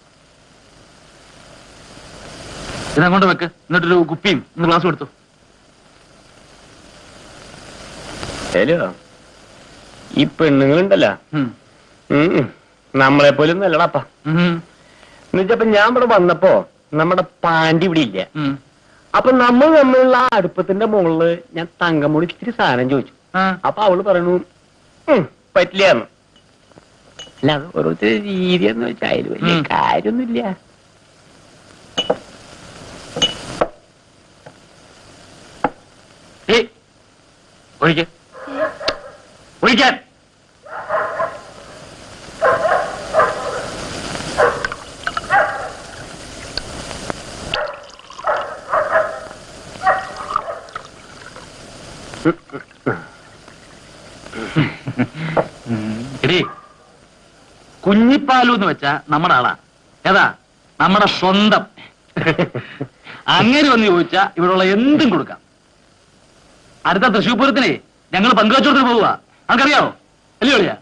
ഇതങ്ങോട്ട് വെക്ക് എന്നിട്ടൊരു കുപ്പിയും ഒന്ന് ഗ്ലാസ് കൊടുത്തു ഹലോ ഈ പെണ്ണുങ്ങളുണ്ടല്ലോ ഉം. ഉം. നമ്മളെ പോലും നല്ലടാപ്പ ഉം. എന്നുവെച്ചപ്പോ ഞാൻ ഇവിടെ വന്നപ്പോ നമ്മുടെ പാൻറ് ഇവിടെ ഇല്ല ഉം. അപ്പൊ നമ്മൾ തമ്മിലുള്ള ആ അടുപ്പത്തിന്റെ മുകളില് ഞാൻ തങ്കമൂടി ഇത്തിരി സാധനം ചോദിച്ചു ആ. അപ്പൊ അവള് പറഞ്ഞു "ഉം, പറ്റില്ല എന്ന് അല്ല അത് ഓരോരുത്തർ രീതി എന്ന് വെച്ചാൽ അതിൽ വലിയ ഉം. കാര്യമൊന്നുമില്ല ഏയ്, ഒഴിക്ക് ഒഴിക്കാൻ എടീ കുഞ്ഞിപ്പാലു എന്ന് വെച്ചാ നമ്മുടെ ആളാ ഏതാ നമ്മുടെ സ്വന്തം അങ്ങനെ വന്ന് ചോദിച്ചാ ഇവിടെയുള്ള എന്തും കൊടുക്കാം അടുത്ത തൃശ്ശൂർ പൂരത്തിനെ ഞങ്ങൾ പങ്കുവച്ചോടത്തിന് പോവുക നമുക്കറിയാവോ അല്ലേ ഒളിയാ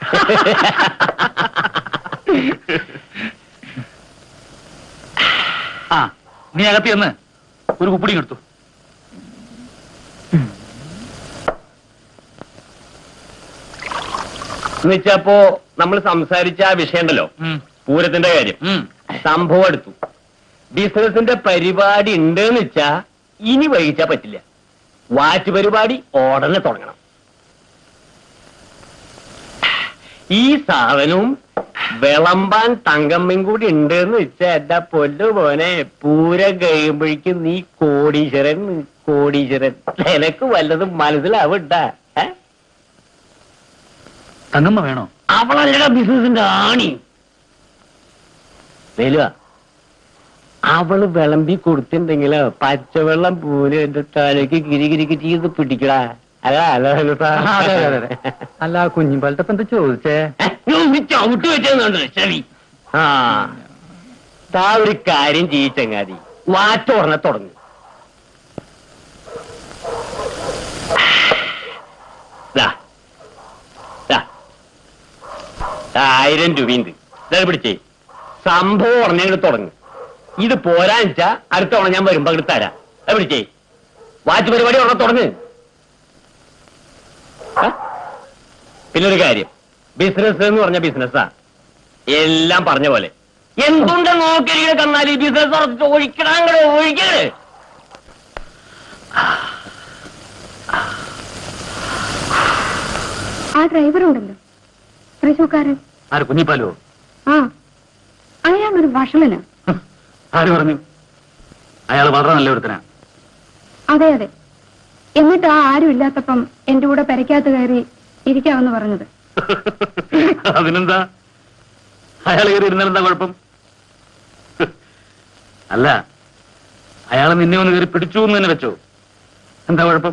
ആ നീ അകത്ത് ചെന്ന് ഒരു കുപ്പിടി എടുത്തു എന്നുവെച്ചപ്പോ നമ്മൾ സംസാരിച്ച ആ വിഷയം ഉണ്ടല്ലോ ഉം, പൂരത്തിന്റെ കാര്യം ഉം. സംഭവം എടുത്തു ബിസിനസിന്റെ പരിപാടി ഉണ്ടെന്ന് വെച്ചാ ഇനി വൈകിച്ചാ പറ്റില്ല വാറ്റ് പരിപാടി ഉടനെ തുടങ്ങണം ഈ സാധനവും വിളമ്പാൻ തങ്കമ്മയും കൂടി ഉണ്ടെന്ന് വെച്ചാ എന്റെ പൊല്ലു പോനെ പൂരം കഴിയുമ്പോഴേക്കും നീ കോടീശ്വരൻ കോടീശ്വരൻ നിനക്ക് വല്ലതും മനസ്സിലാവണ്ട ഏ തങ്കമ്മ വേണോ അവളല്ലട ബിസിനസിന്റെ ആണി വേലുവ അവള് വിളമ്പി കൊടുത്തിട്ടുണ്ടെങ്കിലോ പച്ചവെള്ളം പോലെ എന്റെ തലയ്ക്ക് കിരി കിരി കിരി ചെയ്ത് പിടിക്കടാ അതാ അല്ല അതെ, അതെ, അതെ. അല്ല കുഞ്ഞിമ്പാലത്തെ ഇപ്പൊ എന്താ ചോദിച്ചേ ചവിട്ട് വെച്ചെന്നുണ്ട് ചെവി ആ താ ഒരു കാര്യം ചെയ്യിച്ചങ്ങാതി വാറ്റോടനെ തുടങ്ങി ദാ. ദാ. ദാ ആയിരം രൂപയുണ്ട് ഇതാ പിടിച്ചേ സംഭവം ഉടനെ തുടങ്ങി ഇത് പോരാന്ന് വെച്ചാ അടുത്ത തവണ ഞാൻ വരുമ്പോ അങ്ങോട്ട് തരാം അത് പിടിച്ചേ വാച്ച് പരിപാടി ഉടനെ തുടങ്ങ് ആ? പിന്നൊരു കാര്യം ബിസിനസ് എന്ന് പറഞ്ഞ ബിസിനസ്സാ എല്ലാം പറഞ്ഞ പോലെ എന്തുണ്ട് നോക്കിയിരിക്കണ കന്നാല് ഈ ബിസിനസ് ഉറച്ച് ഒഴിക്കണം അങ്ങോട്ട് ഒഴിക്കണേ ആ ഡ്രൈവർ ഉണ്ടല്ലോ തൃശൂക്കാരൻ ആര് കുഞ്ഞിപ്പാലോ ആ അയാളൊരു വഷളനാ ആര് പറഞ്ഞു അയാൾ വളരെ നല്ല ഒരുത്തനാ അതെ അതെ എന്നിട്ട് ആ ആരും ഇല്ലാത്തപ്പം എന്റെ കൂടെ പെരയ്ക്കകത്ത് കയറി ഇരിക്കാമെന്ന് പറഞ്ഞത് അതിനെന്താ അയാൾ കയറി ഇരുന്നാലെന്താ കുഴപ്പം അല്ല അയാൾ നിന്നെ ഒന്ന് കയറി പിടിച്ചു എന്ന് തന്നെ വെച്ചോ എന്താ കുഴപ്പം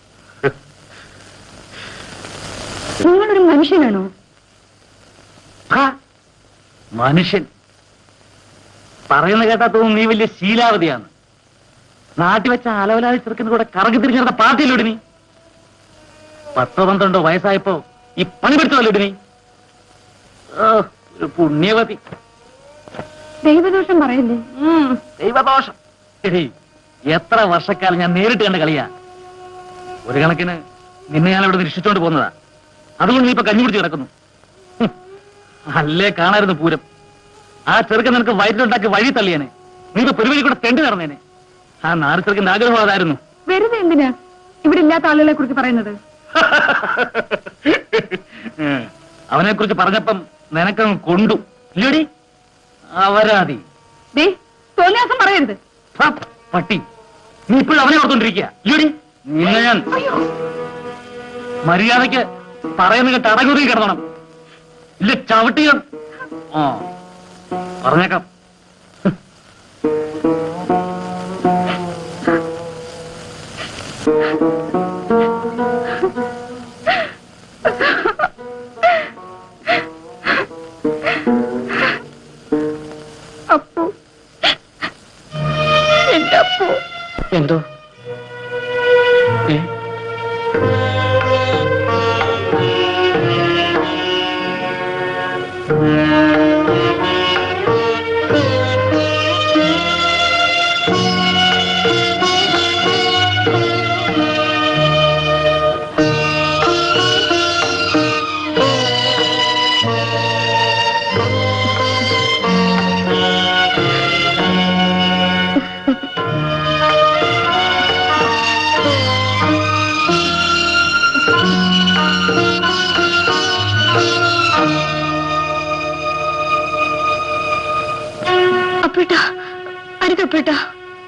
നിങ്ങളൊരു മനുഷ്യനാണോ ഹാ, മനുഷ്യൻ പറയുന്ന കേട്ടാ തോന്നുന്നു നീ വലിയ ശീലാവതിയാണ് നാട്ടിൽ വെച്ച അലവലാതി ചെറുക്കിന് കൂടെ കറങ്ങി തിരിഞ്ഞിരുന്ന പാർട്ടിയിലൂടെ നീ പത്തോ പന്ത്രണ്ടോ വയസ്സായപ്പോ ഈ പണി പിടിച്ചതല്ലോ നീ ഓ, ഒരു പുണ്യവതി ദൈവദോഷം പറയല്ലേ ഉം, ദൈവദോഷം എടീ, എത്ര വർഷക്കാലം ഞാൻ നേരിട്ട് കണ്ട കളിയാ ഒരു കണക്കിന് നിന്നെ ഞാൻ ഇവിടെ നിരീക്ഷിച്ചോണ്ട് പോകുന്നതാ അതുകൊണ്ട് നീ ഇപ്പൊ കഞ്ഞി പിടിച്ച് കിടക്കുന്നു ഹും, അല്ലേ കാണായിരുന്നു പൂരം ആ ചെറുക്കൻ നിനക്ക് വയറ്റിലുണ്ടാക്കി വഴി തള്ളിയനെ നീ ഇപ്പൊ പെരുവഴി കൂടെ തെണ്ടി നടന്നേനെ ആ നാല് ചെറുക്കന്റെ ആഗ്രഹം അതായിരുന്നു വെറുതെ എന്തിനാ ഇവിടെ ഇല്ലാത്ത ആളുകളെ കുറിച്ച് പറയുന്നത് അവനെ കുറിച്ച് പറഞ്ഞപ്പം നിനക്കങ്ങ് കൊണ്ടു ഇല്ലടി അവരാതി ദേ തോന്നിയാസം പറയരുത് ഫ, പട്ടി നീ ഇപ്പോഴും അവനെ ഓർത്തോണ്ടിരിക്കുക ഇല്ലടി നിന്നെ ഞാൻ മര്യാദയ്ക്ക് പറയുന്ന കേട്ട് അടങ്ങുറി കിടന്നണം ഇല്ല ചവിട്ടിയ ആ പറഞ്ഞേക്കാം അപ്പു എന്റെ അപ്പു എന്തോ ഏ അപ്പേട്ടാ അരുതപ്പേട്ടാ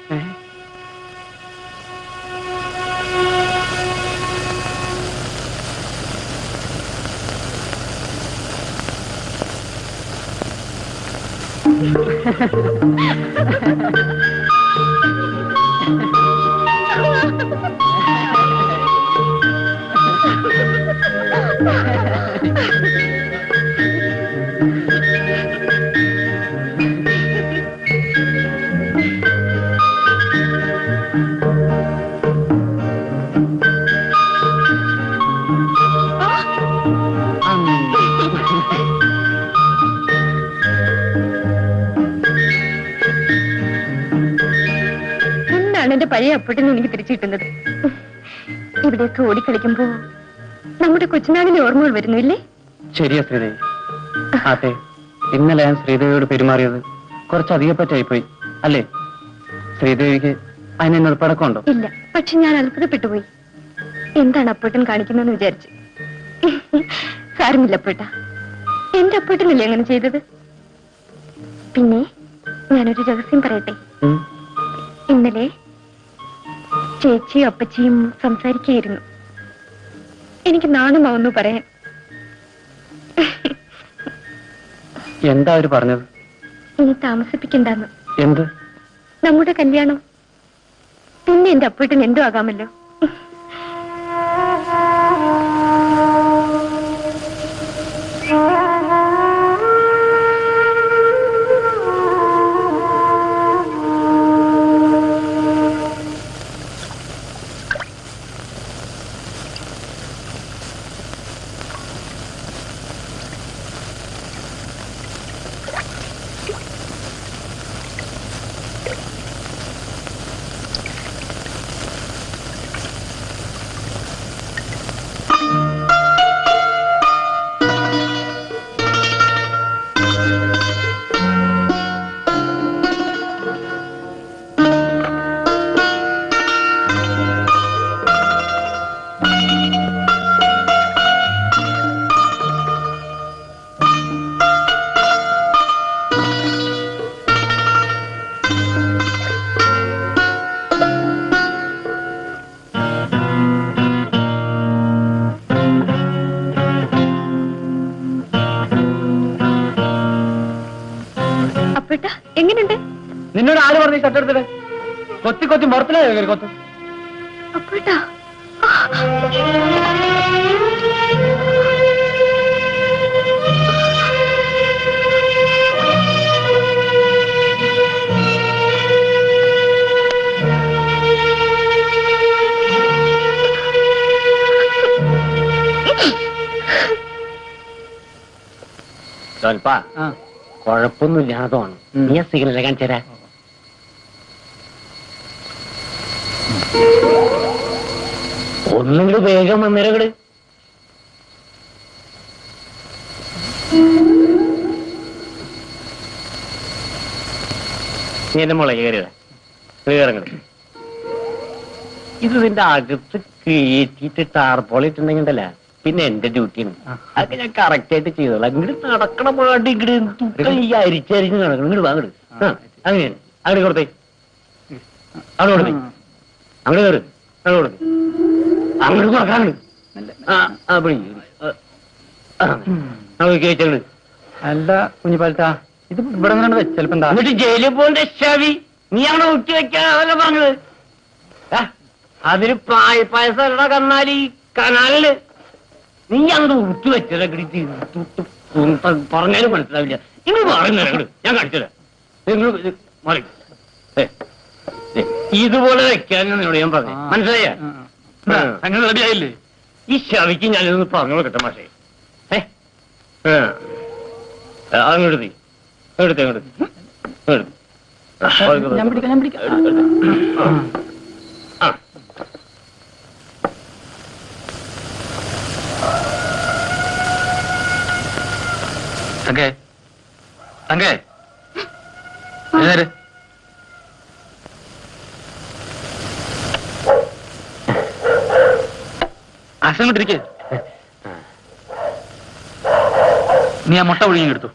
എന്നാണ് എന്റെ പഴയ അപ്പട്ടിന് എനിക്ക് തിരിച്ചു കിട്ടുന്നത് ഇവിടെയൊക്കെ ഓടിക്കളിക്കുമ്പോ നമ്മുടെ കൊച്ചുനാളിലെ ഓർമ്മകൾ വരുന്നു ഇല്ലേ ശരിയാ ശ്രീദേവി അതെ ഇന്നലെ ഞാൻ ശ്രീദേവിയോട് പെരുമാറിയത് കുറച്ചധികം പറ്റായിപ്പോയി അല്ലേ ശ്രീദേവിക്ക് അതിന് എന്നോട് പടക്കമുണ്ടോ ഇല്ല പക്ഷെ ഞാൻ അത്ഭുതപ്പെട്ടു പോയി എന്താണ് അപ്പേട്ടൻ കാണിക്കുന്നതെന്ന് വിചാരിച്ചു സാരമില്ല അപ്പേട്ട എന്റെ അപ്പേട്ടനല്ലേ അങ്ങനെ ചെയ്തത് പിന്നെ ഞാനൊരു രഹസ്യം പറയട്ടെ ഉം. ഇന്നലെ ചേച്ചിയും അപ്പച്ചിയും സംസാരിക്കുകയായിരുന്നു എനിക്ക് നാണമാവുന്നു പറയാൻ എന്താ അവര് പറഞ്ഞത് ഇനി താമസിപ്പിക്കണ്ടെന്ന് എന്ത് നമ്മുടെ കല്യാണം പിന്നെ എന്റെ അപ്പേട്ടൻ എന്തോ ആകാമല്ലോ അപ്പേട്ട എങ്ങനെയുണ്ട് നിന്നോട് ആര് പറഞ്ഞു ഷർട്ട് എടുത്തിട്ട് കൊത്തി കൊത്തി മുറത്തിലേ കൊത്തു അപ്പേട്ടാ സ്വൽപ്പ കുഴപ്പമൊന്നുമില്ലാതെ തോന്നുന്നു നീ ആ സിഗ്നൽ കാണിച്ചരാ ഒന്നും കൂടി വേഗം വന്നേരങ്ങട് നീ എന്റെ മുളക് കയറിയതാ കയറങ്ങട് ഇത് ഇതിന്റെ അകത്ത് കയറ്റിയിട്ട് ടാർപോളിട്ടുണ്ടെങ്കിണ്ടല്ല പിന്നെ എന്റെ ഡ്യൂട്ടിയാണ് അതൊക്കെ ഞാൻ കറക്റ്റ് ആയിട്ട് ചെയ്തോളാം ഇങ്ങോട്ട് നടക്കണ പാടി ഇങ്ങോട്ട് ഈ അരിച്ചരിഞ്ഞ് നടക്കണം ഇങ്ങോട്ട് വാ അങ്ങോട്ട് ആ അങ്ങനെയാണ് അങ്ങോട്ട് കൊടുത്തേ അങ്ങോട്ട് കൊടുത്തേ അങ്ങോട്ട് കയറ് അങ്ങോട്ട് കൊടുത്തേ അങ്ങോട്ട് കൊടുക്കാം അങ്ങോട്ട് ആ ആ പിടി നമുക്ക് കേച്ചങ്ങോട്ട് അല്ല കുഞ്ഞിപ്പാലത്താ ഇത് ഇവിടെ നിന്ന് ചിലപ്പോ എന്താ എന്നിട്ട് ജയിലിൽ പോകേണ്ട ശവി നീ അങ്ങനെ ഊറ്റി വെക്കാനല്ല പറഞ്ഞത് ആ, അതിന് പായ പായസം അല്ലടാ കന്നാലി കനാലില് നീ അങ്ങോട്ട് ഊറ്റി വെച്ചത് പറഞ്ഞാലും മനസ്സിലാവില്ല നിങ്ങൾ പറയുന്നത് അങ്ങോട്ട് ഞാൻ കാണിച്ചത് നിങ്ങൾ ഇത് മാറി ഏ, ദേ, ഇതുപോലെ വെക്കാൻ നിന്നോട് ഞാൻ പറഞ്ഞു മനസ്സിലായ അങ്ങനെ റെഡിയായില്ലേ ഈ ശവിക്ക് ഞാനിതൊന്ന് പറഞ്ഞു കൊടുക്കട്ടെ മാഷേ ഏ ആ. ആ, അങ്ങോട്ട് നീ എടുത്തേ അങ്ങോട്ട് എടുത്ത് ഞാൻ പിടിക്കാം ഞാൻ പിടിക്കാം ആ തങ്കേ തങ്കേ എഴുന്നേര് ആശങ്കട്ടിരിക്കേ നീ ആ മുട്ട ഒഴുകി എടുത്തു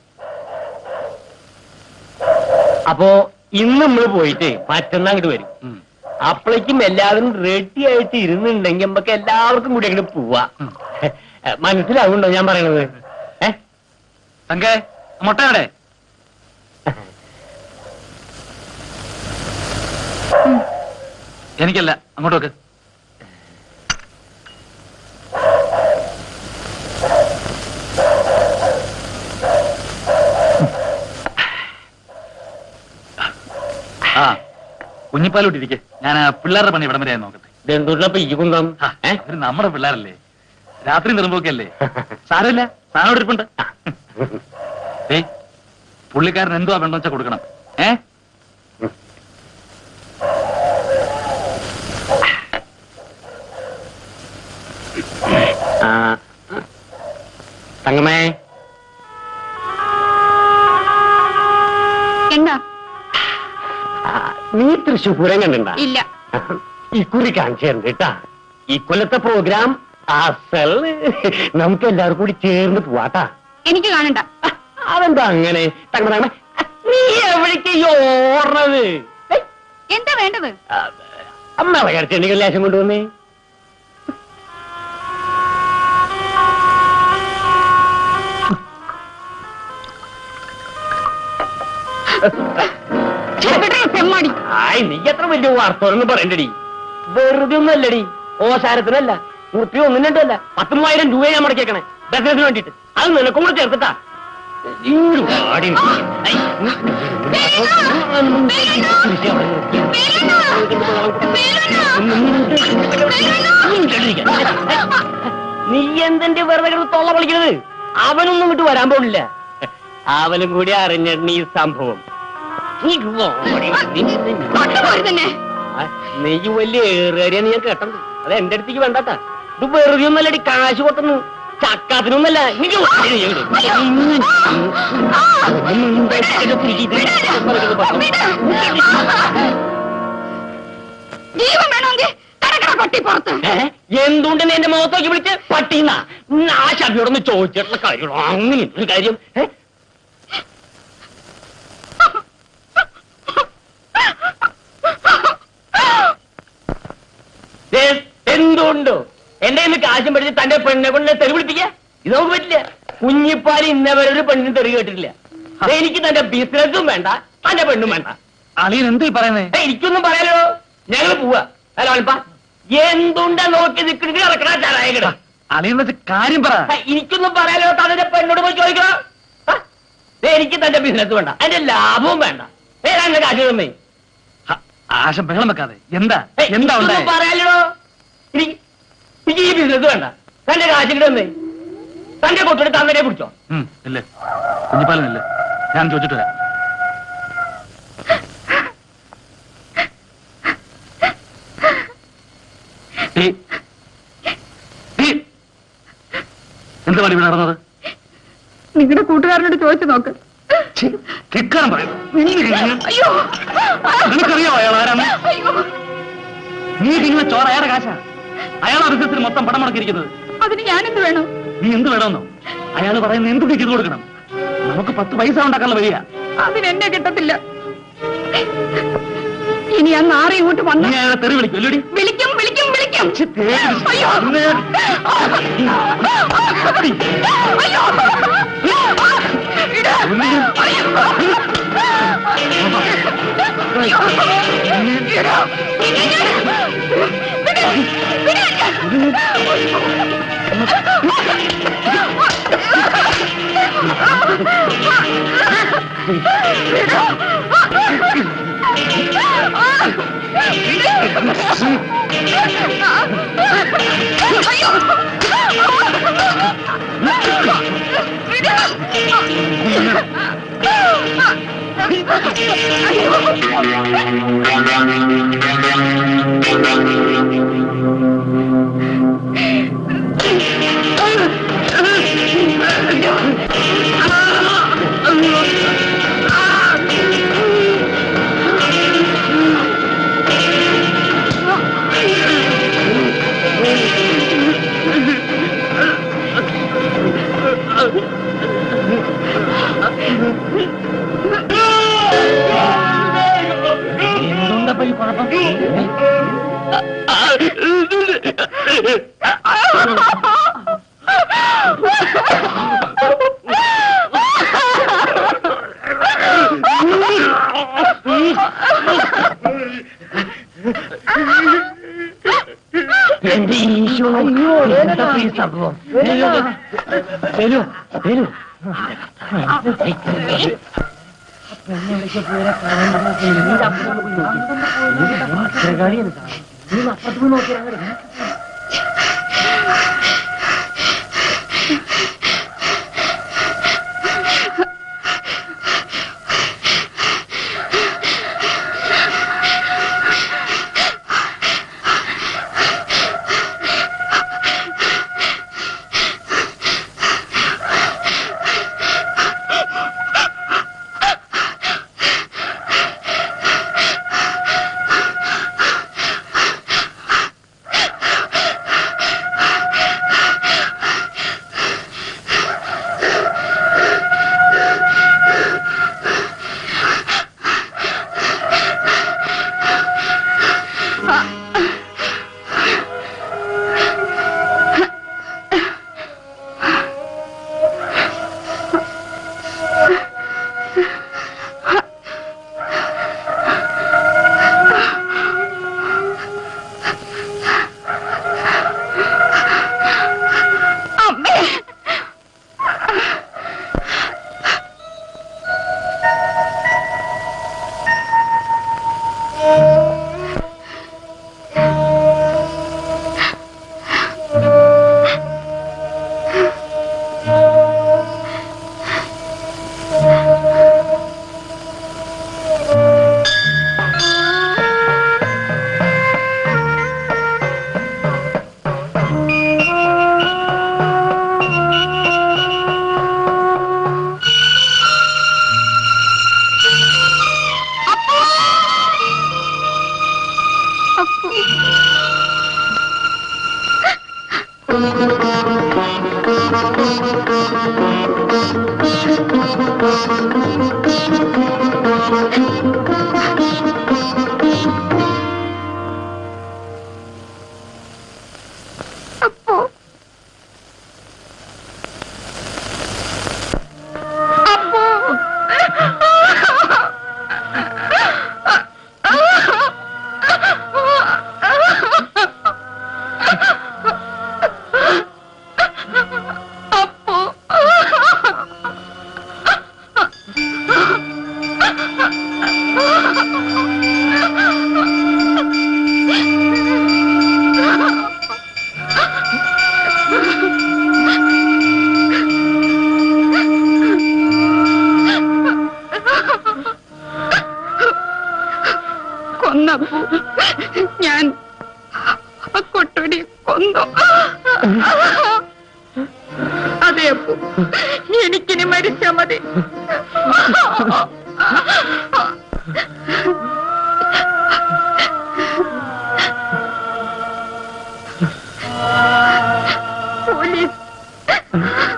അപ്പോ ഇന്ന് നമ്മൾ പോയിട്ട് മറ്റന്നാൾ അങ്ങോട്ട് വരും അപ്പോഴേക്കും എല്ലാവരും റെഡി ആയിട്ട് ഇരുന്നുണ്ടെങ്കിൽ നമുക്ക് എല്ലാവർക്കും കൂടി അങ്ങോട്ട് പോവാ മനസ്സിലാവുണ്ടോ ഞാൻ പറയണത് ഏ തങ്കേ ആ മുട്ട എവിടെ എനിക്കല്ല അങ്ങോട്ട് വെക്ക് ആ കുഞ്ഞിപ്പാലോട്ടിരിക്കെ ഞാൻ ആ പിള്ളേരുടെ പണി ഇവിടം വരെ നോക്കട്ടെ ഇതെന്തുകൊണ്ടപ്പോ ഈ കുന്തം ആ, അവര് നമ്മുടെ പിള്ളേരല്ലേ രാത്രി നിർമ്പോക്കല്ലേ സാരമില്ല സാധനം ഇരിപ്പുണ്ട് ഏയ് പുള്ളിക്കാരൻ എന്തുവാ വേണ്ടെന്ന് വെച്ചാ കൊടുക്കണം ഏ ആ തങ്ങമേ എന്താ ആ, നീ തൃശ്ശൂർ പൂരം കണ്ടിണ്ടാ ഇല്ല ഇക്കുറി കാണിച്ചു തരണ്ട കേട്ടാ ഈ കൊല്ലത്തെ പ്രോഗ്രാം അസൽ നമുക്ക് എല്ലാവർക്കും കൂടി ചേർന്ന് പോവാട്ടാ എനിക്ക് കാണണ്ട അതെന്താ അങ്ങനെ തങ്ങമ തങ്ങമ നീ എവിടേക്ക് ഈ ഓടുന്നത് ഏയ്, എന്താ വേണ്ടത് ആ, അമ്മ കടിച്ചെണ്ടെങ്കിൽ ലേശം കൊണ്ടുവന്നേ തെമ്മാടി ആയ് നീ എത്ര വലിയ വാർത്തകളൊന്നും പറയണ്ടടി വെറുതെ ഒന്നല്ലടി ഓശാരത്തിനല്ല ഉറുപ്പി ഒന്നും രണ്ടല്ല പത്ത് മൂവായിരം രൂപ ഞാൻ മുടക്കിയേക്കണേ ബിസിനസിന് വേണ്ടിട്ട് അത് നിനക്കും കൂടെ ചേർത്തിട്ടാ ഈ ഒരു വാടി നീ. ഐ, നീ എന്തിന്റെ വെറുതെ കിടന്ന് തൊള്ള പൊളിക്കുന്നത് അവനൊന്നും ഇങ്ങോട്ട് വരാൻ പോണില്ല അവനും കൂടി അറിഞ്ഞിട്ടുണ്ട് ഈ സംഭവം നീ ഓടി. നീ- പട്ടുപോയി തന്നെ ആ, നീ വലിയ ഏറുകാരിയാണ് ഞാൻ കേട്ടത് അത് എന്റെ അടുത്തേക്ക് വേണ്ടാട്ടാ ഇത് വെറുതെ ഒന്നല്ലടി കാശ് കൊട്ടുന്നു ചക്കാത്തിനൊന്നല്ല എനിക്ക് ഓടി ഇങ്ങട്. ഇങ്ങനെ. ഇതൊക്കെ പിടിച്ചിട്ട് പറയുന്നത് പറ്റും. ജീവൻ വേണമെങ്കിൽ കടക്കട പട്ടി പുറത്ത് ഏ? എന്തുകൊണ്ട് നീ എന്റെ മുഖത്തോക്കി വിളിച്ച് പട്ടീന്ന ആ ശബിയോടൊന്ന് ചോദിച്ചിട്ടുള്ള കാര്യമുള്ളൂ അങ്ങനെ ഒരു കാര്യം ഏ? ദേ, എന്തുകൊണ്ടോ എന്റെ കയ്യിൽ കാശും പഠിച്ച് തന്റെ പെണ്ണിനെ കൊണ്ട് തെറി പിടിപ്പിക്കുക ഇത് നമുക്ക് പറ്റില്ല കുഞ്ഞിപ്പാല് ഇന്നവരെ ഒരു പെണ്ണിന് തെറി കേട്ടിട്ടില്ല ദേ, എനിക്ക് തന്റെ ബിസിനസ്സും വേണ്ട തന്റെ പെണ്ണും വേണ്ട അളിയൻ എന്തീ പറയുന്നേ ഏയ്, എനിക്കൊന്നും പറയാലോ ഞങ്ങൾ പോവാ ഹലോ അൽപ്പ എന്തുണ്ടാ നോക്കി നിൽക്കുന്നത് നടക്കണ ചാരായകട അളിയൻ വെച്ച് കാര്യം പറ എനിക്കൊന്നും പറയാലോ തന്റെ പെണ്ണോട് പോയി ചോദിക്കണം ആ? ദേ, എനിക്ക് തന്റെ ബിസിനസ് വേണ്ട അതിന്റെ ലാഭവും വേണ്ട ഏതാണ്ട് കാശ് തന്നേ ഹ, ആശം ബഹളം വെക്കാതെ എന്താ ഏയ്, എന്താ എനിക്കൊന്നും ഉണ്ടായത് പറയാലോ എനിക്ക് എനിക്ക് ഈ ബിസിനസ് വേണ്ട തന്റെ കാശ് തന്നേ തന്റെ കൊട്ടിട്ട് തന്നെ പിടിച്ചോ ഉം, ഇല്ലേ കുഞ്ഞിപ്പാലനല്ലേ ഞാൻ ചോദിച്ചിട്ട് വരാം ഏയ്, ഏയ്, എന്ത് പണി ഇവിടെ നടന്നത് നിങ്ങളുടെ കൂട്ടുകാരനോട് ചോദിച്ചു നോക്ക് ഛെ, ധിക്കാരം പറയുന്നു അയ്യോ നിനക്കറിയാമോ അയാൾ ആരാന്ന് അയ്യോ നീ തിന്നുന്ന ചോറ് അയാളുടെ കാശാ അയാളാ ബിസിനസ്സിന് മൊത്തം പണം മുടക്കിയിരിക്കുന്നത് അതിന് ഞാനെന്ത് വേണം നീ എന്ത് വേണമെന്നോ അയാൾ പറയുന്ന എന്ത് നീ ചെയ്തു കൊടുക്കണം നമുക്ക് പത്ത് പൈസ ഉണ്ടാക്കാനുള്ള വഴിയാ അതിന് എന്നെ കിട്ടത്തില്ല ഇനി അന്ന് ആരെ ഇങ്ങോട്ട് നീ വന്നു അയാളെ തെറി വിളിക്കും അല്ലേടി വിളിക്കും വിളിക്കും വിളിക്കും അയ്യോ അയ്യോ ഇട്. അയ്യോ. അയ്യോ. ഇട്. വിട്. വിട്. എന്റെ ഈശോ എന്താ ഈ സംഭവം വരൂ വരൂ വരൂ ആ അപ്പോ അപ്പോ അപ്പോ കൊന്നപ്പോ ഞാൻ ആ കൊട്ടടി കൊന്നു അതെ അപ്പു എനിക്കിനി മരിച്ചാ മതി പോലീസ്